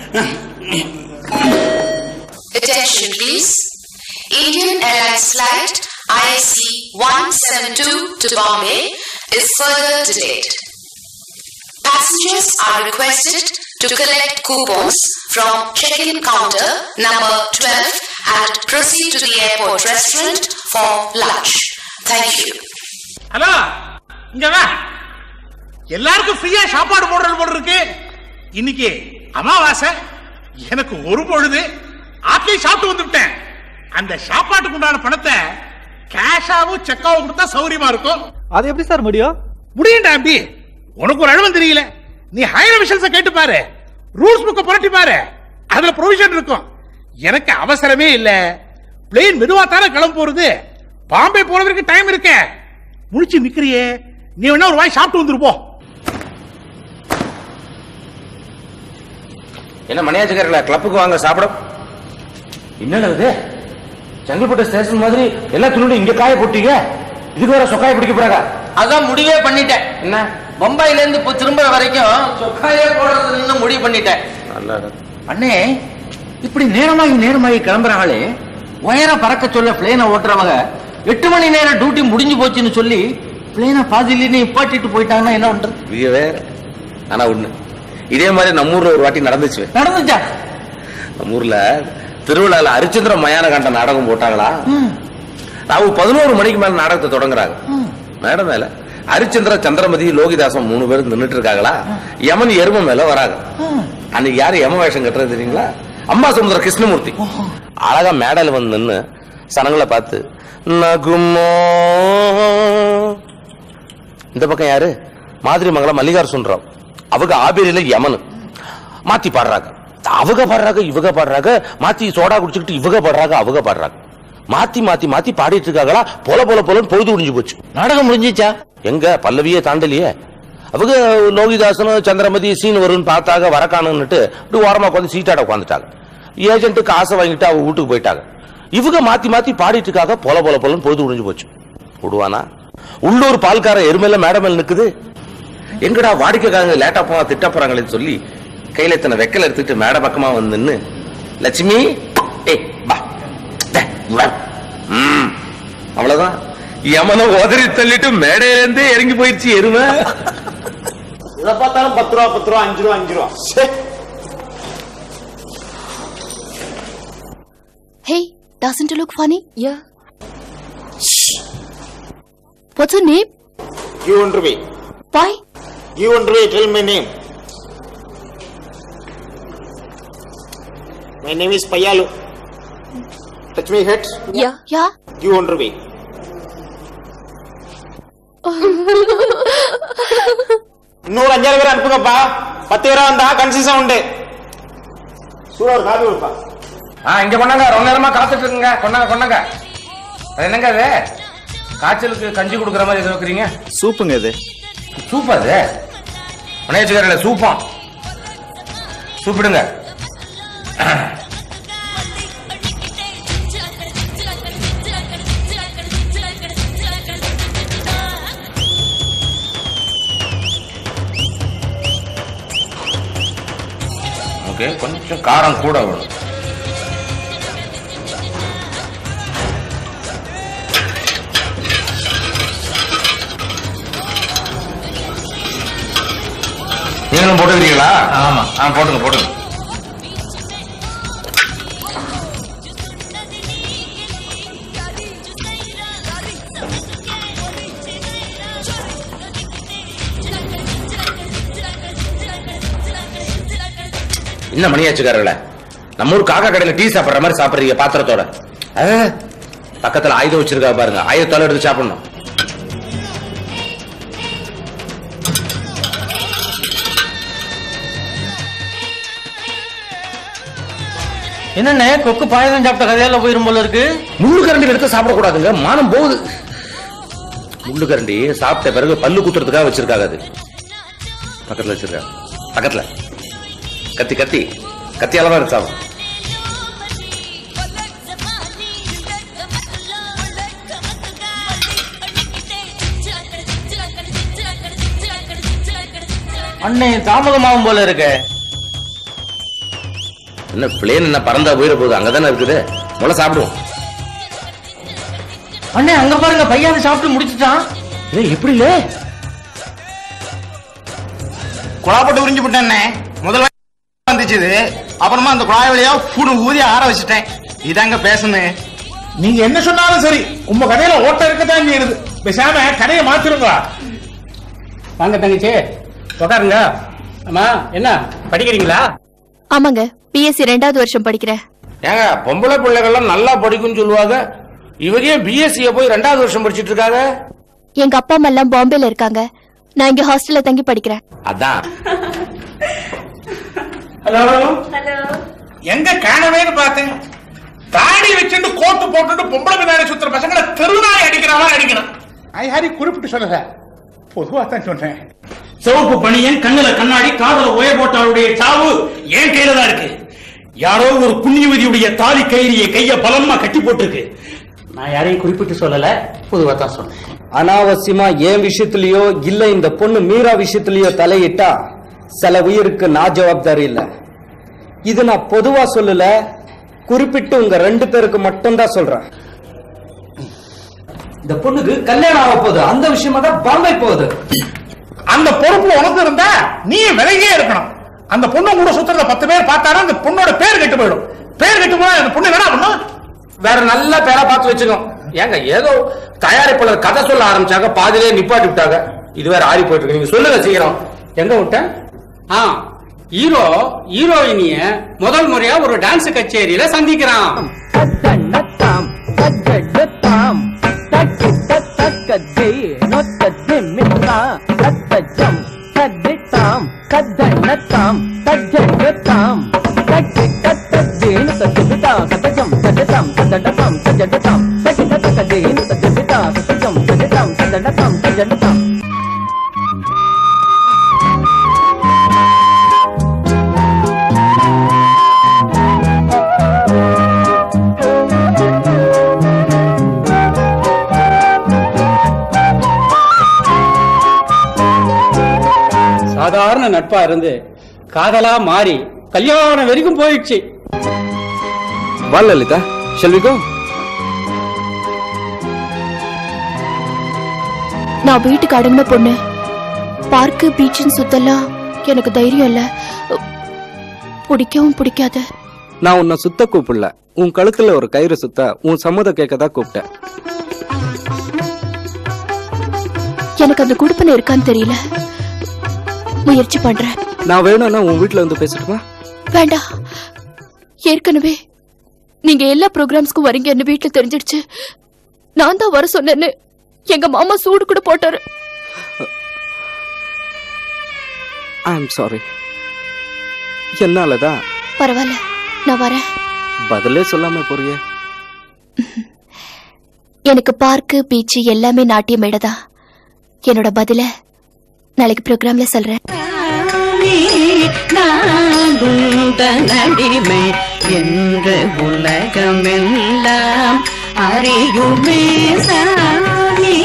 Attention please. Indian Airlines flight IC 172 to Bombay is further delayed. Passengers are requested to collect coupons from check-in counter number 12 and proceed to the airport restaurant for lunch. Thank you. Hello இங்க வா எல்லாருக்கும் ஃப்ரீயா சாப்பாடு போடுறது போல இருக்கு இன்னைக்கு அமாவாசை எனக்கு ஒரு பொழுது ஆட்லயும் சாப்பிட்டு வந்துவிட்டேன் அந்த சாப்பாட்டுக்கு உண்டான பணத்தை கேஷாவும் செக்காவும் கொடுத்தா சௌரியமா இருக்கும் அது எப்படி சார் முடியும் முடியும் டாம்பி உனக்கு ஒரு அழுவம் தெரியல நீ ஹையர் விஷன்ஸ கேட்டு பாரு ரூல்ஸ் புக்க புரட்டி பாரு அதுல ப்ரொவிஷன் இருக்கும் எனக்கு அவசரமே இல்ல பிளேன் மெதுவா தானே கிளம்ப போறது பாம்பே போறதுக்கு டைம் இருக்க முடிச்சு நிக்கிறியே நீ வேணா ஒரு வாய் சாப்பிட்டு வந்துருப்போம் என்ன மணியாச்சுக்காரங்களா கிளப்புக்கு வாங்க சாப்பிட என்னடா இது செங்கல்பட்டு ஸ்டேஷன் மாதிரி எல்லா துணியும் இங்க காய போட்டீங்க இதுக்கு வேற சொக்காய பிடிக்க போறாங்க அதான் முடிவே பண்ணிட்டேன் என்ன பம்பாயில இருந்து இப்போ திரும்புற வரைக்கும் சொக்காயே போடுறதுன்னு முடிவு பண்ணிட்டேன் நல்லா அண்ணே இப்படி நேரமாகி நேரமாகி கிளம்புற ஆளு உயரம் பறக்க சொல்ல பிளேனை ஓட்டுறவங்க எட்டு மணி நேரம் டியூட்டி முடிஞ்சு போச்சுன்னு சொல்லி பிளேனை பாதியிலே நிப்பாட்டிட்டு போயிட்டாங்கன்னா என்ன பண்றது இது வேற ஆனா ஒண்ணு இதே மாதிரி நம்ம ஊர்ல ஒரு வாட்டி நடந்துச்சு நடந்துச்சா நம்ம ஊர்ல திருவிழால ஹரிச்சந்திர மயான கண்ட நாடகம் போட்டாங்களா அவங்க பதினோரு மணிக்கு மேல நாடகத்தை தொடங்குறாங்க மேடம் மேல ஹரிச்சந்திர சந்திரமதி லோகிதாசன் மூணு பேரும் நின்னுட்டு இருக்காங்களா யமன் எரும மேல வராங்க அன்னைக்கு யாரு யம வேஷம் கட்டுறது தெரியுங்களா அம்மா சுந்தர கிருஷ்ணமூர்த்தி அழகா மேடையில வந்து நின்னு சனங்களை பார்த்து நகுமோ இந்த பக்கம் யாரு மாதிரி மங்களம் மல்லிகார் சுந்தரம் அவங்க ஆபேரியில யமனு மாத்தி பாடுறாங்க அவங்க பாடுறாங்க இவங்க பாடுறாங்க மாத்தி சோடா குடிச்சுக்கிட்டு இவங்க பாடுறாங்க அவங்க பாடுறாங்க மாத்தி மாத்தி மாத்தி பாடிட்டு இருக்காங்களா போல போல போலன்னு பொழுது முடிஞ்சு போச்சு நாடகம் முடிஞ்சிச்சா எங்க பல்லவியே தாண்டலையே அவங்க லோகிதாசனும் சந்திரமதி சீன் வரும்னு பார்த்தாங்க வரக்கானுன்னுட்டு இப்படி ஓரமா உட்காந்து சீட்டாட உட்காந்துட்டாங்க ஏஜென்ட் காசை வாங்கிட்டு அவங்க வீட்டுக்கு போயிட்டாங்க இவங்க மாத்தி மாத்தி பாடிட்டு இருக்காங்க போல போல போலன்னு பொழுது முடிஞ்சு போச்சு விடுவானா உள்ளூர் பால்கார எருமையில மேடமேல் நிக்குது எங்கடா வாடிக்கைக்காரங்க லேட்டா போனா திட்ட போறாங்களேன்னு சொல்லி கையில இத்தனை வெக்கல எடுத்துட்டு மேட பக்கமா வந்து நின்னு லட்சுமி ஏய் பா டே, வா. ம், அவ்வளவுதான் யமனை உதறி தள்ளிட்டு மேடையில இருந்தே இறங்கி போயிடுச்சு எருமை இதை பார்த்தாலும் பத்து ரூபா பத்து ரூபா அஞ்சு ரூபா அஞ்சு ரூபா Hey, doesn't it look funny? Yeah. What's her name? You won't be. Why? You won't be. Tell my name. My name is Payalu. Touch my head. Yeah. Yeah. You won't be. இன்னொரு அஞ்சாறு பேர் அனுப்புங்கப்பா பத்து பேரா வந்தா கன்சீஸா உண்டு சூடா ஒரு coffee கொடுப்பா ஆ இங்க கொண்டாங்க ரொம்ப நேரமா காத்துட்டு இருக்குங்க கொண்டாங்க கொண்டாங்க அது என்னங்க அது காய்ச்சலுக்கு கஞ்சி கொடுக்குற மாதிரி எது வைக்கிறீங்க சூப்புங்க இது சூப் அது மனையச்சுக்காரில் சூப்பம் சூப்பிடுங்க ஓகே கொஞ்சம் காரம் கூட வேணும் நீங்களும் போட்டுக்கிறீங்களா ஆமா ஆ போட்டுங்க போட்டுங்க என்ன மணியாச்சுக்காரர்கள நம்ம ஊர் காக்கா கடையில டீ சாப்பிடுற மாதிரி சாப்பிடுறீங்க பாத்திரத்தோட ஆ, பக்கத்துல ஆயுதம் வச்சிருக்கா பாருங்க ஆயுதத்தால எடுத்து சாப்பிடணும் என்னண்ணே கொக்கு பாயசம் சாப்பிட்ட கதையால போயிரும் போல இருக்கு முள்ளு கரண்டி எடுத்து சாப்பிடக்கூடாதுங்க மானம் போகுது முள்ளு கரண்டி சாப்பிட்ட பிறகு பல்லு குத்துறதுக்காக வச்சிருக்காங்க அது பக்கத்துல வச்சிருக்காங்க பக்கத்துல கத்தி கத்தி கத்தியால தான் எடுத்து சாப்பிடும் அண்ணே தாமதமாகும் போல இருக்கு என்ன பிளேன் என்ன பறந்தா போயிட போகுது அங்கதானே இருக்குது முதல்ல சாப்பிடுவோம் அண்ணே அங்க பாருங்க பையன் சாப்பிட்டு முடிச்சிட்டான் ஏய் எப்படி இல்ல குழா போட்டு உறிஞ்சு விட்டேன்னே முதல்ல வந்துச்சு இது அப்புறமா அந்த குழாய் வழியா பூடு ஊதி ஆற வச்சுட்டேன் இதாங்க பேசுனேன் நீங்க என்ன சொன்னாலும் சரி உங்க கடையில ஓட்ட இருக்கத்தான் செய்யுது பேசாம கடையை மாத்திருங்களா வாங்க தங்கச்சி உட்காருங்க அம்மா என்ன படிக்கிறீங்களா ஆமாங்க பிஎஸ்சி ரெண்டாவது வருஷம் படிக்கிறேன் ஏங்க பொம்பளை பிள்ளைகள்லாம் நல்லா படிக்கும்னு சொல்லுவாங்க இவங்க ஏன் பிஎஸ்சிய போய் ரெண்டாவது வருஷம் படிச்சிட்டு இருக்காங்க எங்க அப்பா அம்மா எல்லாம் பாம்பேல இருக்காங்க நான் இங்க ஹாஸ்டல்ல தங்கி படிக்கிறேன் அதான் ஹலோ ஹலோ எங்க காணவேன்னு பார்த்தேன் தாடி வச்சுட்டு கோட்டு போட்டுட்டு பொம்பளை பின்னாடி சுத்துற பசங்களை தெருநாய் அடிக்கிற மாதிரி அடிக்கணும் ஐ ஹாரி குறிப்பிட்டு சொல்லல பொதுவா தான் சொன்னேன் சிவப்பு பணியன் கண்ணுல கண்ணாடி காதல உயர் போட்டாளுடைய சாவு என் கையில தான் இருக்கு யாரோ ஒரு புண்ணியவதியுடைய தாலி கயிறிய கைய பலமா கட்டி போட்டிருக்கு நான் யாரையும் குறிப்பிட்டு சொல்லல பொதுவா தான் சொன்னேன் அனாவசியமா என் விஷயத்திலயோ இல்ல இந்த பொண்ணு மீரா விஷயத்திலயோ தலையிட்டா சில உயிருக்கு நான் ஜவாப்தாரி இல்ல இது நான் பொதுவா சொல்லல குறிப்பிட்டு உங்க ரெண்டு பேருக்கு மட்டும்தான் சொல்றேன் இந்த பொண்ணுக்கு கல்யாணம் ஆக போகுது அந்த விஷயமா தான் பாம்பே போகுது அந்த பொறுப்பு உனக்கு இருந்தா நீ விலகியே இருக்கணும் அந்த பொண்ணு கூட சுத்துறத பத்து பேர் பார்த்தாரா அந்த பொண்ணோட பேர் கெட்டு போயிடும் பேர் கெட்டு போனா அந்த பொண்ணு என்ன பண்ணும் வேற நல்ல பேரா பார்த்து வச்சுக்கோ ஏங்க ஏதோ தயாரிப்பாளர் கதை சொல்ல ஆரம்பிச்சாங்க பாதிலே நிப்பாட்டி விட்டாங்க இது வேற ஆறி போயிட்டு இருக்கு நீங்க சொல்லுங்க சீக்கிரம் எங்க விட்டேன் ஆ ஹீரோ ஹீரோயினிய முதல் முறையா ஒரு டான்ஸ் கச்சேரியில சந்திக்கிறான் தன்னத்தாம் தஜ்ஜத்தாம் தக்கிட்ட தக்கதே நொத்ததே மித்தா தத்தஜம் தத்தித்தாம் தத்தன்னத்தாம் தஜ்ஜத்தாம் தக்கிட்ட தத்தேன தத்திதா தத்தஜம் தத்ததாம் தத்தடதாம் தஜ்ஜதாம் தக்கிட்ட தக்கதேன தத்திதா தத்தஜம் தத்ததாம் தத்தடதாம் தஜ்ஜதாம் சாதாரண நட்பா இருந்து காதலா மாறி கல்யாணம் வரைக்கும் போயிடுச்சு வா லலிதா ஷெல் வி கோ நான் வீட்டுக்கு அடங்கின பொண்ணு பார்க்கு பீச்சுன்னு சுத்தலாம் எனக்கு தைரியம் இல்ல பிடிக்கவும் பிடிக்காது நான் உன்னை சுத்த கூப்பிடல உன் கழுத்துல ஒரு கயிறு சுத்த உன் சம்மதம் கேட்க தான் கூப்பிட்டேன் எனக்கு அந்த குடுப்பனை இருக்கான்னு தெரியல முயற்சி பண்றேன் நான் வேணும்னா உன் வீட்ல வந்து பேசட்டுமா வேண்டாம் ஏற்கனவே நீங்க எல்லா ப்ரோக்ராம்ஸ்க்கும் வரீங்கன்னு வீட்டுல தெரிஞ்சிடுச்சு நான் தான் வர சொன்னேன்னு எங்க மாமா சூடு கூட போட்டாரு ஐ எம் சாரி என்னாலதான் பரவாயில்ல நான் வரேன் பதிலே சொல்லாம போறியே எனக்கு பார்க்கு பீச்சு எல்லாமே நாட்டிய மேடதான் என்னோட பதில நாளைக்கு ப்ரோக்ராம்ல சொல்றேன் நடிமை என்ற உலகமெல்லாம் அறியுமே சாமி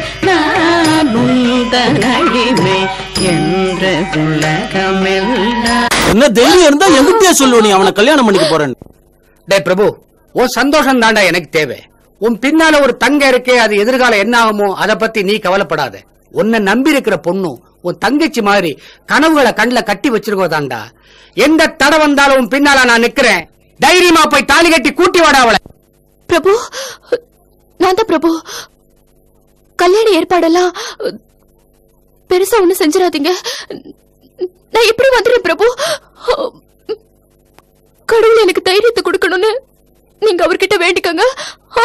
நானுந்தனடிமை என்ற உலகமெல்லாம் என்ன தைரியம் இருந்தா என்கிட்டயே சொல்லுவ நீ அவனை கல்யாணம் பண்ணிக்க போறேன்னு டேய் பிரபு உன் சந்தோஷம் தாண்டா எனக்கு தேவை உன் பின்னால ஒரு தங்க இருக்கே அது எதிர்காலம் என்ன ஆகுமோ அதை பத்தி நீ கவலைப்படாத உன்னை நம்பி இருக்கிற பொண்ணும் உன் தங்கச்சி மாதிரி கனவுகளை கண்ணுல கட்டி வச்சிருக்கோதாண்டா எந்த தடை வந்தாலும் உன் பின்னால நான் நிக்கிறேன் தைரியமா போய் தாலி கட்டி கூட்டி வாடா அவளை பிரபு நான் தான் பிரபு கல்யாண ஏற்பாடெல்லாம் பெருசா ஒண்ணு செஞ்சிடாதீங்க நான் எப்படி வந்துடுறேன் பிரபு கடவுள் எனக்கு தைரியத்தை கொடுக்கணும்னு நீங்க அவர்கிட்ட வேண்டிக்கங்க ஆ.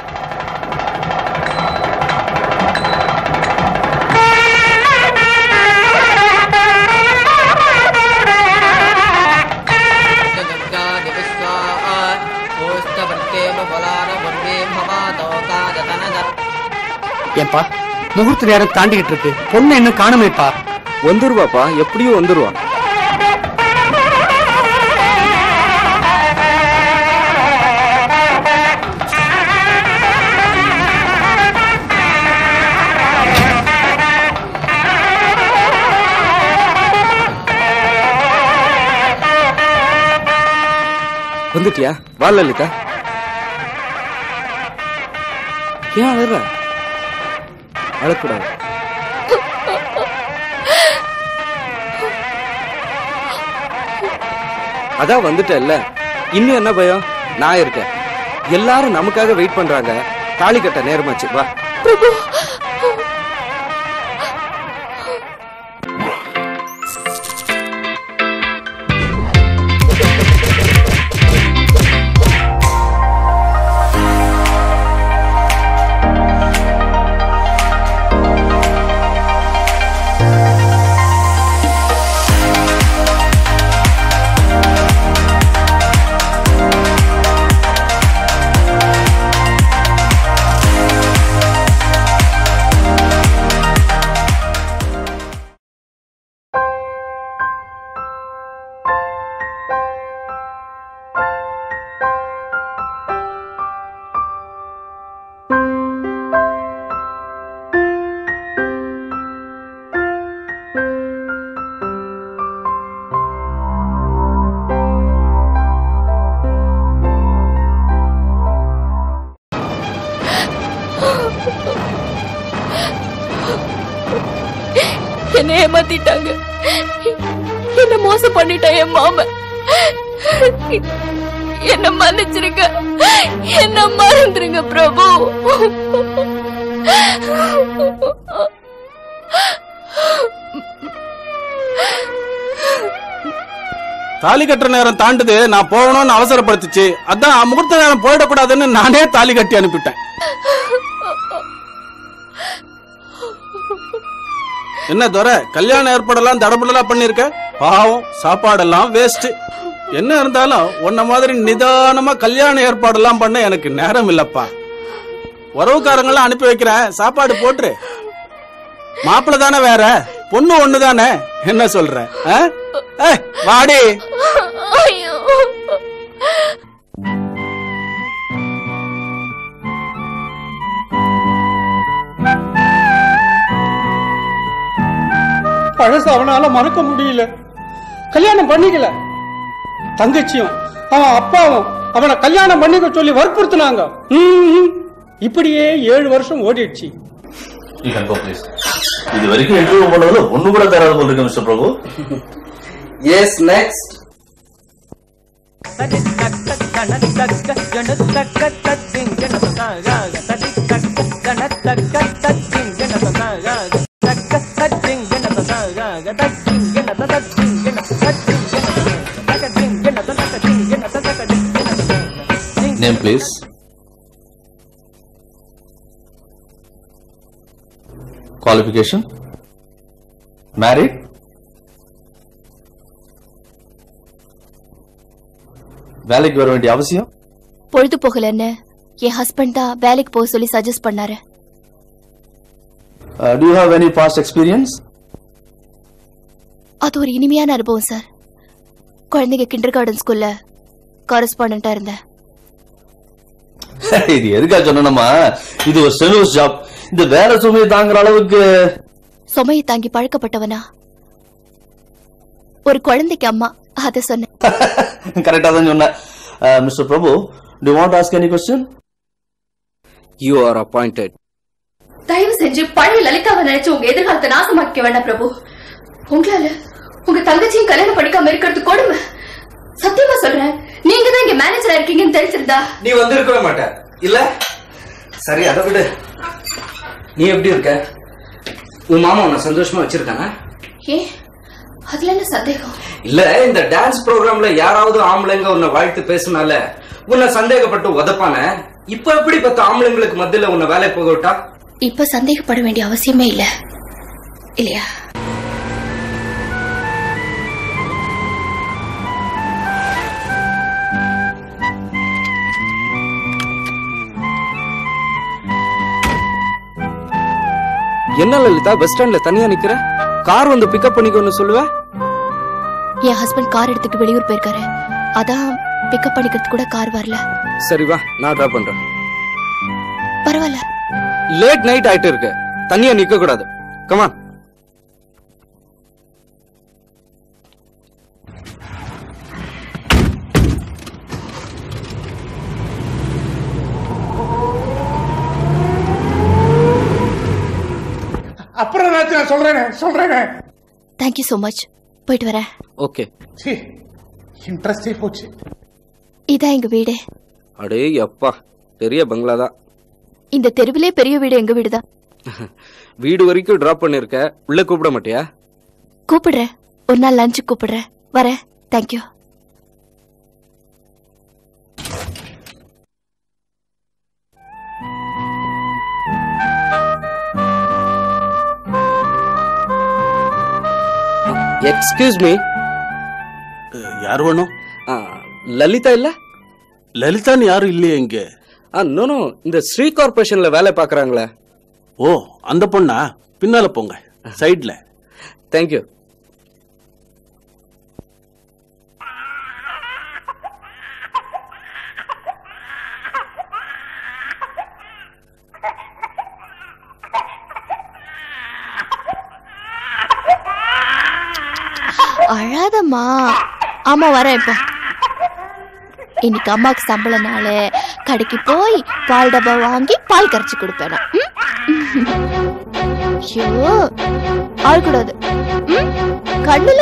ஏன்பா முகூர்த்த நேரம் தாண்டிக்கிட்டு இருக்கு பொண்ணு இன்னும் காணுமேப்பா வந்துருவாப்பா எப்படியும் வந்துருவா வந்துட்டியா வா லலிதா ஏன் அழற அழக்கூடாது அதான் வந்துட்டல்ல இன்னும் என்ன பயம் நான் இருக்கேன் எல்லாரும் நமக்காக வெயிட் பண்றாங்க தாலி கட்ட நேரமாச்சு வா பிரபு ஆ என்ன ஏமாத்திட்டாங்க என்ன மோசம் பண்ணிட்டான் என் மாமன் என்ன மன்னிச்சிருங்க என்ன மறந்துருங்க பிரபு தாலி கட்டுற நேரம் தாண்டுது நான் போகணும்னு அவசரப்படுத்துச்சு அதான் முகூர்த்த நேரம் போயிடக்கூடாதுன்னு நானே தாலி கட்டி அனுப்பிட்டேன் என்ன துரை கல்யாண ஏற்பாடெல்லாம் தடபுடலா பண்ணிருக்க பாவம் சாப்பாடெல்லாம் வேஸ்ட் என்ன இருந்தாலும் உன்ன மாதிரி நிதானமா கல்யாண ஏற்பாடெல்லாம் பண்ண எனக்கு நேரம் இல்லப்பா உறவுக்காரங்களாம் அனுப்பி வைக்கிறேன் சாப்பாடு போட்டுரு மாப்பிள்ள தானே வேற பொண்ணு ஒண்ணு தானே என்ன சொல்ற ஆ? ஏய், வாடி ஐயோ பழசு அவனால மறக்க முடியல கல்யாணம் பண்ணிக்கல தங்கச்சியும் அவன் அப்பாவும் அவனை கல்யாணம் பண்ணிக்க சொல்லி வற்புறுத்தினாங்க ம்ம். இப்படியே ஏழு வருஷம் ஓடிடுச்சு You can go, please. இது வரைக்கும் இன்டர்வியூ பண்ணதுல ஒண்ணு கூட தராது போல இருக்கு mister Prabhu yes next name please qualification married வேலைக்கு வர வேண்டிய அவசியம் பொழுது போகலன்னு என் ஹஸ்பண்ட் தான் வேலைக்கு போக சொல்லி சஜஸ்ட் பண்ணாரு do you have any past experience அது ஒரு இனிமையான அனுபவம் சார் குழந்தைங்க கிண்டர் கார்டன் ஸ்கூல்ல காரஸ்பாண்டா இருந்தேன் இது எதுக்கா சொன்னோமா இது ஒரு ஸ்டெனோஸ் ஜாப் இந்த வேலை சுமையை தாங்குற அளவுக்கு சுமையை தாங்கி பழக்கப்பட்டவனா ஒரு குழந்தைக்கு அம்மா அத சொன்னேன் கரெக்டா தான் சொன்னேன் mister Prabhu do want ask any question you are appointed தயவு செஞ்சு பழைய லலிதாவை நினைச்சு உங்க எதிர்காலத்தை நாசமாக்க வேண்டாம் பிரபு உங்களால உங்க தங்கச்சியும் கல்யாணம் படிக்காம இருக்கிறது கொடுமை சத்தியமா சொல்றேன் நீங்க தான் இங்க மேனேஜரா இருக்கீங்கன்னு தெரிஞ்சிருந்தா நீ வந்து இருக்கவே மாட்ட இல்ல சரி அதை விடு நீ எப்படி இருக்க உன் மாமா உன்னை சந்தோஷமா வச்சிருக்கானா ஏ அதுல என்ன சந்தேகம் இல்ல இந்த டான்ஸ் ப்ரோக்ராம்ல யாராவது ஆம்பளைங்க உன்னை வாழ்த்து பேசினால உன்னை சந்தேகப்பட்டு உதப்பான இப்ப எப்படி பத்து ஆம்பளைங்களுக்கு மத்தியில உன்னை வேலை போக விட்டா இப்ப சந்தேகப்பட வேண்டிய அவசியமே இல்ல இல்லையா என்ன லலிதா பஸ் ஸ்டாண்ட்ல தனியா நிக்கிற கார் வந்து பிக்கப் பண்ணிக்கோன்னு சொல்லுவ என் ஹஸ்பண்ட் கார் எடுத்துட்டு வெளியூர் போயிருக்காரு அதான் பிக்கப் பண்ணிக்கிறது கூட கார் வரல சரி வா நான் டிராப் பண்றேன் பரவாயில்ல லேட் நைட் ஆயிட்டு இருக்கு தனியா நிக்க கூடாது கமான் அப்புறம் ஏதாச்சும் நான் சொல்றேனே சொல்றேனே தேங்க்யூ so மச் போயிட்டு வரேன் ஓகே சீ இன்ட்ரெஸ்டே போச்சு இதான் எங்க வீடு அடே அப்பா பெரிய பங்களா தான் இந்த தெருவிலே பெரிய வீடு எங்க வீடு தான் வீடு வரைக்கும் டிராப் பண்ணிருக்க உள்ள கூப்பிட மாட்டியா கூப்பிடுறேன் ஒரு நாள் லஞ்சுக்கு கூப்பிடுறேன் வரேன் தேங்க்யூ எக்ஸ்கியூஸ் மீ யார் வேணும் லலிதா இல்ல லலிதான்னு யாரும் இல்லையே இங்க நோ இந்த ஸ்ரீ கார்பரேஷன்ல வேலை பாக்குறாங்களே ஓ அந்த பொண்ணா பின்னால போங்க சைட்ல தேங்க்யூ அழாதம்மா ஆமா வரேன் இப்போ இன்னைக்கு அம்மாக்கு சம்பள நாள் கடைக்கு போய் பால் டப்பா வாங்கி பால் கரைச்சு கொடுப்பேன் நான். ம்? ஐயோ ஆழ்கூடாது ம்? கண்ணுல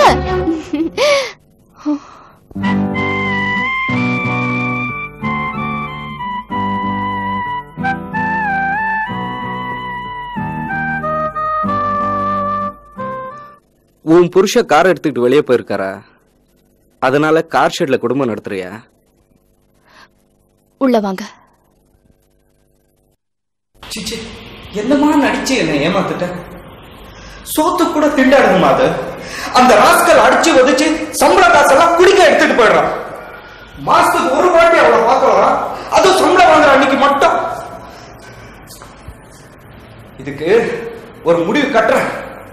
உன் புருஷ கார் எடுத்துக்கிட்டு வெளியே போயிருக்காரா அதனால கார் ஷெட்ல குடும்பம் நடத்துறியா உள்ள வாங்க சிச்சி என்னமா நடிச்சு என்ன ஏமாத்துட்ட சோத்து கூட திண்டாடுமா அது அந்த ராஸ்கல் அடிச்சு உதச்சு சம்பள காசெல்லாம் குடிக்க எடுத்துட்டு போயிடுறான் மாசத்துக்கு ஒரு வாட்டி அவளை பார்க்கலாம் அதுவும் சம்பளம் வாங்குற அன்னைக்கு மட்டும் இதுக்கு ஒரு முடிவு கட்டுறேன்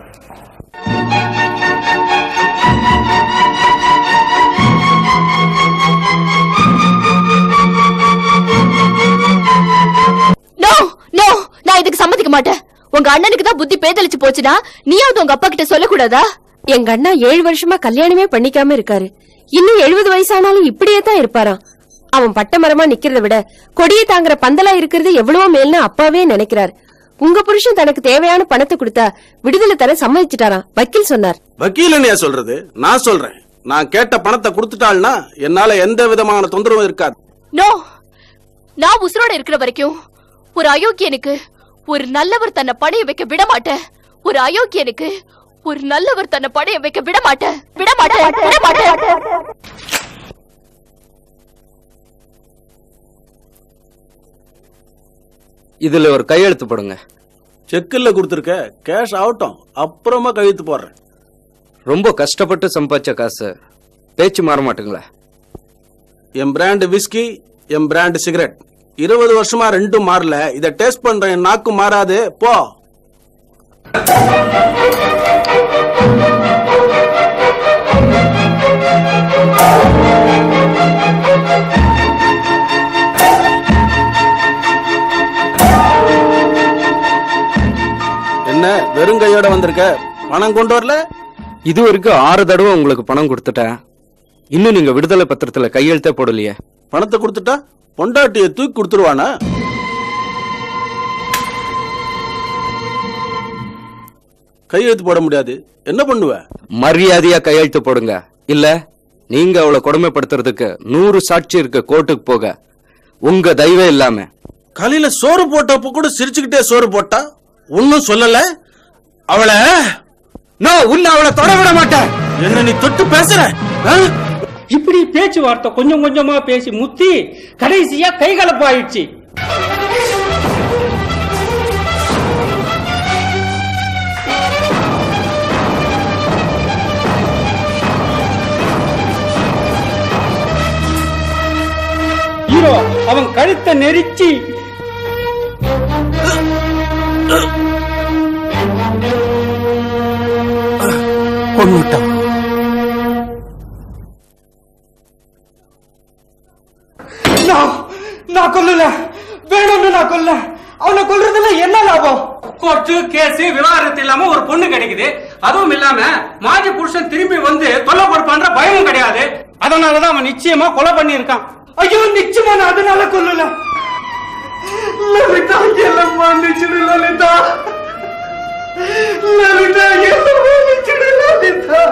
நோ நோ நான் இதுக்கு சம்மதிக்க மாட்டேன் உங்க அண்ணனுக்கு தான் புத்தி பேதலிச்சு போச்சுன்னா நீயாவது உங்க அப்பா கிட்ட சொல்லக்கூடாதா எங்க அண்ணா ஏழு வருஷமா கல்யாணமே பண்ணிக்காம இருக்காரு இன்னும் எழுபது வயசானாலும் இப்படியே தான் இருப்பாராம் அவன் பட்ட மரமா நிக்கிறத விட கொடியை தாங்குற பந்தலா இருக்கிறது எவ்வளவோ மேல்னு அப்பாவே நினைக்கிறார் உங்க புருஷன் தனக்கு தேவையான பணத்தை கொடுத்தா விடுதலை தர சம்மதிச்சிட்டாராம் வக்கீல் சொன்னார் வக்கீல் என்னையா சொல்றது நான் சொல்றேன் நான் கேட்ட பணத்தை கொடுத்துட்டாள்னா என்னால எந்த விதமான தொந்தரவும் இருக்காது நோ நான் உசுரோட இருக்கிற வரைக்கும் ஒரு அயோக்கியனுக்கு ஒரு நல்லவர் தன்னை பணைய வைக்க விட மாட்டேன் ஒரு அயோக்கியனுக்கு ஒரு நல்லவர் தன்னை பணைய வைக்க விட மாட்டேன் விட மாட்டேன் விட மாட்டேன் இதுல ஒரு கையெழுத்து போடுங்க செக்கில் கொடுத்துருக்க கேஷ் ஆகட்டும் அப்புறமா கழுத்து போடுறேன் ரொம்ப கஷ்டப்பட்டு சம்பாதிச்ச காசு பேச்சு மாற மாட்டீங்களா என் பிராண்ட் விஸ்கி என் பிராண்ட் சிகரெட் இருபது வருஷமா ரெண்டும் மாறல இதை டேஸ்ட் பண்றேன் என் நாக்கு மாறாது போ என்ன வெறும் கையோட வந்திருக்க பணம் கொண்டு வரல இது வரைக்கும் ஆறு தடவை உங்களுக்கு பணம் கொடுத்துட்டேன் இன்னும் நீங்க விடுதலை பத்திரத்துல கையெழுத்தே போடலையே பணத்தை கொடுத்துட்டா பொண்டாட்டிய தூக்கி கொடுத்துருவானா கையெழுத்து போட முடியாது என்ன பண்ணுவ மரியாதையா கையெழுத்து போடுங்க இல்ல நீங்க அவளை கொடுமைப்படுத்துறதுக்கு நூறு சாட்சி இருக்க கோர்ட்டுக்கு போக உங்க தெய்வம் இல்லாம காலையில சோறு போட்டப்ப கூட சிரிச்சுக்கிட்டே சோறு போட்டா ஒன்னும் சொல்லல அவளை நோ உன்னை அவளை தொட விட மாட்டேன் என்ன நீ தொட்டு பேசுற ஆ? இப்படி பேச்சுவார்த்தை கொஞ்சம் கொஞ்சமா பேசி முத்தி கடைசியா கைகலப்பாயிடுச்சு ஹீரோ அவன் கழுத்தை நெரிச்சு கொன்னுட்டான் நான் நான் கொல்லல வேணும்னு நான் கொல்ல அவனை கொல்றதுல என்ன லாபம் கோர்ட்டு கேஸ் விவாகரத்து இல்லாம ஒரு பொண்ணு கிடைக்குது அதுவும் இல்லாம மாஜி புருஷன் திரும்பி வந்து தொல்லை கொடுப்பான்ற பயமும் கிடையாது அதனாலதான் அவன் நிச்சயமா கொலை பண்ணியிருக்கான் ஐயோ நிச்சயமா நான் அதனால கொல்லல லலிதா எல்லாம் மன்னிச்சிடு லலிதா லலிதா எல்லாம் மன்னிச்சிடு லலிதா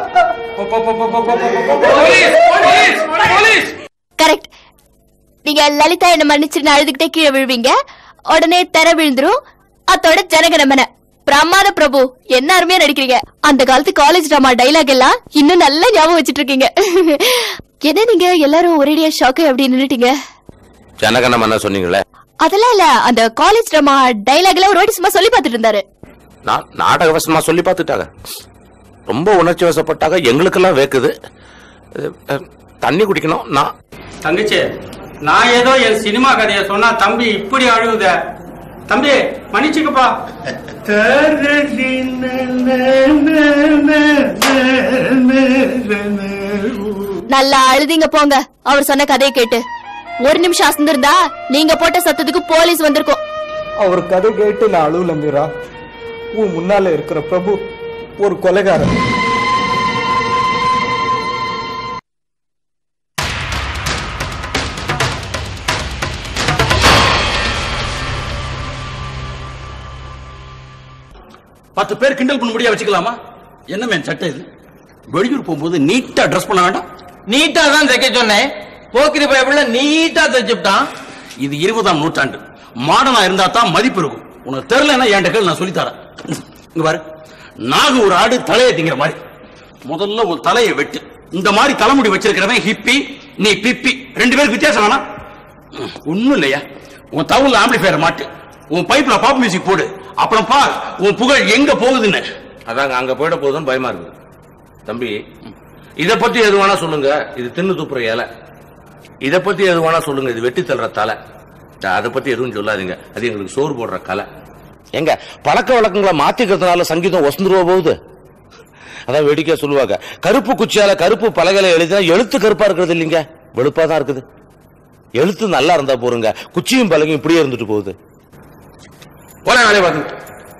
கரெக்ட் நீங்க லலிதா என்ன மன்னிச்சிருன்னு அழுதுகிட்டே கீழே விழுவீங்க உடனே தெர விழுந்துரும் அத்தோட ஜனகணமன பிரமாத பிரபு என்ன அருமையா நடிக்கிறீங்க அந்த காலத்து காலேஜ் டிராமா டைலாக் எல்லாம் இன்னும் நல்லா ஞாபகம் வச்சிட்டு இருக்கீங்க என்ன நீங்க எல்லாரும் ஒரேடியா ஷாக்கு அப்படி நின்னுட்டீங்க ஜனகணம் என்ன சொன்னீங்களே அதெல்லாம் இல்ல அந்த காலேஜ் டிராமா டைலாக் எல்லாம் ஒரு வாட்டி சும்மா சொல்லி பார்த்துட்டு இருந்தாரு நான் நாடக வசமா சொல்லி பார்த்துட்டாங்க ரொம்ப உணர்ச்சி வசப்பட்டாங்க எங்களுக்கெல்லாம் வேக்குது அஹ், அஹ், தண்ணி குடிக்கணும் நான் தங்கச்சி நான் ஏதோ என் சினிமா கதைய சொன்னா தம்பி இப்படி அழுகுத தம்பி மன்னிச்சுக்கப்பா நல்லா அழுதிங்க போங்க அவர் சொன்ன கதையை கேட்டு ஒரு நிமிஷம் அசந்திருந்தா நீங்க போட்ட சத்தத்துக்கு போலீஸ் வந்திருக்கும் அவர் கதை கேட்டு நான் அழுவல மீரா உன் முன்னால இருக்கிற பிரபு ஒரு கொலைகாரன் பத்து பேர் கிண்டல் பண்ண முடியா வச்சுக்கலாமா என்ன மேன் சட்டை இது வெளியூர் போகும்போது நீட்டா ட்ரெஸ் பண்ண வேண்டாம் நீட்டா தான் தைக்க சொன்னேன் போக்கிரி பயப்புல நீட்டா தைச்சுட்டான் இது இருபதாம் நூற்றாண்டு மாடர்னா இருந்தா தான் மதிப்பு இருக்கும் உனக்கு தெரியலன்னா என்கிட்ட கேள் நான் சொல்லி தரேன் இங்க பாரு நாகு ஒரு ஆடு தலையை திங்கிற மாதிரி முதல்ல உன் தலையை வெட்டு இந்த மாதிரி தலைமுடி வச்சிருக்கிறவன் ஹிப்பி நீ பிப்பி ரெண்டு பேருக்கு வித்தியாசம் வேணாம் ஒண்ணும் இல்லையா உன் தவுல ஆம்பிளிஃபயர் மாட்டு உன் பைப்ல பாப் மியூசிக் போடு அப்புறம் பார் உன் புகழ் எங்க போகுதுன்னு அதாங்க அங்க போயிட போகுதுன்னு பயமா இருக்குது தம்பி இத பத்தி எது வேணா சொல்லுங்க இது தின்னு துப்புற இலை இத பத்தி எது வேணா சொல்லுங்க இது வெட்டி தள்ளுற தலை அதை பத்தி எதுவும் சொல்லாதீங்க அது எங்களுக்கு சோறு போடுற கலை எங்க பழக்க வழக்கங்களை மாத்திக்கிறதுனால சங்கீதம் வசந்துருவ போகுது அதான் வேடிக்கையா சொல்லுவாங்க கருப்பு குச்சியால கருப்பு பலகையில எழுதினா எழுத்து கருப்பா இருக்கிறது இல்லைங்க வெளுப்பா தான் இருக்குது எழுத்து நல்லா இருந்தா போருங்க குச்சியும் பலகையும் இப்படியே இருந்துட்டு போகுது போல வேலையை பார்த்து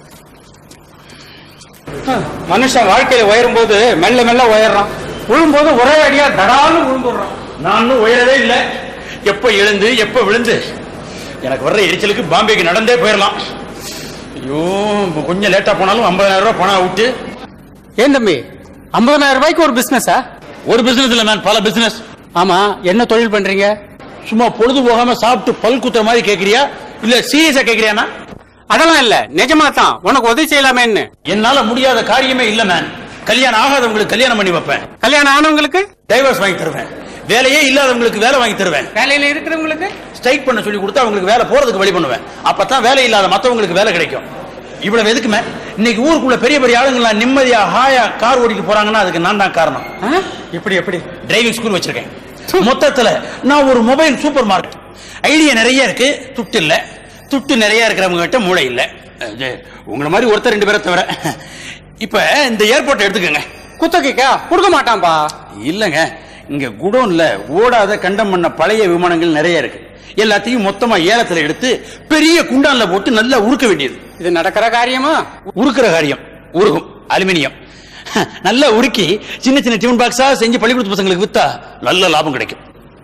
மனுஷன் வாழ்க்கையில உயரும் போது மெல்ல மெல்ல உயர்றான் விழும்போது ஒரே அடியா தடான்னு விழுந்துடுறான் நானும் உயரவே இல்லை எப்ப எழுந்து எப்ப விழுந்து எனக்கு வர்ற எரிச்சலுக்கு பாம்பேக்கு நடந்தே போயிடலாம் ஐயோ இப்ப கொஞ்சம் லேட்டா போனாலும் ஐம்பதாயிரம் ரூபாய் பணம் விட்டு ஏன் தம்பி ஐம்பதனாயிரம் ரூபாய்க்கு ஒரு பிசினஸா ஒரு பிசினஸ் இல்ல மேன் பல பிசினஸ் ஆமா என்ன தொழில் பண்றீங்க சும்மா பொழுது போகாம சாப்பிட்டு பல் குத்துற மாதிரி கேக்குறியா இல்ல சீரியஸா கேக்குறியானா அதெல்லாம் இல்ல நிஜமா தான் உனக்கு உதவி செய்யலாமேன்னு என்னால முடியாத காரியமே இல்ல மேன் கல்யாணம் ஆகாதவங்களுக்கு கல்யாணம் பண்ணி வைப்பேன் கல்யாணம் ஆனவங்களுக்கு டைவர்ஸ் வாங்கி தருவேன் வேலையே இல்லாதவங்களுக்கு வேலை வாங்கி தருவேன் வேலையில இருக்கிறவங்களுக்கு ஸ்ட்ரைக் பண்ண சொல்லி கொடுத்து அவங்களுக்கு வேலை போறதுக்கு வழி பண்ணுவேன் அப்பதான் வேலை இல்லாத மத்தவங்களுக்கு வேலை கிடைக்கும் இவ்வளவு எதுக்குமே இன்னைக்கு ஊருக்குள்ள பெரிய பெரிய ஆளுங்களாம் நிம்மதியா ஹாயா கார் ஓட்டிட்டு போறாங்கன்னா அதுக்கு நான் தான் காரணம் எப்படி எப்படி டிரைவிங் ஸ்கூல் வச்சிருக்கேன் மொத்தத்துல நான் ஒரு மொபைல் சூப்பர் மார்க்கெட் ஐடியா நிறைய இருக்கு துட்டு இல்ல துட்டு நிறைய இருக்கிறவங்க கிட்ட மூளை இல்ல இது, உங்களை மாதிரி ஒருத்தர் ரெண்டு பேரை தவிர இப்ப இந்த ஏர்போர்ட் எடுத்துக்கோங்க குத்தகைக்கா கொடுக்க மாட்டான்பா இல்லங்க இங்க குடோன்ல ஓடாத கண்டம் பண்ண பழைய விமானங்கள் நிறைய இருக்கு எல்லாத்தையும் மொத்தமா ஏலத்துல எடுத்து பெரிய குண்டான்ல போட்டு நல்லா உருக்க வேண்டியது இது நடக்கிற காரியமா உருக்குற காரியம் உருகும் அலுமினியம் நல்லா உருக்கி சின்ன சின்ன டிஃபன் பாக்ஸா செஞ்சு பள்ளிக்கூடத்து பசங்களுக்கு வித்தா நல்ல லாபம் கிடைக்கும்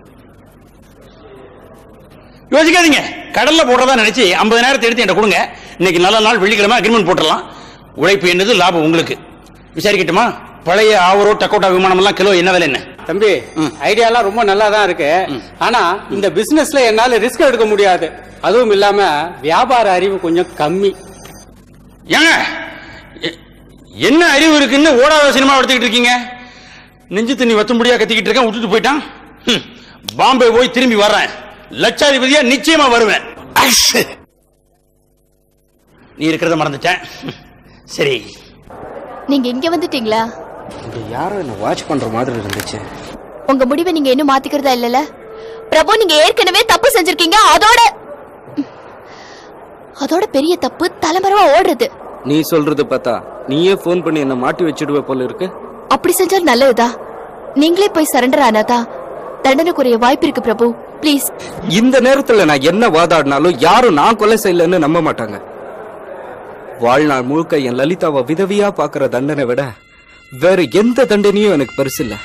யோசிக்காதீங்க கடல்ல போடுறதா நினைச்சு ஐம்பதாயிரத்தை எடுத்து என்கிட்ட கொடுங்க இன்னைக்கு நல்ல நாள் வெள்ளிக்கிழமை அக்ரிமெண்ட் போட்டுடலாம் உழைப்பு என்னது லாபம் உங்களுக்கு விசாரிக்கட்டுமா பழைய ஆவரோ டக்கோட்டா விமானம் எல்லாம் கிலோ என்ன விலை என்ன தம்பி ஐடியாலாம் ரொம்ப நல்லா தான் இருக்கு ஆனா இந்த பிசினஸ்ல என்னால ரிஸ்க் எடுக்க முடியாது அதுவும் இல்லாம வியாபார அறிவு கொஞ்சம் கம்மி ஏங்க எ- என்ன அறிவு இருக்குன்னு ஓடாத சினிமா எடுத்துக்கிட்டு இருக்கீங்க நெஞ்சு தண்ணி வத்தும்படியா கத்திக்கிட்டு இருக்கேன் விட்டுட்டு போயிட்டான் ஹம். பாம்பே போய் திரும்பி வர்றேன் லட்சாதிபதியா நிச்சயமா வருவேன் ஐஷ். நீ இருக்கிறத மறந்துட்டேன் சரி நீங்க இங்க வந்துட்டீங்களா இங்க யாரோ என்ன வாட்ச் பண்ற மாதிரி இருந்துச்சு உங்க முடிவை நீங்க இன்னும் மாத்திக்கிறதா இல்லல பிரபு நீங்க ஏற்கனவே தப்பு செஞ்சிருக்கீங்க அதோட அதோட பெரிய தப்பு தலைமறைவா ஓடுறது நீ சொல்றது பார்த்தா நீயே ஃபோன் பண்ணி என்ன மாட்டி வச்சிடுவ போல இருக்கு அப்படி செஞ்சா நல்லதுதா நீங்களே போய் சரண்டர் ஆனாதான் தண்டனைக்குரிய வாய்ப்பு இருக்கு பிரபு ப்ளீஸ் இந்த நேரத்துல நான் என்ன வாதாடினாலும் யாரும் நான் கொலை செய்யலன்னு நம்ப மாட்டாங்க வாழ்நாள் முழுக்க என் லலிதாவை விதவியா பாக்குற தண்டனை விட வேற எந்த தண்டனையும் எனக்கு பெருசு இல்ல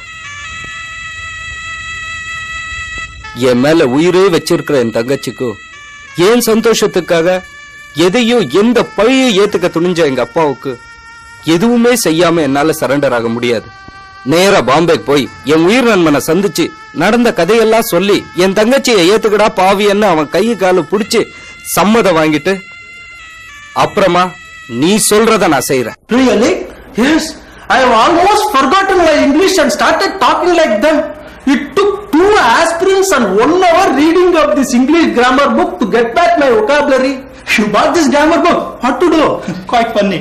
என் மேல உயிரே வச்சிருக்கிற என் தங்கச்சிக்கும் ஏன் சந்தோஷத்துக்காக எதையும் எந்த பழியும் ஏத்துக்க துணிஞ்ச எங்க அப்பாவுக்கு எதுவுமே செய்யாம என்னால சரண்டர் ஆக முடியாது நேரா பாம்பேக்கு போய் என் உயிர் நண்பனை சந்திச்சு நடந்த கதையெல்லாம் சொல்லி என் தங்கச்சியை ஏத்துக்கடா பாவியன்னு அவன் கை காலு புடிச்சு சம்மதம் வாங்கிட்டு அப்புறமா நீ சொல்றத நான் செய்யறேன் Really? Yes. I have almost forgotten my English and started talking like them. It took two aspirins and one hour reading of this English grammar book to get back my vocabulary. You bought this grammar book. What to do? Quite funny.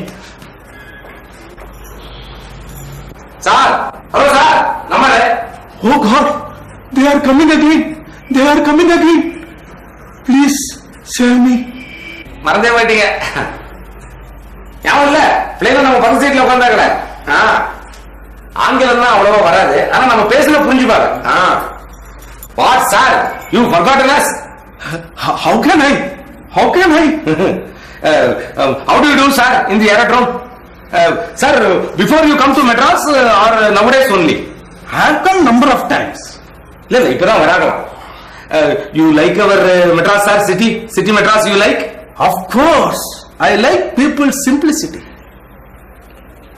Sir hello sir நம்மளே Oh God, they are coming again. They are coming again. Please save me. மறந்தே போயிட்டீங்க ஞாபகம் இல்ல பிள்ளைங்க நம்ம பக்கத்து சீட்ல உட்காந்தாங்களே ஆ. ஆங்கிலம் தான் அவ்வளவா வராது ஆனா நம்ம பேசுன புரிஞ்சுப்பாங்க what sir you forgotten us How can I? How can I? uh, um, how do you do sir in the aerodrome uh, sir before you come to madras uh, or nowadays only I have come number of times. இல்ல இல்ல இப்பதான் வராங்களாம் you like அவர் Madras sir city city Madras you like Of course, I like people's simplicity.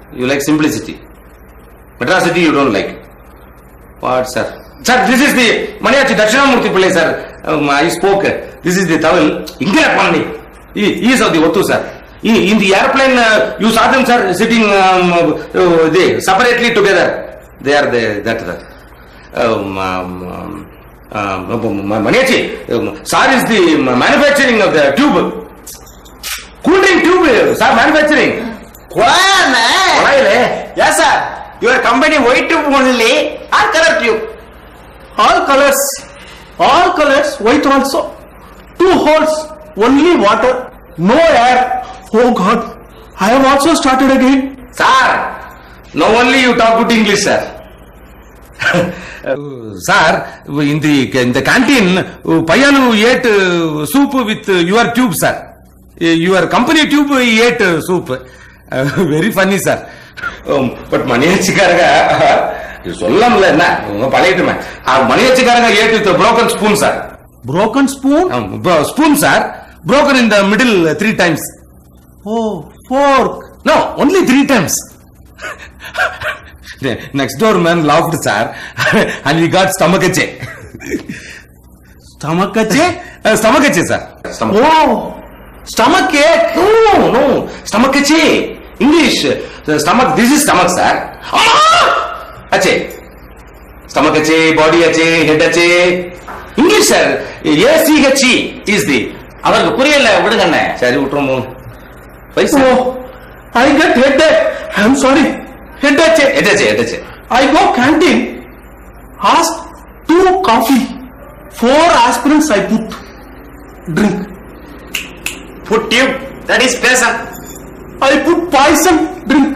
You like simplicity Madras city you don't like what sir sir this is the Maniyachi Dakshinamurthy Pillai sir I spoke this is the Tamil இங்கே பண்ணி is of the ஒத்து sir in the airplane uh, you saw them sir sitting um, uh, they separately together they are the that that um, um, um, um, Maniachi, um, sir is the manufacturing of the tube cool drink tube sir manufacturing கொழாயிலே Yes, sir. Your company white tube only or color tube? All colors. All colors, white also. Two holes, only water, no air. Oh God, I have also started again. Sir, no only you talk good English, sir. sir, in the in the canteen, Payalu ate uh, soup with uh, your tube, sir. Uh, Your company tube he ate uh, soup. Uh, very funny, sir. Um, but மணியச்சிக்காரங்க இது சொல்லல என்ன உங்க பழையட்டுமே மணியச்சிக்காரங்க ate with broken spoon, sir. Broken spoon? Um, bro- spoon, sir. Broken in the middle uh, three times. Oh, fork. No, only three times. The next door man laughed, sir, and he got stomachache. Stomachache? Uh, stomachache, sir. Stomach. Oh, stomach ache. No, no, stomachache. English. The stomach. This is stomach, sir. Ah! Ache. Stomach ache, body ache, head ache. English, sir. A C H E is the. அவருக்கு புரியல விடுங்கண்ணே சரி விட்டுருமோ பைசா Oh, I get headache. I'm sorry. Headache. எதாச்சு எதாச்சு I go canteen. Ask two coffee. Four aspirins I put. Drink. Put tube. That is poison. I put poison. Drink.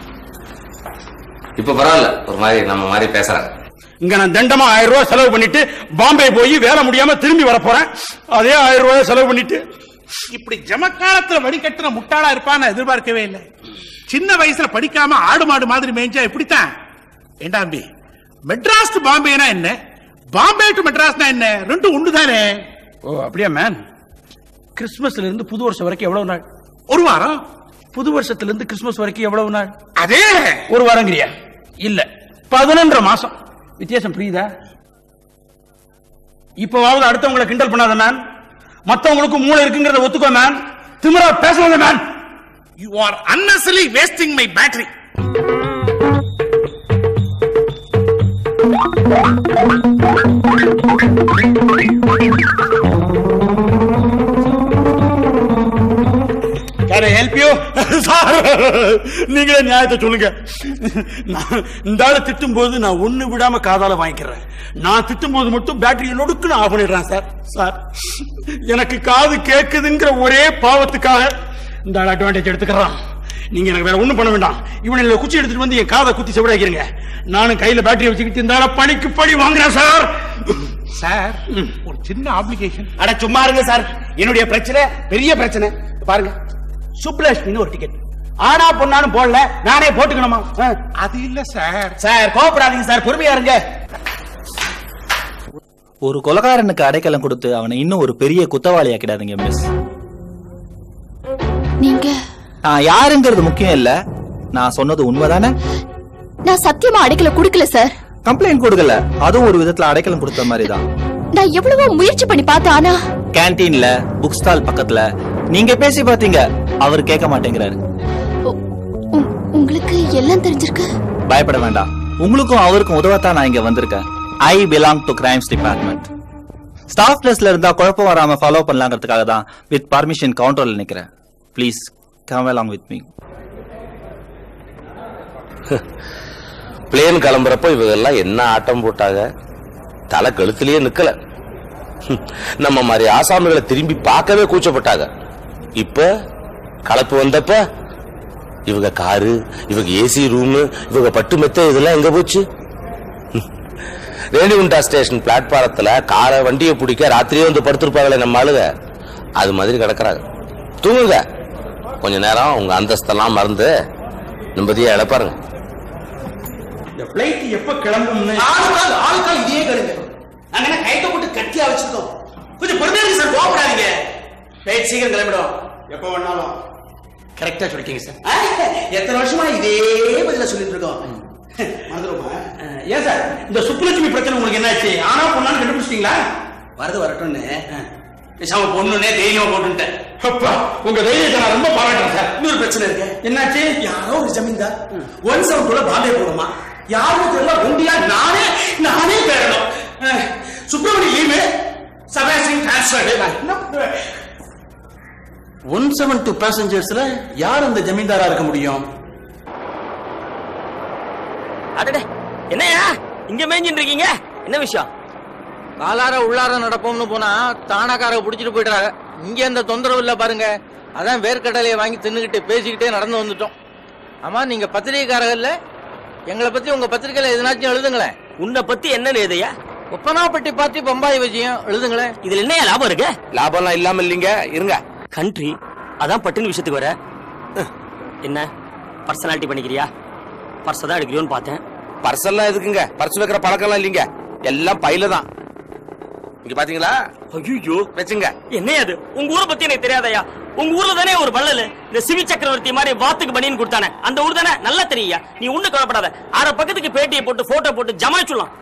இப்ப பரவாயில்ல ஒரு மாதிரி நம்ம மாதிரி பேசுறாங்க இங்க நான் தண்டமா ஆயிரம் ரூபாய் செலவு பண்ணிட்டு பாம்பே போய் வேலை முடியாம திரும்பி வர போறேன் அதே ஆயிரம் ரூபாய் செலவு பண்ணிட்டு இப்படி ஜமக்காலத்துல வடிகட்டுன முட்டாளா இருப்பான்னு நான் எதிர்பார்க்கவே இல்லை சின்ன வயசுல படிக்காம ஆடு மாடு மாதிரி மேய்ஞ்சா இப்படித்தான் ஏண்டாம்பி மெட்ராஸ் டு பாம்பேனா என்ன பாம்பே டு மெட்ராஸ்னா என்ன ரெண்டும் ஒன்று தானே ஓ அப்படியா மேன் கிறிஸ்துமஸ்ல இருந்து புது வருஷம் வரைக்கும் எவ்வளவு நாள் ஒரு வாரம் புது வருஷத்துல இருந்து கிறிஸ்துமஸ் வரைக்கும் எவ்வளவு நாள் அதே ஒரு வாரங்கிறியா இல்ல பதினொன்றரை மாசம் வித்தியாசம் புரியுதா இப்பவாவது அடுத்தவங்களை கிண்டல் பண்ணாத மேன் மத்தவங்களுக்கு மூளை இருக்குங்கிறத ஒத்துக்கோ மேன் திமிரா பேசாத man you are unnecessarily wasting my battery Can I help you? Sir நீங்களே நியாயத்தை சொல்லுங்க நான் இந்த ஆளு திட்டும் போது நான் ஒண்ணு விடாம காதால வாங்கிக்கிறேன் நான் திட்டும் போது மட்டும் பேட்டரியை நொடுக்குன்னு ஆஃப் பண்ணிடுறேன் சார் சார் எனக்கு காது கேக்குதுங்கிற ஒரே பாவத்துக்காக இந்த ஆள் அட்வான்டேஜ் எடுத்துக்கிறான் நீங்க எனக்கு வேற ஒண்ணும் பண்ண வேண்டாம் இவனை குச்சி எடுத்துட்டு வந்து என் காதை குத்தி செவிடாக்கிறீங்க நானும் கையில பேட்டரி வச்சுக்கிட்டு இந்த ஆளை பணிக்கு பணி வாங்குறேன் சார் சார் ஒரு சின்ன ஆப்ளிகேஷன் அட சும்மா இருங்க சார் என்னுடைய பிரச்சனை பெரிய பிரச்சனை பாருங்க சுப்லட்சுமின்னு ஒரு டிக்கெட் ஆனா பொண்ணாலும் போடல நானே போட்டுக்கணுமா ஆ. அது இல்ல சார் சார் கோபப்படாதீங்க சார் பொறுமையா இருங்க ஒரு கொலகாரனுக்கு அடைக்கலம் கொடுத்து அவனை இன்னும் ஒரு பெரிய குத்தவாளி ஆக்கிடாதீங்க மிஸ் நீங்க நான் யாருங்கிறது முக்கியம் இல்ல நான் சொன்னது உண்மைதானே நான் சத்தியமா அடைக்கல குடுக்கல சார் கம்ப்ளைண்ட் கொடுக்கல அதுவும் ஒரு விதத்துல அடைக்கலம் கொடுத்த மாதிரி தான் நான் எவ்வளவோ முயற்சி பண்ணி பார்த்தேன் ஆனா கேன்டீன்ல புக் ஸ்டால் பக்கத்துல நீங்க பேசி பாத்தீங்க அவர் கேட்க மாட்டேங்கிறாரு உ- உங்களுக்கு எல்லாம் தெரிஞ்சிருக்கு பயப்பட வேண்டாம் உங்களுக்கும் அவருக்கும் உதவத்தான் நான் இங்க வந்திருக்கேன் I belong to crimes department staff பிளேஸ்ல இருந்தா குழப்பம் வராம ஃபாலோ பண்ணலாங்கிறதுக்காக தான் வித் பர்மிஷன் கவுண்டர்ல நிக்கிறேன் please come along with me plane கிளம்புறப்போ இவங்க எல்லாம் என்ன ஆட்டம் போட்டாங்க தலை கழுத்துலயே நிக்கல ஹம், நம்ம மாதிரி ஆசாமிகளை திரும்பி பார்க்கவே கூச்சப்பட்டாங்க இப்ப கலப்பு வந்தப்ப இவங்க காரு இவங்க ஏசி ரூமு இவங்க பட்டு மெத்த இதெல்லாம் எங்க போச்சு ஹம், ரேணிகுண்டா ஸ்டேஷன் பிளாட்பாரத்துல காரை வண்டியை பிடிக்க ராத்திரியே வந்து படுத்திருப்பாங்களே நம்ம ஆளுங்க அது மாதிரி கிடக்குறாங்க தூங்குங்க கொஞ்ச நேரம் உங்க அந்தஸ்தெல்லாம் மறந்து நிம்மதியா இழப்பாருங்க இந்த பிளைட் எப்ப கிளம்பும்னு ஆளுக்கால் ஆளுக்கால் இதையே கேளுங்க நாங்க என்ன கைத்த போட்டு கட்டியா வச்சிருக்கோம் கொஞ்சம் பொறுமையா இருக்கு சார் கோவப்படாதீங்க பிளைட் சீக்கிரம் கிளம்பிடும் எப்ப வேணாலும் கரெக்டா சொல்லிட்டீங்க சார் எத்தனை வருஷமா இதே பதில சொல்லிட்டு இருக்கோம் மறந்துடுமா ஏன் சார் இந்த சுப்புலட்சுமி பிரச்சனை உங்களுக்கு என்னாச்சு ஆனா பொண்ணான்னு கண்டுபிடிச்சிட்டீங்களா வரது வரட்டும்னு பேசாம பொண்ணுனே தைரியமா போட்டுட்டேன் அப்பா உங்க தைரியத்தை நான் ரொம்ப பாராட்டுறேன் சார் இன்னொரு பிரச்சனை இருக்கு என்னாச்சு யாரோ ஒரு ஜமீன்தார் ஒன் செவன் டூல பாம்பே போடுமா யாரும் தெரியல ஒண்டியா நானே நானே பேரணும் அஹ், சுப்பிரமணி லீவு சபாசிங் டிரான்ஸ்ஃபர் ஒன் செவன் டூ பேசஞ்சர்ஸ்ல யார் அந்த ஜமீன்தாரா இருக்க முடியும் அடடே என்னையா இங்க மேய்ஞ்சிட்டு இருக்கீங்க என்ன விஷயம் காலார உள்ளார நடப்போம்னு போனா தானாக்கார புடிச்சிட்டு போயிட்டாங்க இங்க இந்த தொந்தரவு இல்ல பாருங்க அதான் வேர்க்கடலையை வாங்கி தின்னுகிட்டு பேசிக்கிட்டே நடந்து வந்துட்டோம் ஆமா நீங்க பத்திரிகைக்காரர்கள்ல எங்களை பத்தி உங்க பத்திரிக்கையில எதனாச்சும் எழுதுங்களேன் உன்னை பத்தி என்ன எழுதையா ஒப்பனாப்பட்டி பார்த்து பம்பாய் விஷயம் எழுதுங்களேன் இதுல என்ன லாபம் இருக்கு லாபம்லாம் இல்லாம இல்லைங்க இருங்க கண்ட்ரி அதான் பட்டுன்னு விஷயத்துக்கு வர அஹ், என்ன பர்சனாலிட்டி பண்ணிக்கிறியா பர்ஸ் தான் எடுக்கிறியோன்னு பார்த்தேன் பர்ஸ் எல்லாம் எதுக்குங்க பர்ஸ் வைக்கிற பழக்கம்லாம் இல்லைங்க எல்லாம் பையில தான் இங்க பாத்தீங்களா ஐயோ வச்சுங்க என்ன அது உங்க ஊரை பத்தி எனக்கு தெரியாதயா உங்க ஊர்ல தானே ஒரு வள்ளல் இந்த சிவி சக்கரவர்த்தி மாதிரி வாத்துக்கு பனின்னு கொடுத்தானே அந்த ஊர் தானே நல்லா தெரியா நீ ஒண்ணு கவலைப்படாத அரை பக்கத்துக்கு பேட்டியை போட்டு போட்டோ போட்டு ஜமாச்சுலாம்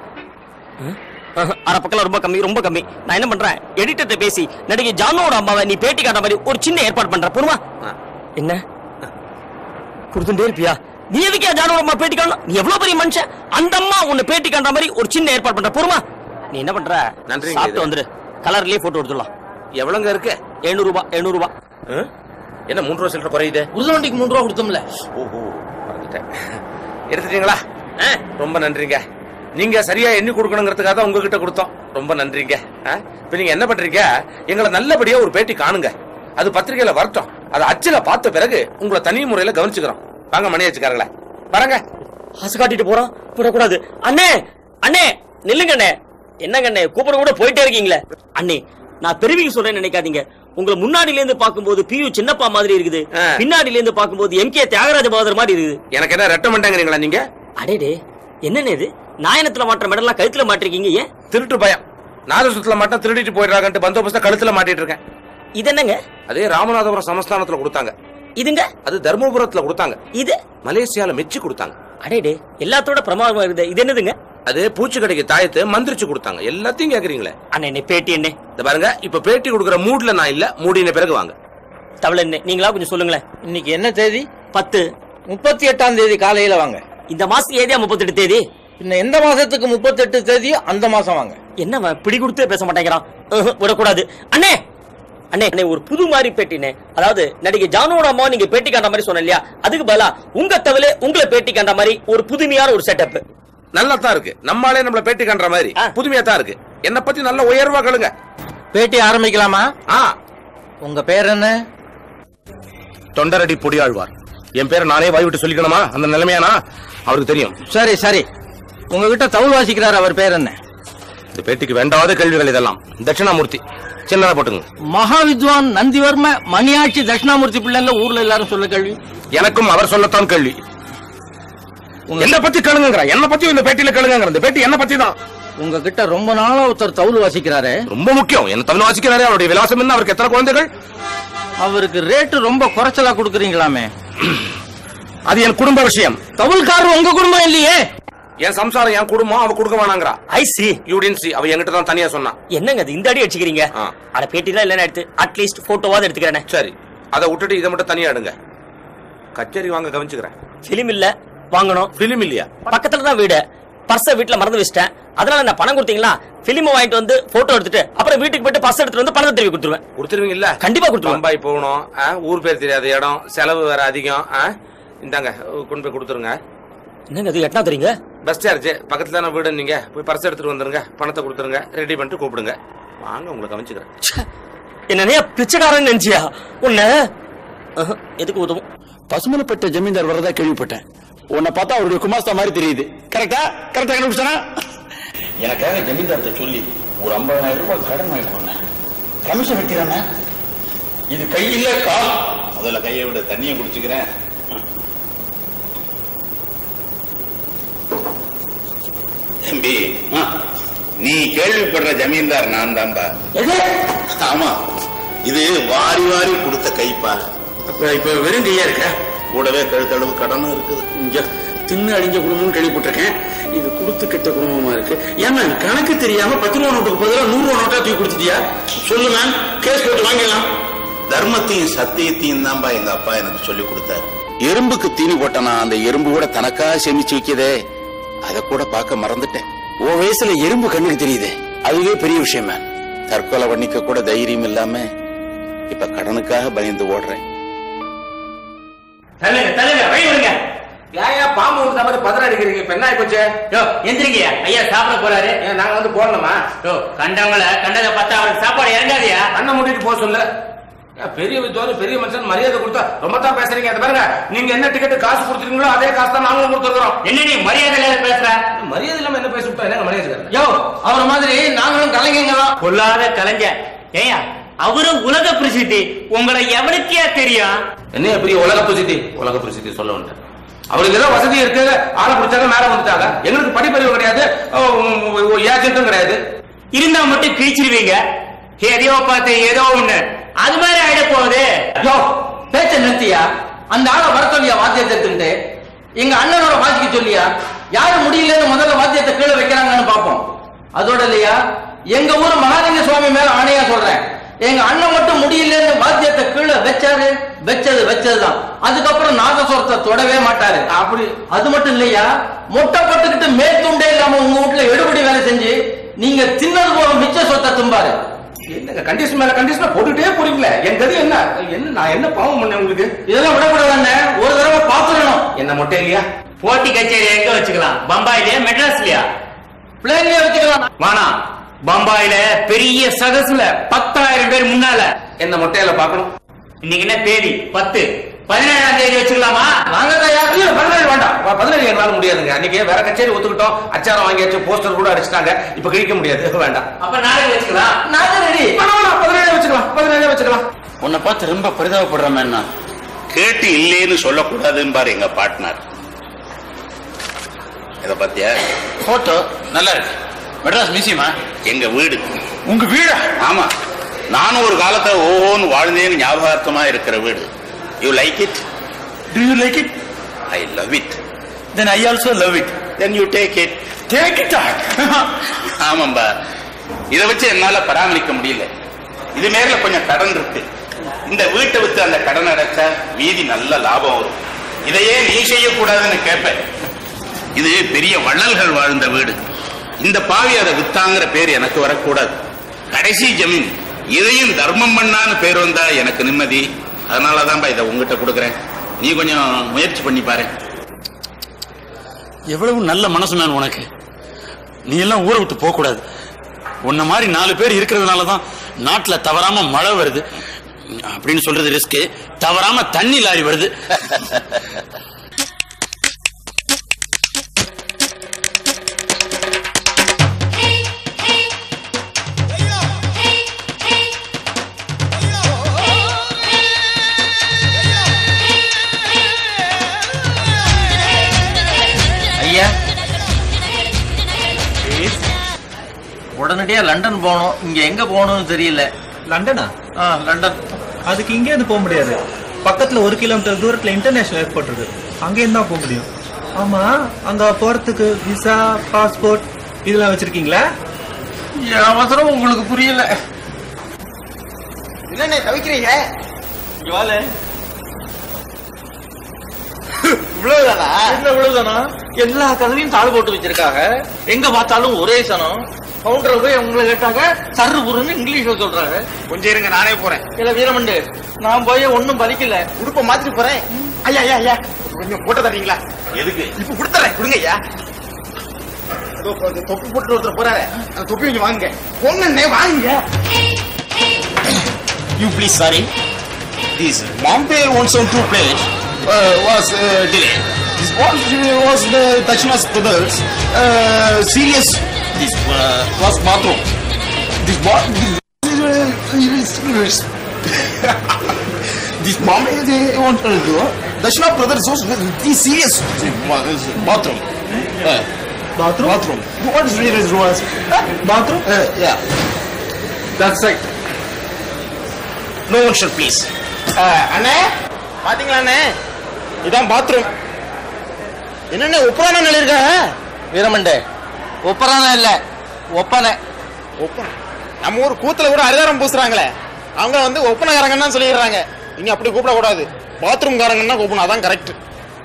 அரை பக்கம் ரொம்ப கம்மி ரொம்ப கம்மி நான் என்ன பண்றேன் எடிட்டர்ட்ட பேசி நடிகை ஜானோட அம்மாவை நீ பேட்டி காட்டுற மாதிரி ஒரு சின்ன ஏற்பாடு பண்ற போருமா என்ன கொடுத்துட்டே இருப்பியா நீ எதுக்கே ஜானோட அம்மா பேட்டி காணணும் நீ எவ்வளவு பெரிய மனுஷன் அந்த அம்மா உன்னை பேட்டி காட்டுற மாதிரி ஒரு சின்ன ஏற்பாடு பண்ற போருமா நீ என்ன பண்ற நன்றிங்க சாப்பிட்டு இது. வந்துரு கலர்லயே போட்டோ எடுத்துடலாம் எவ்வளவுங்க இருக்கு எழுநூறு ரூபாய் எழுநூறு ரூபாய் என்ன மூன்று ரூபா சில்லற குறையுது உருதவண்டிக்கு மூணு ரூபா கொடுத்தோம்ல ஓஹோ மறந்துட்டேன் எடுத்துட்டீங்களா ரொம்ப நன்றிங்க நீங்க சரியா எண்ணி கொடுக்கணுங்கிறதுக்காக தான் உங்ககிட்ட கொடுத்தோம் ரொம்ப நன்றிங்க ஆ? இப்ப நீங்க என்ன பண்றீங்க எங்களை நல்லபடியா ஒரு பேட்டி காணுங்க அது பத்திரிகையில வரட்டும் அதை அச்சில பார்த்த பிறகு உங்களை தனி முறையில கவனிச்சுக்கிறோம் வாங்க மணி வச்சுக்காரங்களே வரங்க ஆசை காட்டிட்டு போறான் விடக்கூடாது அண்ணே அண்ணே நில்லுங்க அண்ணே என்னங்க அண்ணே கூப்பிட கூட போயிட்டே இருக்கீங்களே அண்ணே நான் பெருமைக்கு சொல்றேன்னு நினைக்காதீங்க உங்களை முன்னாடில இருந்து பார்க்கும்போது பியூ சின்னப்பா மாதிரி இருக்குது பின்னாடில இருந்து பார்க்கும்போது எம் கே தியாகராஜ பகதர் மாதிரி இருக்குது எனக்கு என்ன ரெட்ட மண்டாங்கிறீங்களா நீங்க அடேடே என்னண்ணே இது நாயனத்துல மாற்ற மெடல்லாம் கழுத்துல மாட்டிருக்கீங்க ஏன் திருட்டு பயம் நாதசுரத்துல மட்டும் திருடிட்டு போயிடுறாங்கன்ட்டு பந்தோபஸ்தா கழுத்துல மாட்டிட்டு இருக்கேன் இது என்னங்க அதே ராமநாதபுரம் சமஸ்தானத்துல கொடுத்தாங்க இதுங்க அது தர்மபுரத்துல கொடுத்தாங்க இது மலேசியால மெச்சு கொடுத்தாங்க அடேடே எல்லாத்தோட பிரமாதமா இருக்குது இது என்னதுங்க அது பூச்சி கடைக்கு தாயத்து மந்திரிச்சு கொடுத்தாங்க எல்லாத்தையும் கேக்குறீங்களே அண்ணே என்ன பேட்டி என்ன இந்த பாருங்க இப்ப பேட்டி கொடுக்குற மூட்ல நான் இல்ல மூடின பிறகு வாங்க தவளை என்ன நீங்களா கொஞ்சம் சொல்லுங்களேன் இன்னைக்கு என்ன தேதி பத்து முப்பத்தி எட்டாம் தேதி காலையில வாங்க இந்த மாசம் ஏதியா முப்பத்தெட்டு தேதி பின்ன எந்த மாசத்துக்கு முப்பத்தெட்டு தேதியோ அந்த மாசம் வாங்க என்ன அவன் பிடி கொடுத்தே பேச மாட்டேங்கிறான் உஹு, விடக்கூடாது அண்ணே அண்ணே அண்ணே ஒரு புது மாதிரி பேட்டினே அதாவது நடிகை ஜானுவோட அம்மா நீங்க பேட்டி காண்ற மாதிரி சொன்ன இல்லையா அதுக்கு பதிலா உங்க தவிர உங்களை பேட்டி காண்ற மாதிரி ஒரு புதுமையான ஒரு செட்டப் நல்லா தான் இருக்கு நம்மாலே நம்மள பேட்டி காண்ற மாதிரி புதுமையா தான் இருக்கு என்ன பத்தி நல்ல உயர்வா கேளுங்க பேட்டி ஆரம்பிக்கலாமா ஆ உங்க பேர் என்ன தொண்டரடி பொடியாழ்வார் என் பேரை நானே வாய் விட்டு சொல்லிக்கணுமா அந்த நிலைமையானா அவருக்கு தெரியும் சரி சரி உங்ககிட்ட தவுள் வாசிக்கிறார் அவர் பேர் என்ன இந்த பேட்டிக்கு வேண்டாத கேள்விகள் இதெல்லாம் தட்சிணாமூர்த்தி சின்னதா போட்டுங்க மகா வித்வான் நந்திவர்ம மணியாட்சி தட்சிணாமூர்த்தி பிள்ளைல ஊர்ல எல்லாரும் சொல்ல கேள்வி எனக்கும் அவர் சொல்லத்தான் கேள்வி என்ன பத்தி கேளுங்க என்ன பத்தி இந்த பேட்டியில கேளுங்க இந்த பேட்டி என்ன பத்தி தான் உங்ககிட்ட ரொம்ப நாளா ஒருத்தர் தவுள் வாசிக்கிறாரு ரொம்ப முக்கியம் என்ன தமிழ் வாசிக்கிறாரு அவருடைய விலாசம் என்ன அவருக்கு எத்தனை குழந்தைகள் அவருக்கு ரேட்டு ரொம்ப குறைச்சலா கொடுக்குறீங்களாமே அது என் குடும்ப விஷயம் தவுள்காரர் உங்க குடும்பம் இல்லையே என் சம்சாரம் என் குடும்பம் அவ கொடுக்க வேணாங்கிறா ஐ சி யூடின் சி அவ என்கிட்ட தான் தனியா சொன்னா என்னங்க அது இந்த அடி அடிச்சுக்கிறீங்க அட பேட்டிலாம் இல்லைன்னு எடுத்து அட்லீஸ்ட் போட்டோவாவது எடுத்துக்கிறேனே சரி அதை விட்டுட்டு இதை மட்டும் தனியா எடுங்க கச்சேரி வாங்க கவனிச்சுக்கிறேன் பிலிம் இல்ல வாங்கணும் பிலிம் இல்லையா பக்கத்துல தான் வீடு பர்ஸ வீட்ல மறந்து வச்சிட்டேன் அதனால நான் பணம் கொடுத்தீங்களா பிலிம் வாங்கிட்டு வந்து போட்டோ எடுத்துட்டு அப்புறம் வீட்டுக்கு போயிட்டு பர்ஸ் எடுத்துட்டு வந்து பணத்தை திருப்பி கொடுத்துருவேன் கொடுத்துருவீங்க இல்ல கண்டிப்பா கொடுத்துருவேன் பம்பாய் போகணும் ஆ, ஊர் பேர் தெரியாத இடம் செலவு வேற அதிகம் ஆ? இந்தாங்க கொண்டு போய் கொடுத்துருங்க என்னங்க அது எட்டனா தெரியுங்க பஸ் சார்ஜ் பக்கத்துல தானே வீடு நீங்க போய் பர்ஸ் எடுத்துட்டு வந்துருங்க பணத்தை கொடுத்துருங்க ரெடி பண்ணிட்டு கூப்பிடுங்க வாங்க உங்களை கவனிச்சுக்கிறேன் என்னைய பிச்சைக்காரன் நினைச்சியா உன்ன அஹ், எதுக்கு உதவும் பசுமலைப்பட்ட ஜமீன்தார் வரதா கேள்விப்பட்டேன் உன்னை பார்த்தா அவருடைய குமாஸ்தா மாதிரி தெரியுது கரெக்டா கரெக்டா கண்டுபிடிச்சானா எனக்காக ஜமீன்தார்ட்ட சொல்லி ஒரு ஐம்பதாயிரம் ரூபாய் கடன் வாங்கிட்டு வந்தேன் கமிஷன் வைக்கிறானே இது கையில கால் முதல்ல கையை விட தண்ணியை குடிச்சுக்கிறேன் தம்பி நீ கேள்விப்படுற ஜமீன்தார் நான் தான்பா ஆமா இது வாரி வாரி கொடுத்த கைப்பா அப்ப இப்ப வெறும் கையா இருக்க கூடவே கழுத்தளவு கடனும் இருக்குது இங்க தின்னு அழிஞ்ச குடும்பம்னு கேள்விப்பட்டிருக்கேன் இது கொடுத்து கெட்ட குடும்பமா இருக்கு ஏமா கணக்கு தெரியாம பத்து ரூபா நோட்டுக்கு பதிலா நூறு ரூபா நோட்டா தூக்கி கொடுத்துட்டியா சொல்லு மேம் கேஸ் போட்டு வாங்கிடலாம் தர்மத்தையும் சத்தியத்தையும் தான்பா எங்க அப்பா எனக்கு சொல்லி கொடுத்தாரு எறும்புக்கு தீனி போட்டனா அந்த எறும்பு கூட தனக்கா சேமிச்சு வைக்கதே அத கூட பார்க்க மறந்துட்டேன் உன் வயசுல எறும்பு கண்ணுக்கு தெரியுது அதுவே பெரிய விஷயம் மேம் தற்கொலை பண்ணிக்க கூட தைரியம் இல்லாம இப்ப கடனுக்காக பயந்து ஓடுறேன் தள்ளுங்க தள்ளுங்க வழி விடுங்க ஏயா பாம்பு விட்டு மாதிரி பதற அடிக்கிறீங்க இப்ப என்ன ஆயிப்போச்சு யோ எந்திரிங்க ஐயா சாப்பிட போறாரு ஏன் நாங்க வந்து போடணுமா யோ கண்டவங்கள கண்டதை பார்த்தா அவருக்கு சாப்பாடு இறங்காதியா அண்ணன் மூட்டிட்டு போக சொல்லு ஏன் பெரிய வித்வான் பெரிய மனுஷன் மரியாதை கொடுத்தா ரொம்ப தான் பேசுறீங்க அது பாருங்க நீங்க என்ன டிக்கெட் காசு கொடுத்துருக்கீங்களோ அதே காசு தான் நாங்களும் கொடுத்துருக்கோம் என்ன நீ மரியாதை இல்லாத பேசுற மரியாதை இல்லாம என்ன பேசி விட்டா என்ன மரியாதை யோ அவர மாதிரி நாங்களும் கலைஞங்க தான் பொல்லாத கலைஞர் ஏயா அவரும் உலக பிரசித்தி உங்களை எவனுக்கே தெரியும் என்ன பெரிய உலக பிரசித்தி உலக பிரசித்தி சொல்ல வந்துட்டேன் அவருக்கு ஏதோ வசதி இருக்கு ஆளை பிடிச்சாங்க மேல வந்துட்டாங்க எங்களுக்கு படிப்பறிவு கிடையாது ஏஜென்ட்டும் கிடையாது இருந்தா மட்டும் கிழிச்சிருவீங்க எதையோ பார்த்து ஏதோ ஒண்ணு அது மாதிரி ஆயிட போகுது யோ பேச்ச நிறுத்தியா அந்த ஆளை வர சொல்லியா வாத்தியத்தை எடுத்துக்கிட்டு எங்க அண்ணனோட வாசிக்க சொல்லியா யாரு முடியலன்னு முதல்ல வாத்தியத்தை கீழே வைக்கிறாங்கன்னு பாப்போம் அதோட இல்லையா எங்க ஊர் மகாலிங்க சுவாமி மேல ஆணையா சொல்றேன் எங்க அண்ணன் மட்டும் முடியலன்னு வாத்தியத்தை கீழே வச்சாரு வச்சது வச்சதுதான் அதுக்கப்புறம் நாதஸ்வரத்தை தொடவே மாட்டாரு அப்படி அது மட்டும் இல்லையா மொட்டை போட்டுக்கிட்டு மேற்துண்டே இல்லாம உங்க வீட்டுல எடுபடி வேலை செஞ்சு நீங்க தின்னது போக மிச்ச சொத்தை தும்பாரு என்னங்க கண்டிஷன் மேல கண்டிஷன் போட்டுட்டே போறீங்களே என் கதி என்ன என்ன நான் என்ன பாவம் பண்ணேன் உங்களுக்கு இதெல்லாம் விடக்கூடாது ஒரு தடவை பாத்துடணும் என்ன மொட்டை இல்லையா போட்டி கச்சேரி எங்க வச்சுக்கலாம் பம்பாயிலயா மெட்ராஸ்லயா பிளேன்லயே வச்சுக்கலாம் வானா பம்பாயில பெரிய சதசுல பத்தாயிரம் பேர் முன்னால என்ன மொட்டையில பாக்கணும் இன்னைக்கு என்ன தேதி பத்து பதினேழாம் தேதி வச்சுக்கலாமா நாங்க தயார் இல்ல பதினேழு வேண்டாம் வ- பதினேழு எங்களால முடியாதுங்க அன்னைக்கு வேற கச்சேரி ஒத்துக்கிட்டோம் அச்சாரம் வாங்கியாச்சு போஸ்டர் கூட அடிச்சிட்டாங்க இப்ப கிழிக்க முடியாது வேண்டாம் அப்ப நாளைக்கு வச்சுக்கலாம் நாங்க ரெடி பதினேழு வச்சுக்கலாம் பதினேழு வச்சுக்கலாம் உன்னை பார்த்து ரொம்ப பரிதாபப்படுறேன் மேம் கேட்டு இல்லேன்னு சொல்லக்கூடாதுன்னு பாரு எங்க பார்ட்னர் இத பாத்தியா போட்டோ நல்லா இருக்கு மெட்ராஸ் மியூசியமா எங்க வீடு உங்க வீடா ஆமா நானும் ஒரு காலத்துல ஓஹோன்னு வாழ்ந்தேன்னு ஞாபகார்த்தமா இருக்கிற வீடு you like it do you like it I love it then I also love it then you take it take it ஆமாம்பா இதை வச்சு என்னால பராமரிக்க முடியல இது மேல கொஞ்சம் கடன் இருக்கு இந்த வீட்டை வித்து அந்த கடன் அடைச்சா மீதி நல்ல லாபம் வரும் இதையே நீ செய்யக்கூடாதுன்னு கேட்பேன் இது பெரிய வள்ளல்கள் வாழ்ந்த வீடு இந்த பாவி அதை வித்தாங்கிற பேர் எனக்கு வரக்கூடாது கடைசி ஜமீன் இதையும் தர்மம் பண்ணான்னு பேர் வந்தா எனக்கு நிம்மதி அதனாலதான்பா இதை உங்ககிட்ட கொடுக்குறேன் நீ கொஞ்சம் முயற்சி பண்ணி பாரு எவ்வளவு நல்ல மனசு மேன் உனக்கு நீ எல்லாம் ஊரை விட்டு போக கூடாது உன்ன மாதிரி நாலு பேர் இருக்கிறதுனால தான் நாட்டுல தவறாம மழை வருது அப்படின்னு சொல்றது ரிஸ்க் தவறாம தண்ணி லாரி வருது ஐயா உடனடியா லண்டன் போகணும் இங்க எங்க போகணும்னு தெரியல லண்டனா ஆ லண்டன் அதுக்கு இங்கே இருந்து போக முடியாது பக்கத்துல ஒரு கிலோமீட்டர் தூரத்துல இன்டர்நேஷனல் ஏர்போர்ட் இருக்கு அங்கேருந்து தான் போக முடியும் ஆமா அங்க போறதுக்கு விசா பாஸ்போர்ட் இதெல்லாம் வச்சிருக்கீங்களா என் அவசரம் உங்களுக்கு புரியல என்னண்ணே தவிக்கிறீங்க இவால இவ்வளவுதானா என்ன இவ்வளவுதானா எல்லா கதவையும் தாழ் போட்டு வச்சிருக்காங்க எங்க பார்த்தாலும் ஒரே சனம் கவுண்டர் போய் உங்களை கேட்டாங்க சர்ரு புருன்னு இங்கிலீஷ்ல சொல்றாங்க கொஞ்சம் இருங்க நானே போறேன் இல்ல வீரமண்டு நான் போய் ஒண்ணும் பலிக்கல உடுப்ப மாத்திட்டு போறேன் ஐயா ஐயா ஐயா கொஞ்சம் போட்டு தர்றீங்களா எதுக்கு இப்ப கொடுத்துறேன் கொடுங்க ஐயா அதோ இப்ப தொப்பி போட்டு ஒருத்தர் போறாரு அந்த தொப்பி கொஞ்சம் வாங்குங்க பொண்ணே வாங்குங்க You please, sorry. This Bombay wants on two plate uh, was uh, delayed. This was, was the Dashina's brothers. Uh, serious. This uh, was bathroom. This bath. This, this Bombay they want to do. Dashina brothers was very serious. Bathroom. Uh, bathroom. Bathroom. What is serious was? Bathroom. Uh, yeah. That's right. No one should please. அண்ணே பாத்தீங்களாண்ணே இதான் bathroom என்னண்ணே உப்புறான எழுதிருக்க வீரமண்டே உப்பரான இல்ல ஒப்பனை ஒப்பனை நம்ம ஊர் கூத்துல கூட அரிதாரம் பூசுறாங்களே அவங்க வந்து ஒப்பனைக்காரங்கன்னு தான் சொல்லிடுறாங்க இங்க அப்படி கூப்பிடக்கூடாது பாத்ரூம் காரங்கன்னா கூப்பிடணும் அதான் கரெக்ட்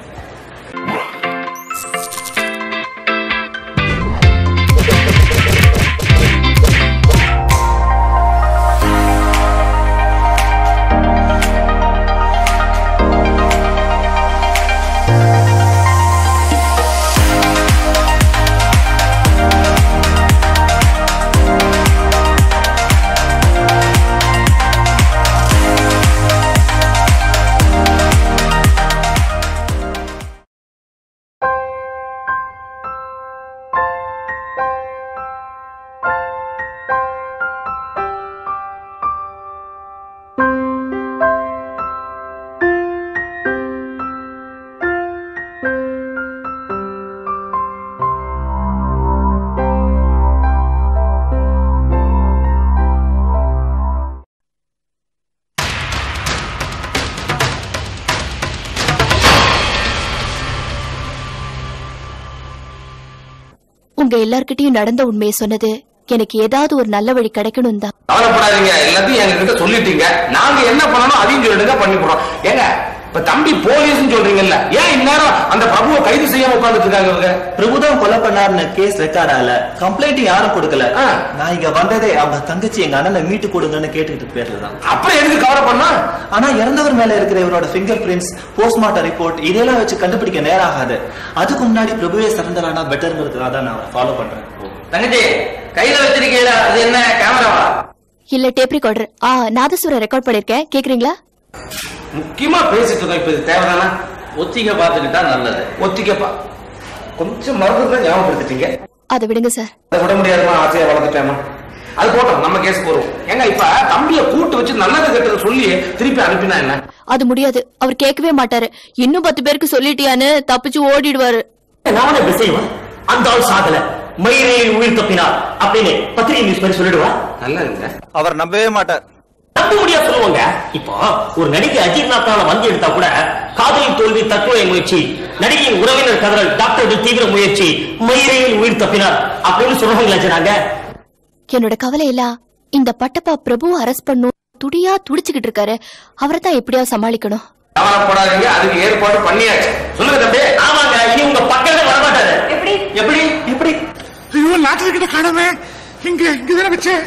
உங்க எல்லார்கிட்டயும் நடந்த உண்மையை சொன்னது எனக்கு ஏதாவது ஒரு நல்ல வழி கிடைக்கணும் தான் கவலைப்படாதீங்க எல்லாத்தையும் எங்க கிட்ட சொல்லிட்டீங்க நாங்க என்ன பண்ணணும் அதையும் சொல்லிடுங்க பண்ணி போறோம் ஏங்க இப்ப தம்பி போலீஸ்னு சொல்றீங்கல்ல ஏன் இந்நேரம் அந்த பிரபுவை கைது செய்யாம உட்கார்ந்துட்டு இருக்காங்க இவங்க பிரபுதான் கொலை பண்ணாருன்னு கேஸ் ரெக்கார்ட் ஆகல கம்ப்ளைண்ட் யாரும் கொடுக்கல நான் இங்க வந்ததே அவங்க தங்கச்சி எங்க அண்ணனை மீட்டு கொடுங்கன்னு கேட்டுக்கிட்டு பேர்ல தான் அப்புறம் எதுக்கு கவலை பண்ணா ஆனா இறந்தவர் மேல இருக்கிற இவரோட ஃபிங்கர் பிரிண்ட்ஸ் போஸ்ட்மார்ட்டம் ரிப்போர்ட் இதெல்லாம் வச்சு கண்டுபிடிக்க நேரம் ஆகாது அதுக்கு முன்னாடி பிரபுவே சரண்டர் ஆனா பெட்டர்ங்கிறதுக்காக தான் நான் ஃபாலோ பண்றேன் தங்கச்சி கையில வச்சிருக்கீங்களா அது என்ன கேமராவா இல்ல டேப் ரெக்கார்டர் ஆ நாதஸ்வரம் ரெக்கார்ட் பண்ணிருக்கேன் கேக்குறீங்களா முக்கியமா பேசிட்டு இருக்கோம் இப்ப இது தேவைதானா ஒத்திகை பார்த்துக்கிட்டா நல்லது ஒத்திக்கப்பா கொஞ்சம் மருந்து தான் ஞாபகப்படுத்திட்டீங்க அதை விடுங்க சார் அதை விட முடியாதுமா ஆசையா வளர்த்துட்டேமா அது போட்டோம் நம்ம கேஸுக்கு வருவோம் ஏங்க இப்ப தம்பிய கூட்டு வச்சு நல்லது கெட்டது சொல்லி திருப்பி அனுப்பினா என்ன அது முடியாது அவர் கேட்கவே மாட்டாரு இன்னும் பத்து பேருக்கு சொல்லிட்டியான்னு தப்பிச்சு ஓடிடுவாரு நானும் இப்படி செய்வேன் அந்த ஆள் சாகல மயிரையில் உயிர் தப்பினார் அப்படின்னு பத்திரிகை நியூஸ் மாதிரி சொல்லிடுவா நல்லா இருங்க அவர் நம்பவே மாட்டார் நம்ப முடியாது சொல்லுவாங்க இப்போ ஒரு நடிகை அஜித்நாத்தால வந்து எடுத்தா கூட காதலின் தோல்வி தற்கொலை முயற்சி நடிகையின் உறவினர் கதறல் டாக்டருடைய தீவிர முயற்சி மயிரையில் உயிர் தப்பினார் அப்படின்னு சொல்றவங்களா நாங்க என்னோட கவலை எல்லாம் இந்த பட்டப்பா பிரபு அரெஸ்ட் பண்ணும் துடியா துடிச்சுக்கிட்டு இருக்காரு அவரை தான் எப்படியாவது சமாளிக்கணும் கவலைப்படாதீங்க அதுக்கு ஏற்பாடு பண்ணியாச்சு சொல்லுங்க தம்பி ஆமாங்க இனி உங்க பக்கத்துல வரமாட்டாரு எப்படி எப்படி எப்படி ஐயோ லாட்டரி கிட்ட காணவே இங்க இங்கதானே வச்சேன்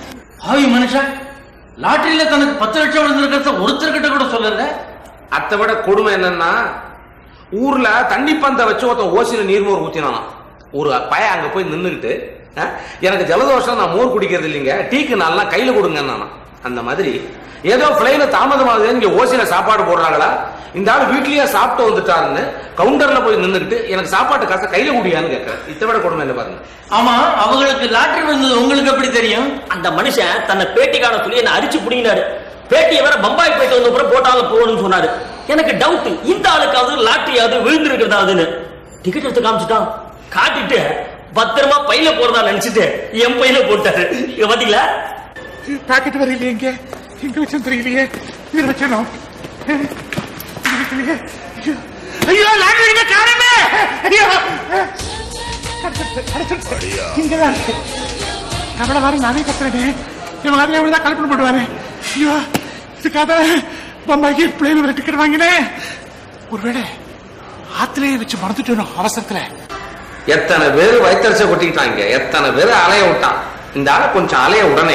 ஆவி மனுஷன் லாட்டரியில தனக்கு பத்து லட்சம் விழுந்திருக்கிறத ஒருத்தர்கிட்ட கூட சொல்லல அதை விட கொடுமை என்னன்னா ஊர்ல தண்ணி பந்த வச்சு ஒருத்தன் ஓசியில நீர்மோர் ஊத்தினானாம் ஒரு பையன் அங்க போய் நின்னுக்கிட்டு "அஹ், எனக்கு ஜலதோஷம் நான் மோர் குடிக்கிறது இல்லைங்க டீக்கு நல்லா கையில கொடுங்க அந்த மாதிரி ஏதோ பிளைன தாமதமாகுது இங்க ஓசியில சாப்பாடு போடுறாங்களா இந்த ஆள் வீட்லயே சாப்பிட்டு வந்துட்டாருன்னு கவுண்டர்ல போய் நின்னுக்கிட்டு எனக்கு சாப்பாட்டு காசை கையில குடியான்னு கேட்கறேன் இதை விட கொடுமை என்ன பாருங்க ஆமா அவங்களுக்கு லாட்டரி விழுந்தது உங்களுக்கு எப்படி தெரியும் அந்த மனுஷன் தன்னை பேட்டி காண சொல்லி என்ன அடிச்சு புடிங்கினாரு பேட்டியை வேற பம்பாய் போயிட்டு வந்த அப்புறம் போட்டாலும் போகணும்னு சொன்னாரு எனக்கு டவுட் இந்த ஆளுக்காவது லாட்டரியாவது விழுந்திருக்கிறதாவதுன்னு டிக்கெட் எடுத்து காமிச்சிட்டான் காட்டிட்டு பத்திரமா பையில போறதா நினைச்சிட்டு என் பையில போட்டாரு இங்க பாத்தீங்களா பாக்கெட் வர இல்லையே இங்க இங்க வச்சேன் தெரியலையே இதுல வச்சேனோ இங்க வைக்கலையே. ஐயோ. ஐயோ லாட்டரி கிட்ட காணுமே ஐயோ இங்கதான் இருக்கு கவலை வர நானே கத்துறேன் இவன் அதே தான் கல்பனை பண்ணுவாரு ஐயோ இதுக்காக பம்பாய்க்கு பிளேன் ஒரு டிக்கெட் வாங்கினேன் ஒருவேளை ஆத்திலேயே வச்சு மறந்துட்டேனோ அவசரத்துல எத்தனை பேர் வயிற்றுச்ச கொட்டிக்கிட்டாங்க எத்தனை பேர் அலைய விட்டான் இந்த ஆளை கொஞ்சம் அலைய உடனே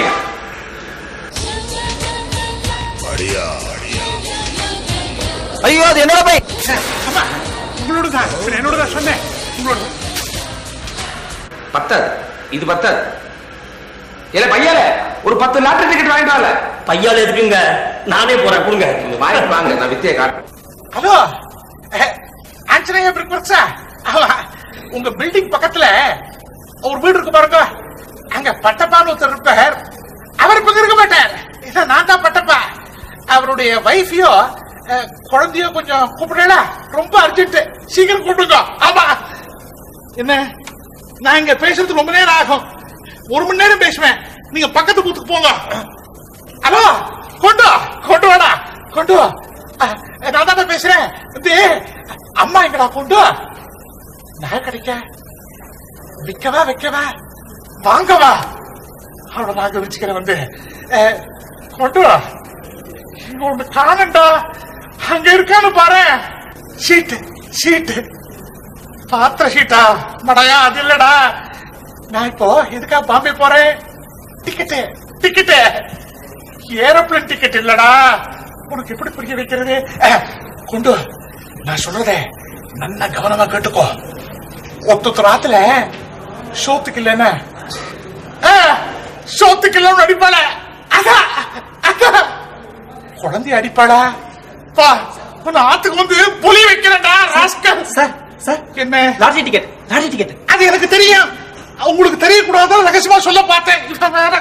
ஐயோ அது என்னோட பை அம்மா உங்களோட தான் சரி, என்னோட தான் சொன்னேன் உங்களோட பத்தாது இது பத்தாது இல்ல பையால ஒரு பத்து லாட்டரி டிக்கெட் வாங்கிட்டு வரல பையால எதுக்குங்க நானே போறேன் கொடுங்க நீங்க வாங்கிட்டு வாங்க நான் வித்தியை காட்டுறேன் ஹலோ ஆஞ்சநேய பிரிக்வர்ஸா உங்க பில்டிங் பக்கத்துல ஒரு வீடு இருக்கு பாருங்க அங்க பட்டப்பான்னு ஒருத்தர் இருப்பார் அவர் இப்ப இருக்க மாட்டார் இத நான் தான் பட்டப்பா அவருடைய வைஃபையோ குழந்தையோ கொஞ்சம் கூப்பிடல ரொம்ப அர்ஜென்ட் சீக்கிரம் கூப்பிடுங்க ஆமா என்ன நான் இங்க பேசுறது ரொம்ப நேரம் ஆகும் ஒரு மணி நேரம் பேசுவேன் நீங்க பக்கத்து பூத்துக்கு போங்க ஹலோ கொண்டு வா, கொண்டு வாடா கொண்டு வா அஹ், நான் தான் எங்கடா கொண்டு நகை கிடைக்க விற்கவா வைக்கவா வாங்கவா அவனை வாங்க வச்சுக்கிறேன் வந்து அஹ், கொண்டு வா இங்க ஒண்ணு காணண்டா அங்க இருக்கான்னு பாரு ஷீட்டு ஷீட்டு பாத்திர ஷீட்டா மடையா அது இல்லடா நான் இப்போ எதுக்கா பாம்பே போறேன் டிக்கெட்டு டிக்கெட்டு ஏரோப்ளேன் டிக்கெட் இல்லடா உனக்கு எப்படி புரிய வைக்கிறது அஹ், கொண்டு வா. நான் சொல்றதே நல்லா கவனமா கேட்டுக்கோ ஒத்தொத்து ராத்துல சோத்துக்கு இல்லைன்னு சோத்துக்கு இல்லைன்னு அடிப்பாள அதான் அதான் குழந்தை அடிப்பாளா பா உன்னை ஆத்துக்கு வந்து புலி வைக்கிறேன்டா ராஸ்கல் சார் சார் என்ன லாட்ரி டிக்கெட் லாட்ரி டிக்கெட் அது எனக்கு தெரியும் உங்களுக்கு தெரியக்கூடாத ரகசியமா சொல்ல பார்த்தேன் இவன் வேற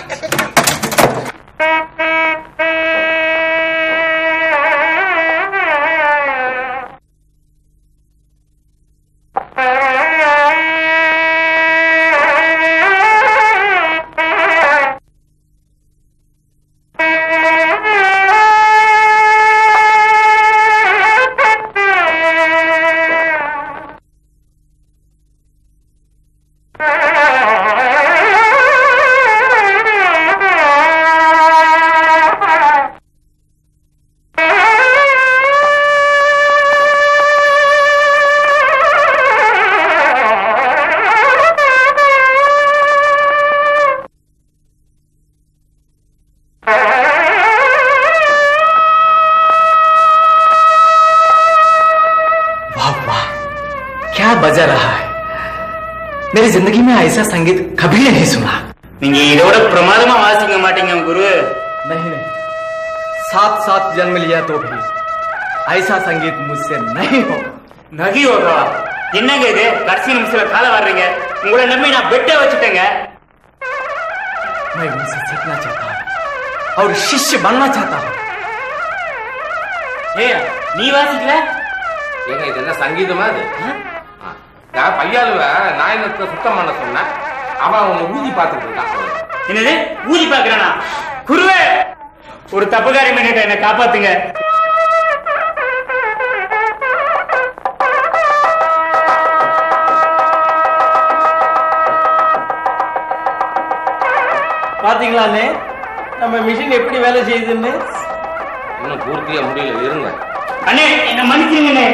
वाह वाह क्या बजा रहा है मेरी जिंदगी में ऐसा संगीत कभी नहीं सुना நீங்க இதோட பிரமாதமா வாசிக்க மாட்டீங்க குரு नहीं नहीं सात सात जन्म लिया तो भी ऐसा संगीत मुझसे नहीं होगा நகி ஓகவா என்னங்க இது கடைசி நிமிஷத்துல கால வர்றீங்க உங்களை நம்பி நான் பெட்டே வச்சுட்டேங்க मैं उनसे सीखना चाहता हूँ और शिष्य बनना चाहता हूँ ஏ நீ வாசிக்கல ஏங்க இது என்ன சங்கீதமா இது ஆ. நான் பையாளுவ நாயனத்தை சுத்தம் பண்ண சொன்னேன் அவன் உன்னை ஊதி பார்த்துட்டு இருக்கான் என்னது ஊதி பாக்குறானா குருவே ஒரு தப்புக்காரி பண்ணிட்ட என்ன காப்பாத்துங்க பாத்தீங்களாண்ணே நம்ம மிஷின் எப்படி வேலை செய்யுதுன்னு இன்னும் பூர்த்தியா முடியல இருங்க அண்ணே என்ன மன்னிச்சிருங்கண்ணே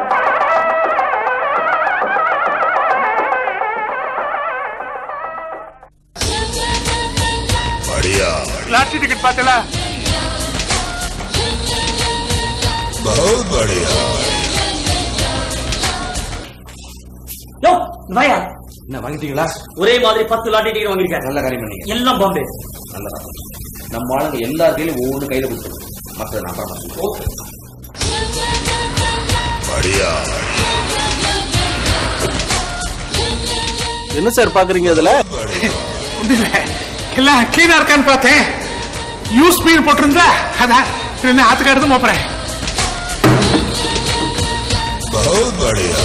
बढ़िया लाठी टिकट पातेला बहुत बढ़िया யோ வாயா என்ன வாங்கிட்டீங்களா ஒரே மாதிரி பத்து லாட்டி டிக்கெட் வாங்கியிருக்கேன் நல்ல காரியம் பண்ணீங்க எல்லாம் பாம்பே நல்லதா நம்ம ஆளுங்க எல்லா கையிலும் ஒவ்வொன்று கையில கொடுத்துருவோம் மற்ற நான் அப்புறமா சொல்றேன். बढ़िया என்ன சார் பாக்குறீங்க இதுல ஒண்ணுமில்ல. எல்லாம் கிளீனா இருக்கான்னு பார்த்தேன் யூஸ் மீன் போட்டிருந்தா அதான் என்ன ஆத்துக்கு எடுத்து போறேன் बहुत बढ़िया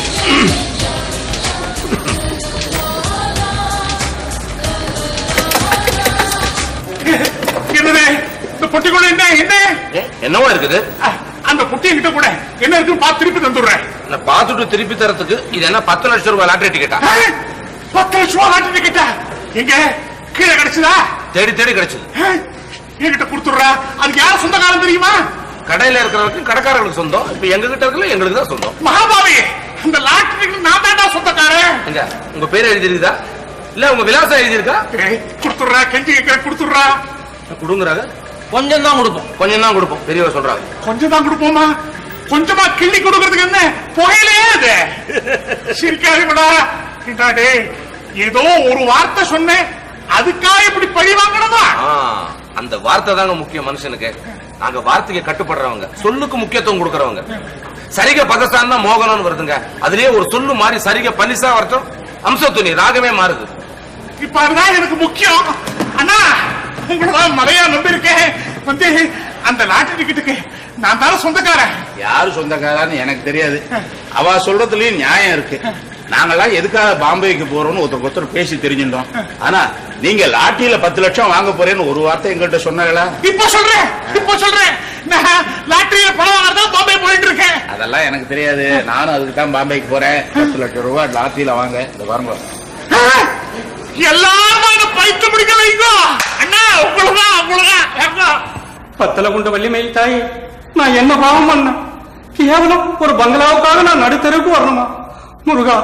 என்னது இந்த பொட்டிக்குள்ள என்ன என்ன என்னவா இருக்குது அஹ், அந்த பொட்டி கிட்ட கூட என்ன இருக்குன்னு பார்த்து திருப்பி தந்துடுறேன் நான் பார்த்துட்டு திருப்பி தரத்துக்கு இது என்ன பத்து லட்சம் ரூபாய் லாட்டரி டிக்கெட்டா அஹ், பத்து லட்சம் ரூபா லாட்டி டிக்கெட்டா எங்க கீழே கிடைச்சதா தேடி தேடி கிடைச்சது அஹ், என்கிட்ட கொடுத்துடுறா அதுக்கு யார் சொந்தக்காரன் தெரியுமா கடையில இருக்கிறவருக்கு கடைக்காரங்களுக்கு சொந்தம் இப்ப எங்க கிட்ட இருக்கல எங்களுக்கு தான் சொந்தம் மகாபாவி அந்த லாட்டி டிக்கெட் நான் தான்டா சொந்தக்காரன் எங்க உங்க பேர் எழுதிருக்குதா இல்ல உங்க விலாசம் எழுதியிருக்கா கொடுத்துடுறா கெஞ்சி கேட்க கொடுத்துடுறா கொடுங்குறாங்க கொஞ்சம் தான் கொடுப்போம் கொஞ்சம் தான் கொடுப்போம் பெரியவர் சொல்றாங்க கொஞ்சம் தான் கொடுப்போமா கொஞ்சமா கிள்ளி கொடுக்கறதுக்கு என்ன புகையிலே அது சிரிக்காதீங்கடா ஏண்டா டேய் ஏதோ ஒரு வார்த்தை சொன்னேன் அதுக்காக இப்படி பழி வாங்கணுமா ஆ, அந்த வார்த்தை தாங்க முக்கியம் மனுஷனுக்கு நாங்க வார்த்தைக்கு கட்டுப்படுறவங்க சொல்லுக்கு முக்கியத்துவம் கொடுக்கறவங்க சரிக பதசான் தான் மோகனம்னு வருதுங்க அதுலயே ஒரு சொல்லு மாறி சரிக பனிசா வரட்டும் அம்சத்துணி ராகமே மாறுது இப்ப அதுதான் எனக்கு முக்கியம் அண்ணா உங்களதான் மலையா நம்பியிருக்கேன் வந்து அந்த லாட்டரி டிக்கெட்டுக்கு நான் தானே சொந்தக்காரன் யாரு சொந்தக்காரான்னு எனக்கு தெரியாது அவ சொல்றதுலயும் நியாயம் இருக்கு நாங்கெல்லாம் எதுக்காக பாம்பேக்கு போறோம்னு ஒருத்தருக்கு ஒருத்தர் பேசி தெரிஞ்சுட்டோம் ஆனா நீங்க லாட்டியில பத்து லட்சம் வாங்க போறேன்னு ஒரு வார்த்தை எங்கள்கிட்ட சொன்னாங்களா இப்ப சொல்றேன் இப்ப சொல்றேன் நான் லாட்டரியில பணம் வாங்கறதா பாம்பே போயிட்டு இருக்கேன் அதெல்லாம் அதெல்லாம் எனக்கு தெரியாது நானும் அதுக்கு தான் பாம்பேக்கு போறேன் பத்து லட்சம் ரூபாய் லாத்தியில வாங்க இந்த பாருங்க எல்லாரும் என்ன பைத்து முடிக்க வைங்க அண்ணா உங்களுதான் உங்களுதான் பத்தல குண்ட வள்ளி மயில் தாய் நான் என்ன பாவம் பண்ணேன் கேவலம் ஒரு பங்களாவுக்காக நான் நடுத்தருக்கு வரணுமா முருகா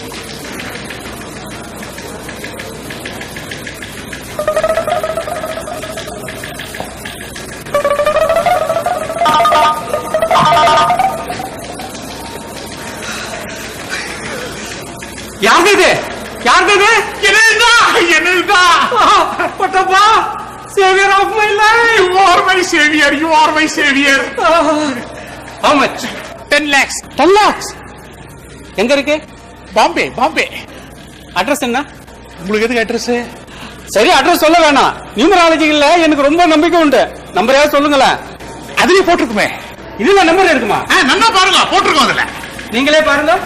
யாருது இது யாருது இது என்னடா என்னடா பட்டப்பா saviour of my life you are my saviour you are my saviour how much 10 lakhs 10 lakhs எங்க இருக்கு பாம்பே பாம்பே அட்ரஸ் என்ன உங்களுக்கு எதுக்கு அட்ரஸ் சரி அட்ரஸ் சொல்ல வேணாம் நியூமராலஜிக்கல்ல எனக்கு ரொம்ப நம்பிக்கை உண்டு நம்பரையா சொல்லுங்களேன் அதுலயே போட்டிருக்குமே இதுல நம்பர் இருக்குமா ஆ, நல்லா பாருங்க போட்டிருக்கோம் அதுல நீங்களே பாருங்க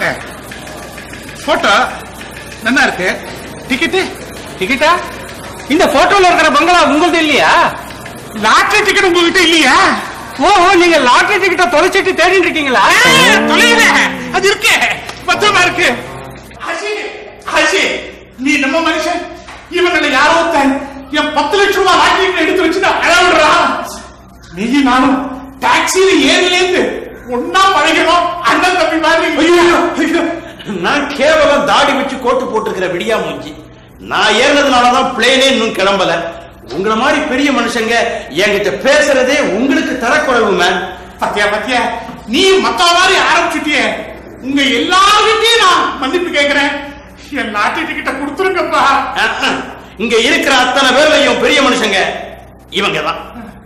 போட்டோ நல்லா இருக்கு டிக்கெட்டு டிக்கெட்டா இந்த போட்டோல இருக்கிற பங்களா உங்களுது இல்லையா லாட்டரி டிக்கெட் உங்ககிட்ட இல்லையா ஓஹோ நீங்க லாட்டரி டிக்கெட்ட தொலைச்சிட்டு தேடிட்டு இருக்கீங்களா தொலைல அது இருக்கு பத்திரமா இருக்கு ஆசி ஆசி நீ நம்ம மனுஷன் இவங்களை யாரோ ஒருத்தன் என் பத்து லட்சம் ரூபாய் லாட்டரி எடுத்து வச்சுட்டு அழகுறா நீ நானும் டாக்ஸியில ஏறிலேந்து ஒன்னா பழகிறோம் அண்ணன் தம்பி மாதிரி ஐயோ, ஐயோ. நான் கேவலம் தாடி வச்சு கோட்டு போட்டிருக்கிற விடியா மூஞ்சி நான் ஏறினதுனாலதான் பிளேனே இன்னும் கிளம்பல உங்கள மாதிரி பெரிய மனுஷங்க என்கிட்ட பேசுறதே உங்களுக்கு தரக்குறைவு மேன் பத்தியா பத்தியா நீ மத்த மாதிரி ஆரம்பிச்சுட்டியே உங்க எல்லாருக்கிட்டையும் நான் மன்னிப்பு கேட்கிறேன் என் லாட்டரி டிக்கெட்டை கொடுத்துருங்கப்பா இங்க இருக்கிற அத்தனை பேர்லையும் பெரிய மனுஷங்க இவங்க தான்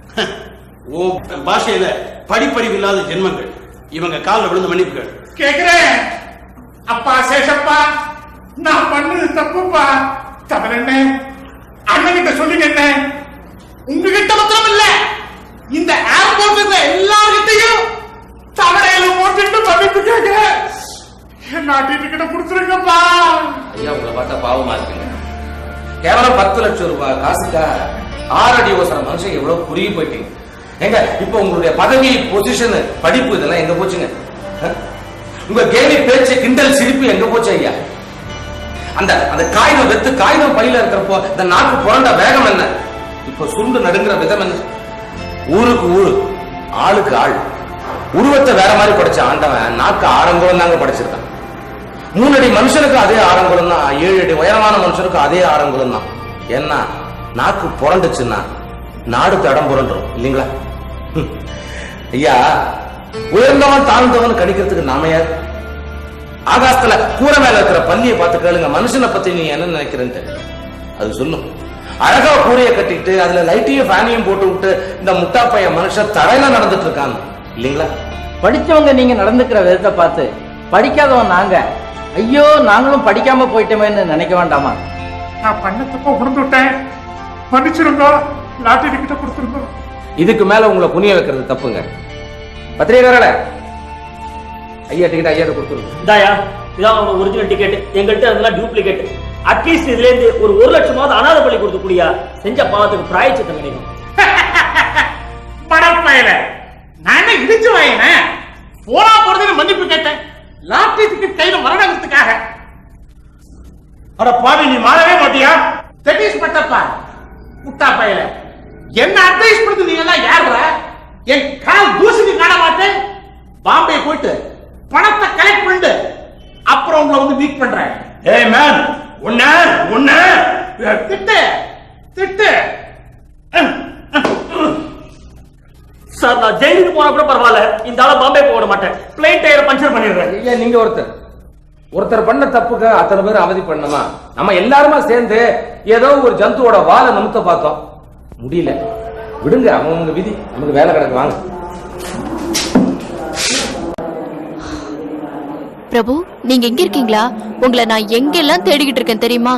ஓ பாஷையில படிப்பறிவு இல்லாத ஜென்மங்கள் இவங்க காலில் விழுந்து மன்னிப்பு கேளு கேக்குறேன் அப்பா சேஷப்பா நான் பண்ணது தப்புப்பா தவறு என்ன அண்ணன் கிட்ட சொல்லுங்க என்ன உங்ககிட்ட மாத்திரம் இல்ல இந்த ஏர்போர்ட் இருக்கிற எல்லார்கிட்டையும் தவறையில போட்டுட்டு மன்னிப்பு கேட்கிறேன் என் நாட்டு டிக்கெட்டை கொடுத்துருங்கப்பா ஐயா உங்களை பார்த்தா பாவமா இருக்குங்க கேவலம் பத்து லட்சம் ரூபாய் காசுக்காக ஆறடி ஓசரம் மனுஷன் எவ்வளவு குறுகி போயிட்டீங்க ஏங்க இப்போ உங்களுடைய பதவி பொசிஷன் படிப்பு இதெல்லாம் எங்க போச்சுங்க அஹ்? உங்க கேலி பேச்சு கிண்டல் சிரிப்பு எங்க போச்சு ஐயா அந்த அந்த காகிதம் வெத்து காகிதம் பையில இருக்கிறப்போ இந்த நாக்கு புரண்ட வேகம் என்ன இப்போ சுண்டு நடுங்கிற விதம் என்ன ஊருக்கு ஊரு ஆளுக்கு ஆள் உருவத்தை வேற மாதிரி படைச்ச ஆண்டவன் நாக்கு ஆடங்குளம் தாங்க படைச்சிருக்கான் மூணு அடி மனுஷனுக்கு அதே ஆடங்குளம் தான் ஏழு அடி உயரமான மனுஷனுக்கு அதே ஆடங்குளம் தான் ஏன்னா நாக்கு புரண்டுச்சுன்னா நாடு தடம் புரண்டுரும் இல்லைங்களா ஹம். ஐயா உயர்ந்தவன் தாழ்ந்தவன் கணிக்கிறதுக்கு நாம யார் ஆகாசத்துல கூரை மேல இருக்கிற பள்ளியை பார்த்து கேளுங்க மனுஷனை பத்தி நீ என்ன நினைக்கிறேன்ட்டு அது சொல்லும் அழகா கூரையை கட்டிட்டு அதுல லைட்டையும் ஃபேனையும் போட்டு விட்டு இந்த முட்டா பையன் மனுஷன் தரையில நடந்துட்டு இருக்கான் இல்லைங்களா படிச்சவங்க நீங்க நடந்துக்கிற விதத்தை பார்த்து படிக்காதவன் நாங்க ஐயோ நாங்களும் படிக்காம போயிட்டோமேன்னு நினைக்க வேண்டாமா நான் பண்ண தப்பா உணர்ந்து விட்டேன் மன்னிச்சிருங்க லாட்டரி டிக்கெட்டை கொடுத்துருங்க இதுக்கு மேல உங்களை புனிய வைக்கிறது தப்புங்க பத்திரிகைக்காரல ஐயா டிக்கெட் ஐயா கொடுத்துருங்க இதாயா இதான் உங்க ஒரிஜினல் டிக்கெட் எங்கள்கிட்ட அதெல்லாம் டூப்ளிகேட் அட்லீஸ்ட் இதுல இருந்து ஒரு ஒரு லட்சமாவது அனாதை பள்ளி கொடுத்து கூடியா செஞ்ச பாவத்துக்கு பிராய்ச்சித்தம் கிடைக்கும் படப்பயல நான் என்ன இடிச்சு வாயினேன் போனா போறதுன்னு மன்னிப்பு கேட்டேன் லாட்டரி டிக்கெட் கையில வரணுங்கிறதுக்காக அட பாவி நீ மாறவே மாட்டியா தெட்டீஸ் பட்டப்பா முட்டா பயல என்ன அட்வைஸ் பண்ணுறது நீங்க எல்லாம் யாருடா என் கால் தூசிக்கு காண மாட்டேன் பாம்பே போயிட்டு பணத்தை கலெக்ட் பண்ணிட்டு அப்புறம் உங்களை வந்து மீட் பண்றேன் ஏய் மேன் உன்ன உன்ன திட்டு திட்டு சார் நான் ஜெயிலுக்கு போனா கூட பரவாயில்ல இந்த ஆள பாம்பே போக விட மாட்டேன் பிளைன் டயரை பஞ்சர் பண்ணிடுறேன் ஐயா நீங்க ஒருத்தர் ஒருத்தர் பண்ண தப்புக்கு அத்தனை பேர் அவதி பண்ணமா நம்ம எல்லாருமா சேர்ந்து ஏதோ ஒரு ஜந்துவோட வாலை நிமித்த பார்த்தோம் முடியல விடுங்க அவங்க விதி நமக்கு வேலை கிடக்கு வாங்க பிரபு நீங்க எங்க இருக்கீங்களா உங்களை நான் எங்கெல்லாம் தேடிக்கிட்டு இருக்கேன் தெரியுமா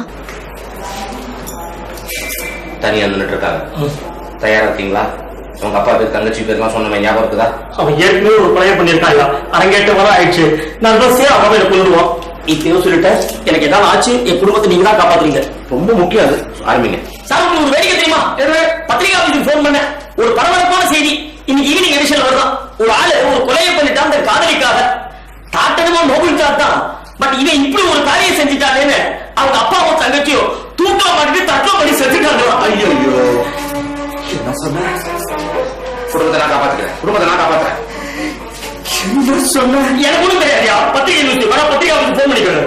தனியா நின்றுட்டு இருக்காங்க தயாரா இருக்கீங்களா உங்க அப்பா பேர் தங்கச்சி பேர்லாம் சொன்னமே ஞாபகம் இருக்குதா அவன் ஏற்கனவே ஒரு கொலையை பண்ணிருக்காங்க அரங்கேற்ற வர ஆயிடுச்சு நான் பஸ்ஸே அவன் என்ன கொண்டுடுவோம் இப்பயும் சொல்லிட்டேன் எனக்கு ஏதாவது ஆச்சு என் குடும்பத்தை நீங்க தான் காப்பாத்துறீங்க ரொம்ப முக்கியம் அது ஆரம்பிங்க சார் உங்களுக்கு ஒரு வேடிக்கை தெரியுமா பத்திரிகை ஆபீஸுக்கு ஃபோன் பண்ண ஒரு பரபரப்பான செய்தி இன்னைக்கு ஈவினிங் எடிஷன்ல வருதான் ஒரு ஆளு ஒரு கொலையை பண்ணிட்டான் அந்த காதலிக்காக காட்டணுமா நோபல் சார் தான் பட் இவன் இப்படி ஒரு காரியம் செஞ்சுட்டானேன்னு அவங்க அப்பாவும் தங்கச்சியும் தூக்கா மாட்டிட்டு தற்கொலை பண்ணி செத்துட்டாங்களா ஐயோ என்ன சொன்ன குடும்பத்தை நான் காப்பாத்துக்கிறேன் குடும்பத்தை நான் காப்பாத்துறேன் என்ன சொன்ன எனக்கு ஒண்ணும் தெரியாதியா பத்திரிகை நிறுத்தி வர பத்திரிகை அவனுக்கு போன் பண்ணிக்கிறேன்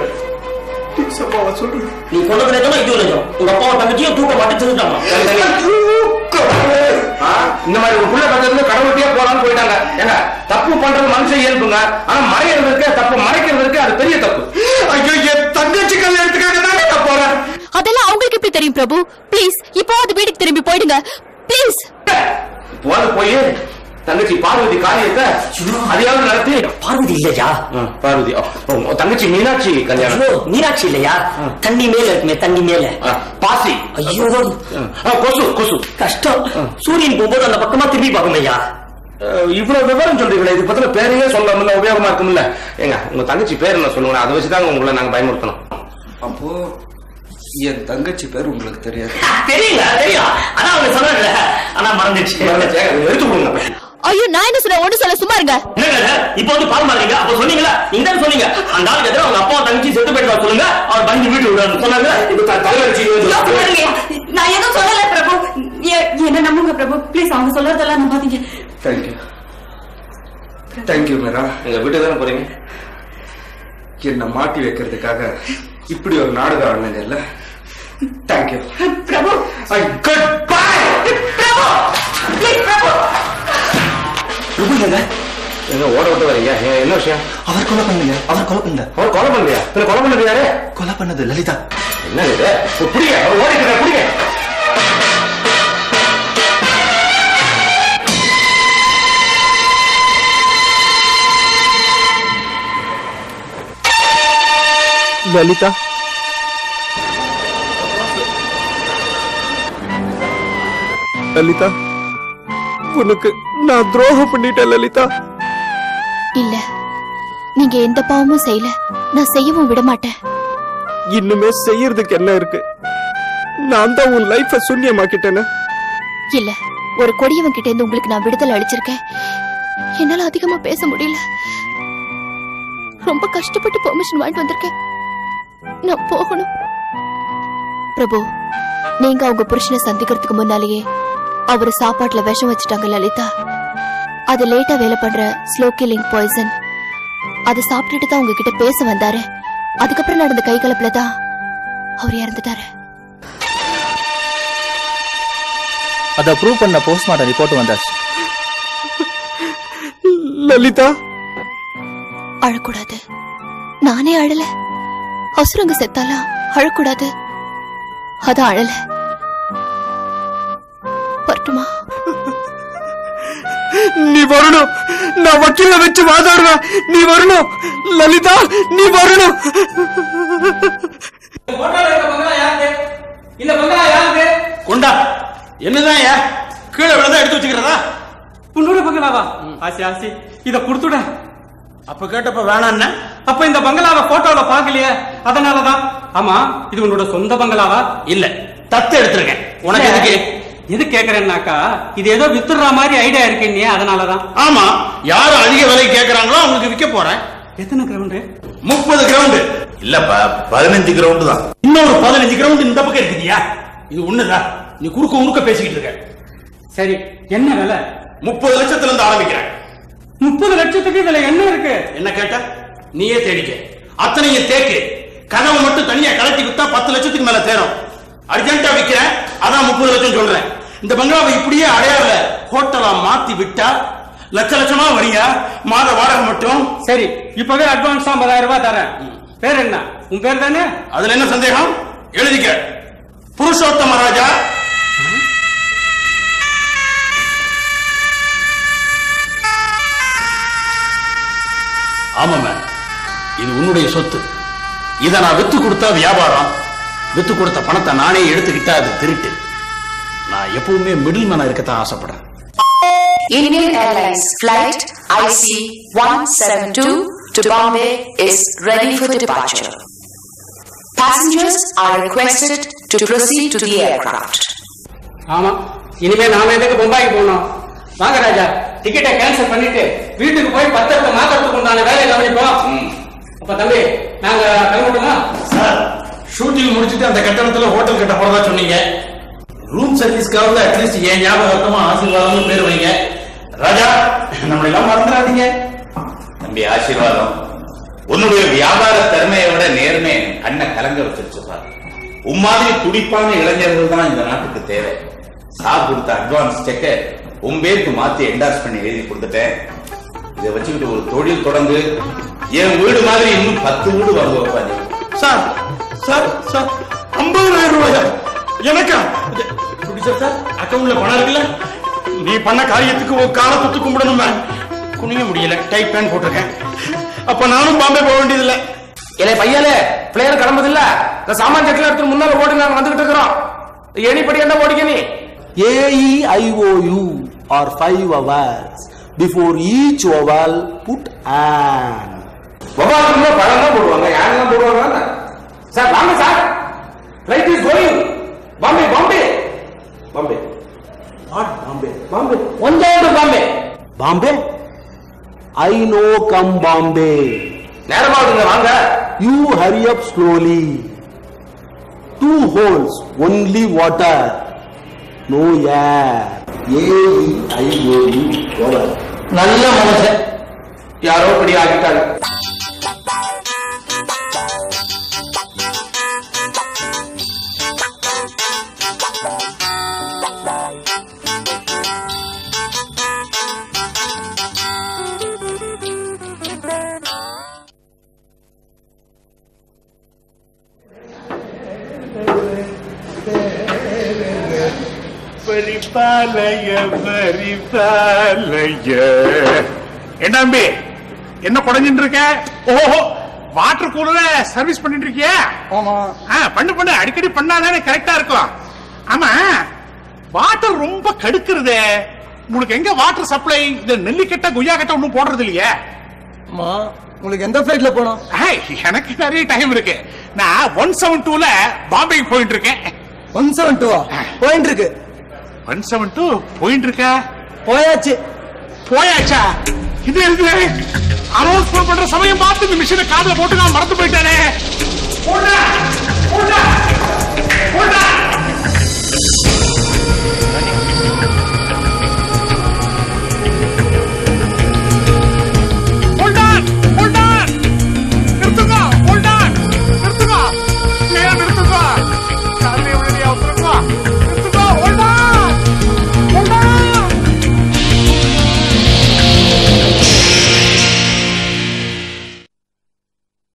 நீ கொண்டது நிஜமா இது நிஜம் உங்க அப்பாவும் தங்கச்சியும் தூக்க மாட்டி செத்துட்டாங்க ஆ, இந்த மாதிரி ஒரு புள்ள பக்கத்துல கடவுள்கிட்டயே போலான்னு போயிட்டாங்க ஏங்க தப்பு பண்றது மனுஷன் இயல்புங்க ஆனா மறைக்கிறது இருக்கு தப்பு மறைக்கிறது இருக்கு அது பெரிய தப்பு ஐயோ என் தங்கச்சி கல்யாணத்துக்காக தானே நான் போறேன் அதெல்லாம் அவங்களுக்கு எப்படி தெரியும் பிரபு ப்ளீஸ் இப்போ அது வீட்டுக்கு திரும்பி போயிடுங்க ப்ளீஸ் இப்போ அது போய் தங்கச்சி பார்வதி காரியத்தை அதையாவது நடத்தி பார்வதி இல்லையா ம், பார்வதி ஓ, ஓ, தங்கச்சி மீனாட்சி கல்யாணம் ஐயோ, மீனாட்சி இல்லையா தண்ணி மேல இருக்குமே தண்ணி மேல ஆ, பாசி ஐயோ ஆ, கொசு கொசு கஷ்டம் சூரியன் போகும்போது அந்த பக்கமா திரும்பி பார்க்கும் ஐயா அஹ், இவ்வளவு விவரம் சொல்றீங்களே இது பத்தின பேரையே சொல்லாமல உபயோகமா இருக்கும்ல ஏங்க உங்க தங்கச்சி பேர் என்ன சொல்லுங்க அதை வச்சுதாங்க உங்களை நாங்க பயமுறுத்தணும் அப்போ என் தங்கச்சி பேர் உங்களுக்கு தெரியாது தெரியல தெரியும் ஆனா அவங்க சொன்னாங்கல்ல ஆனா மறந்துச்சு எடுத்து கொடுங்க ஐயோ நான் என்ன சொல்றேன் ஒண்ணு சொல்ல சும்மா இருங்க என்னங்க இது? இப்போ வந்து பால் மாறீங்க அப்ப சொன்னீங்களா நீங்க தான் சொன்னீங்க அந்த ஆளுக்கு எதிராக அவங்க அப்பா தங்கச்சி செத்து போயிட்டு சொல்லுங்க அவர் பயந்து வீட்டு விடுறாரு சொன்னாங்க இப்ப த- தலைவலிச்சு நான் எதுவும் சொல்லல பிரபு எ- என்ன நம்புங்க பிரபு ப்ளீஸ் அவங்க சொல்றதெல்லாம் நம்பாதீங்க தேங்க்யூ தேங்க்யூ மேரா எங்க வீட்டுக்கு தானே போறீங்க என்னை மாட்டி வைக்கிறதுக்காக இப்படி ஒரு நாடகம் ஆடினீங்கல்ல thank you Prabhu I goodbye Prabhu please Prabhu எங்க ஓட விட்டு வரீங்க ஏ- என்ன விஷயம் அவர் கொலை பண்ணுங்க அவர் கொலை பண்ணல அவர் கொலை பண்ணலையா பின்ன கொலை பண்ணது யாரு கொலை பண்ணது லலிதா என்ன இது புரிய அவர் ஓடிட்டு புரிய லலிதா லலிதா உனக்கு நான் துரோகம் பண்ணிட்டேன் லலிதா இல்ல நீங்க எந்த பாவமும் செய்யல நான் செய்யவும் விட மாட்டேன் இன்னுமே செய்யறதுக்கு என்ன இருக்கு நான் தான் உன் லைஃப சூன்யமாக்கிட்டேனே இல்ல ஒரு கொடியவன் கிட்ட இருந்து உங்களுக்கு நான் விடுதலை அளிச்சிருக்கேன் என்னால அதிகமா பேச முடியல ரொம்ப கஷ்டப்பட்டு பெர்மிஷன் வாங்கிட்டு வந்திருக்கேன் நான் போகணும் பிரபு நீங்க அவங்க புருஷனை சந்திக்கிறதுக்கு முன்னாலேயே அவரு சாப்பாட்டுல விஷம் வச்சுட்டாங்க லலிதா அது லேட்டா வேலை பண்ற ஸ்லோ கில்லிங் பாய்சன் அதை சாப்பிட்டுட்டு தான் உங்ககிட்ட பேச வந்தாரு அதுக்கப்புறம் நடந்த கை கலப்புல தான் அவர் இறந்துட்டாரு அதை ப்ரூவ் பண்ண போஸ்ட்மார்ட்டம் ரிப்போர்ட் வந்தாச்சு லலிதா அழக்கூடாது நானே அழல அசுரங்க செத்தாலாம் அழக்கூடாது அதான் அழல வரட்டுமா நீ வரணும் நான் வக்கீல வச்சு வாதாடுவேன் நீ வரணும் லலிதா நீ வரணும் இந்த பங்களா யாருக்கு கொண்டா என்னதான் ஏன் கீழே விழுந்தா எடுத்து வச்சுக்கிறதா உன்னோட பங்களாவா ஆசி ஆசி இத கொடுத்துட அப்ப கேட்டப்ப வேணான்னு அப்ப இந்த பங்களாவை போட்டோல பாக்கலையே அதனாலதான் ஆமா இது உன்னோட சொந்த பங்களாவா இல்ல தத்து எடுத்திருக்கேன் உனக்கு எதுக்கு எது கேக்குறேன்னாக்கா இது ஏதோ வித்துடுற மாதிரி ஐடியா இருக்கு நீ அதனாலதான் ஆமா யாரு அதிக விலை கேக்குறாங்களோ அவங்களுக்கு விற்க போறேன் எத்தனை கிரவுண்டு முப்பது கிரவுண்டு இல்லப்பா பதினஞ்சு கிரவுண்டு தான் இன்னொரு பதினஞ்சு கிரவுண்ட் இந்த பக்கம் இருக்குதியா இது ஒண்ணுதான் நீ குறுக்க உருக்க பேசிக்கிட்டு இருக்க சரி என்ன விலை முப்பது லட்சத்துல இருந்து ஆரம்பிக்கிறேன் முப்பது லட்சத்துக்கு இதுல என்ன இருக்கு என்ன கேட்ட நீயே தேடிக்க அத்தனையும் தேக்கு கதவை மட்டும் தனியா கலட்டி விட்டா பத்து லட்சத்துக்கு மேல தேரும் அர்ஜென்ட்டா விக்கிறேன் அதான் முப்பது லட்சம் சொல்றேன் இந்த பங்களாவை இப்படியே அடையாள ஹோட்டலா மாத்தி விட்டா லட்ச லட்சமா வரியா மாத வாடகை மட்டும் சரி இப்பவே அட்வான்ஸ் ஐம்பதாயிரம் ரூபாய் தரேன் பேர் என்ன உன் பேர் தானே அதுல என்ன சந்தேகம் எழுதிக்க புருஷோத்தம ராஜா ஆமா மேம் இது உன்னுடைய சொத்து இதை நான் வித்து கொடுத்தா வியாபாரம் வித்து கொடுத்த பணத்தை நானே எடுத்துக்கிட்டா அது திருட்டு நான் எப்பவுமே மிடில் மேனா இருக்கத்தான் ஆசைப்படுறேன் Indian Airlines flight IC 172 to Bombay is ready for departure. Passengers are requested to proceed to the aircraft. ஆமா இனிமே நாம எதுக்கு பொம்பாய்க்கு போனோம் வாங்க ராஜா டிக்கெட்டை கேன்சல் பண்ணிட்டு வீட்டுக்கு போய் பத்திரத்தை மாத்திரத்துக்கு உண்டான வேலையை கவனிப்போம் அப்ப தம்பி நாங்க கிளம்பட்டுமா சார் ஷூட்டிங் முடிச்சிட்டு அந்த கட்டணத்துல ஹோட்டல் கட்ட போறதா சொன்னீங்க ரூம் சர்வீஸ்க்காவது அட்லீஸ்ட் என் ஞாபகத்தமா ஆசீர்வாதம் பேர் வைங்க ராஜா நம்மளை எல்லாம் மறந்துடாதீங்க தம்பி ஆசீர்வாதம் உன்னுடைய வியாபார திறமையை விட நேர்மை என் கண்ணை கலங்க வச்சிருச்சு பாரு உன் மாதிரி துடிப்பான இளைஞர்கள் தான் இந்த நாட்டுக்கு தேவை சார் கொடுத்த அட்வான்ஸ் செக்கை உன் பேருக்கு மாத்தி என்டார்ஸ் பண்ணி எழுதி கொடுத்துட்டேன் இதை வச்சுக்கிட்டு ஒரு தொழில் தொடங்கு என் வீடு மாதிரி இன்னும் பத்து வீடு வாங்க வைப்பா நீ சார் சார் சார் ஐம்பதாயிரம் ரூபாயா எனக்கா சார் சார் அக்கவுண்ட்ல பணம் இருக்குல்ல நீ பண்ண காரியத்துக்கு ஒரு காலை தொட்டு கும்பிடணுமே குனிய முடியல டைப் பேன் போட்டிருக்கேன் அப்ப நானும் பாம்பே போக வேண்டியதில்லை இலே பையனே பிளேயர் கிளம்புது இல்ல இந்த சாமான் செட்டில் எடுத்து முன்னால ஓடி நாங்க வந்துகிட்டு இருக்கிறோம் எனிப்படி என்ன ஓடிக்க நீ AEIOU are five vowels. Before each vowel, put an. வவாலுக்குள்ள பழம் தான் போடுவாங்க யாரும் தான் போடுவாங்க சார் வாங்க sir flight is going Bombay Bombay Bombay What Bombay? Bombay one to Bombay Bombay? I know come Bombay. நேரமாகுதுங்க வாங்க You hurry up slowly. Two holes, only water. No air. A-E-I-O-U, vowel. நல்ல மனுஷன் யாரோ இப்படி ஆகிட்டாங்க பரிபாலய பரிபாலய என்ன தம்பி என்ன குறைஞ்சிட்டு இருக்க ஓஹோ வாட்டர் கூலர சர்வீஸ் பண்ணிட்டு இருக்கியா ஆமா ஆ, பண்ணு பண்ணு அடிக்கடி பண்ணாதானே கரெக்டா இருக்கும் ஆமா வாட்டர் ரொம்ப கடுக்குறதே உங்களுக்கு எங்க வாட்டர் சப்ளை இந்த நெல்லிக்கட்ட குய்யா கட்ட ஒண்ணும் போடுறது இல்லையே அம்மா உங்களுக்கு எந்த ஃபிளைட்ல போனோம் ஏய், எனக்கு நிறைய டைம் இருக்கு நான் ஒன் செவன் டூல பாம்பேக்கு போயிட்டு இருக்கேன் ஒன் செவன் டூ போயிட்டு இருக்கு ஒன் செவன் டூ போயிட்டு இருக்க போயாச்சு போயாச்சா இது இருக்கு அனௌன்ஸ்மெண்ட் பண்ற சமயம் பார்த்து இந்த மிஷினை காதுல போட்டு நான் மறந்து போயிட்டானே போடா போடா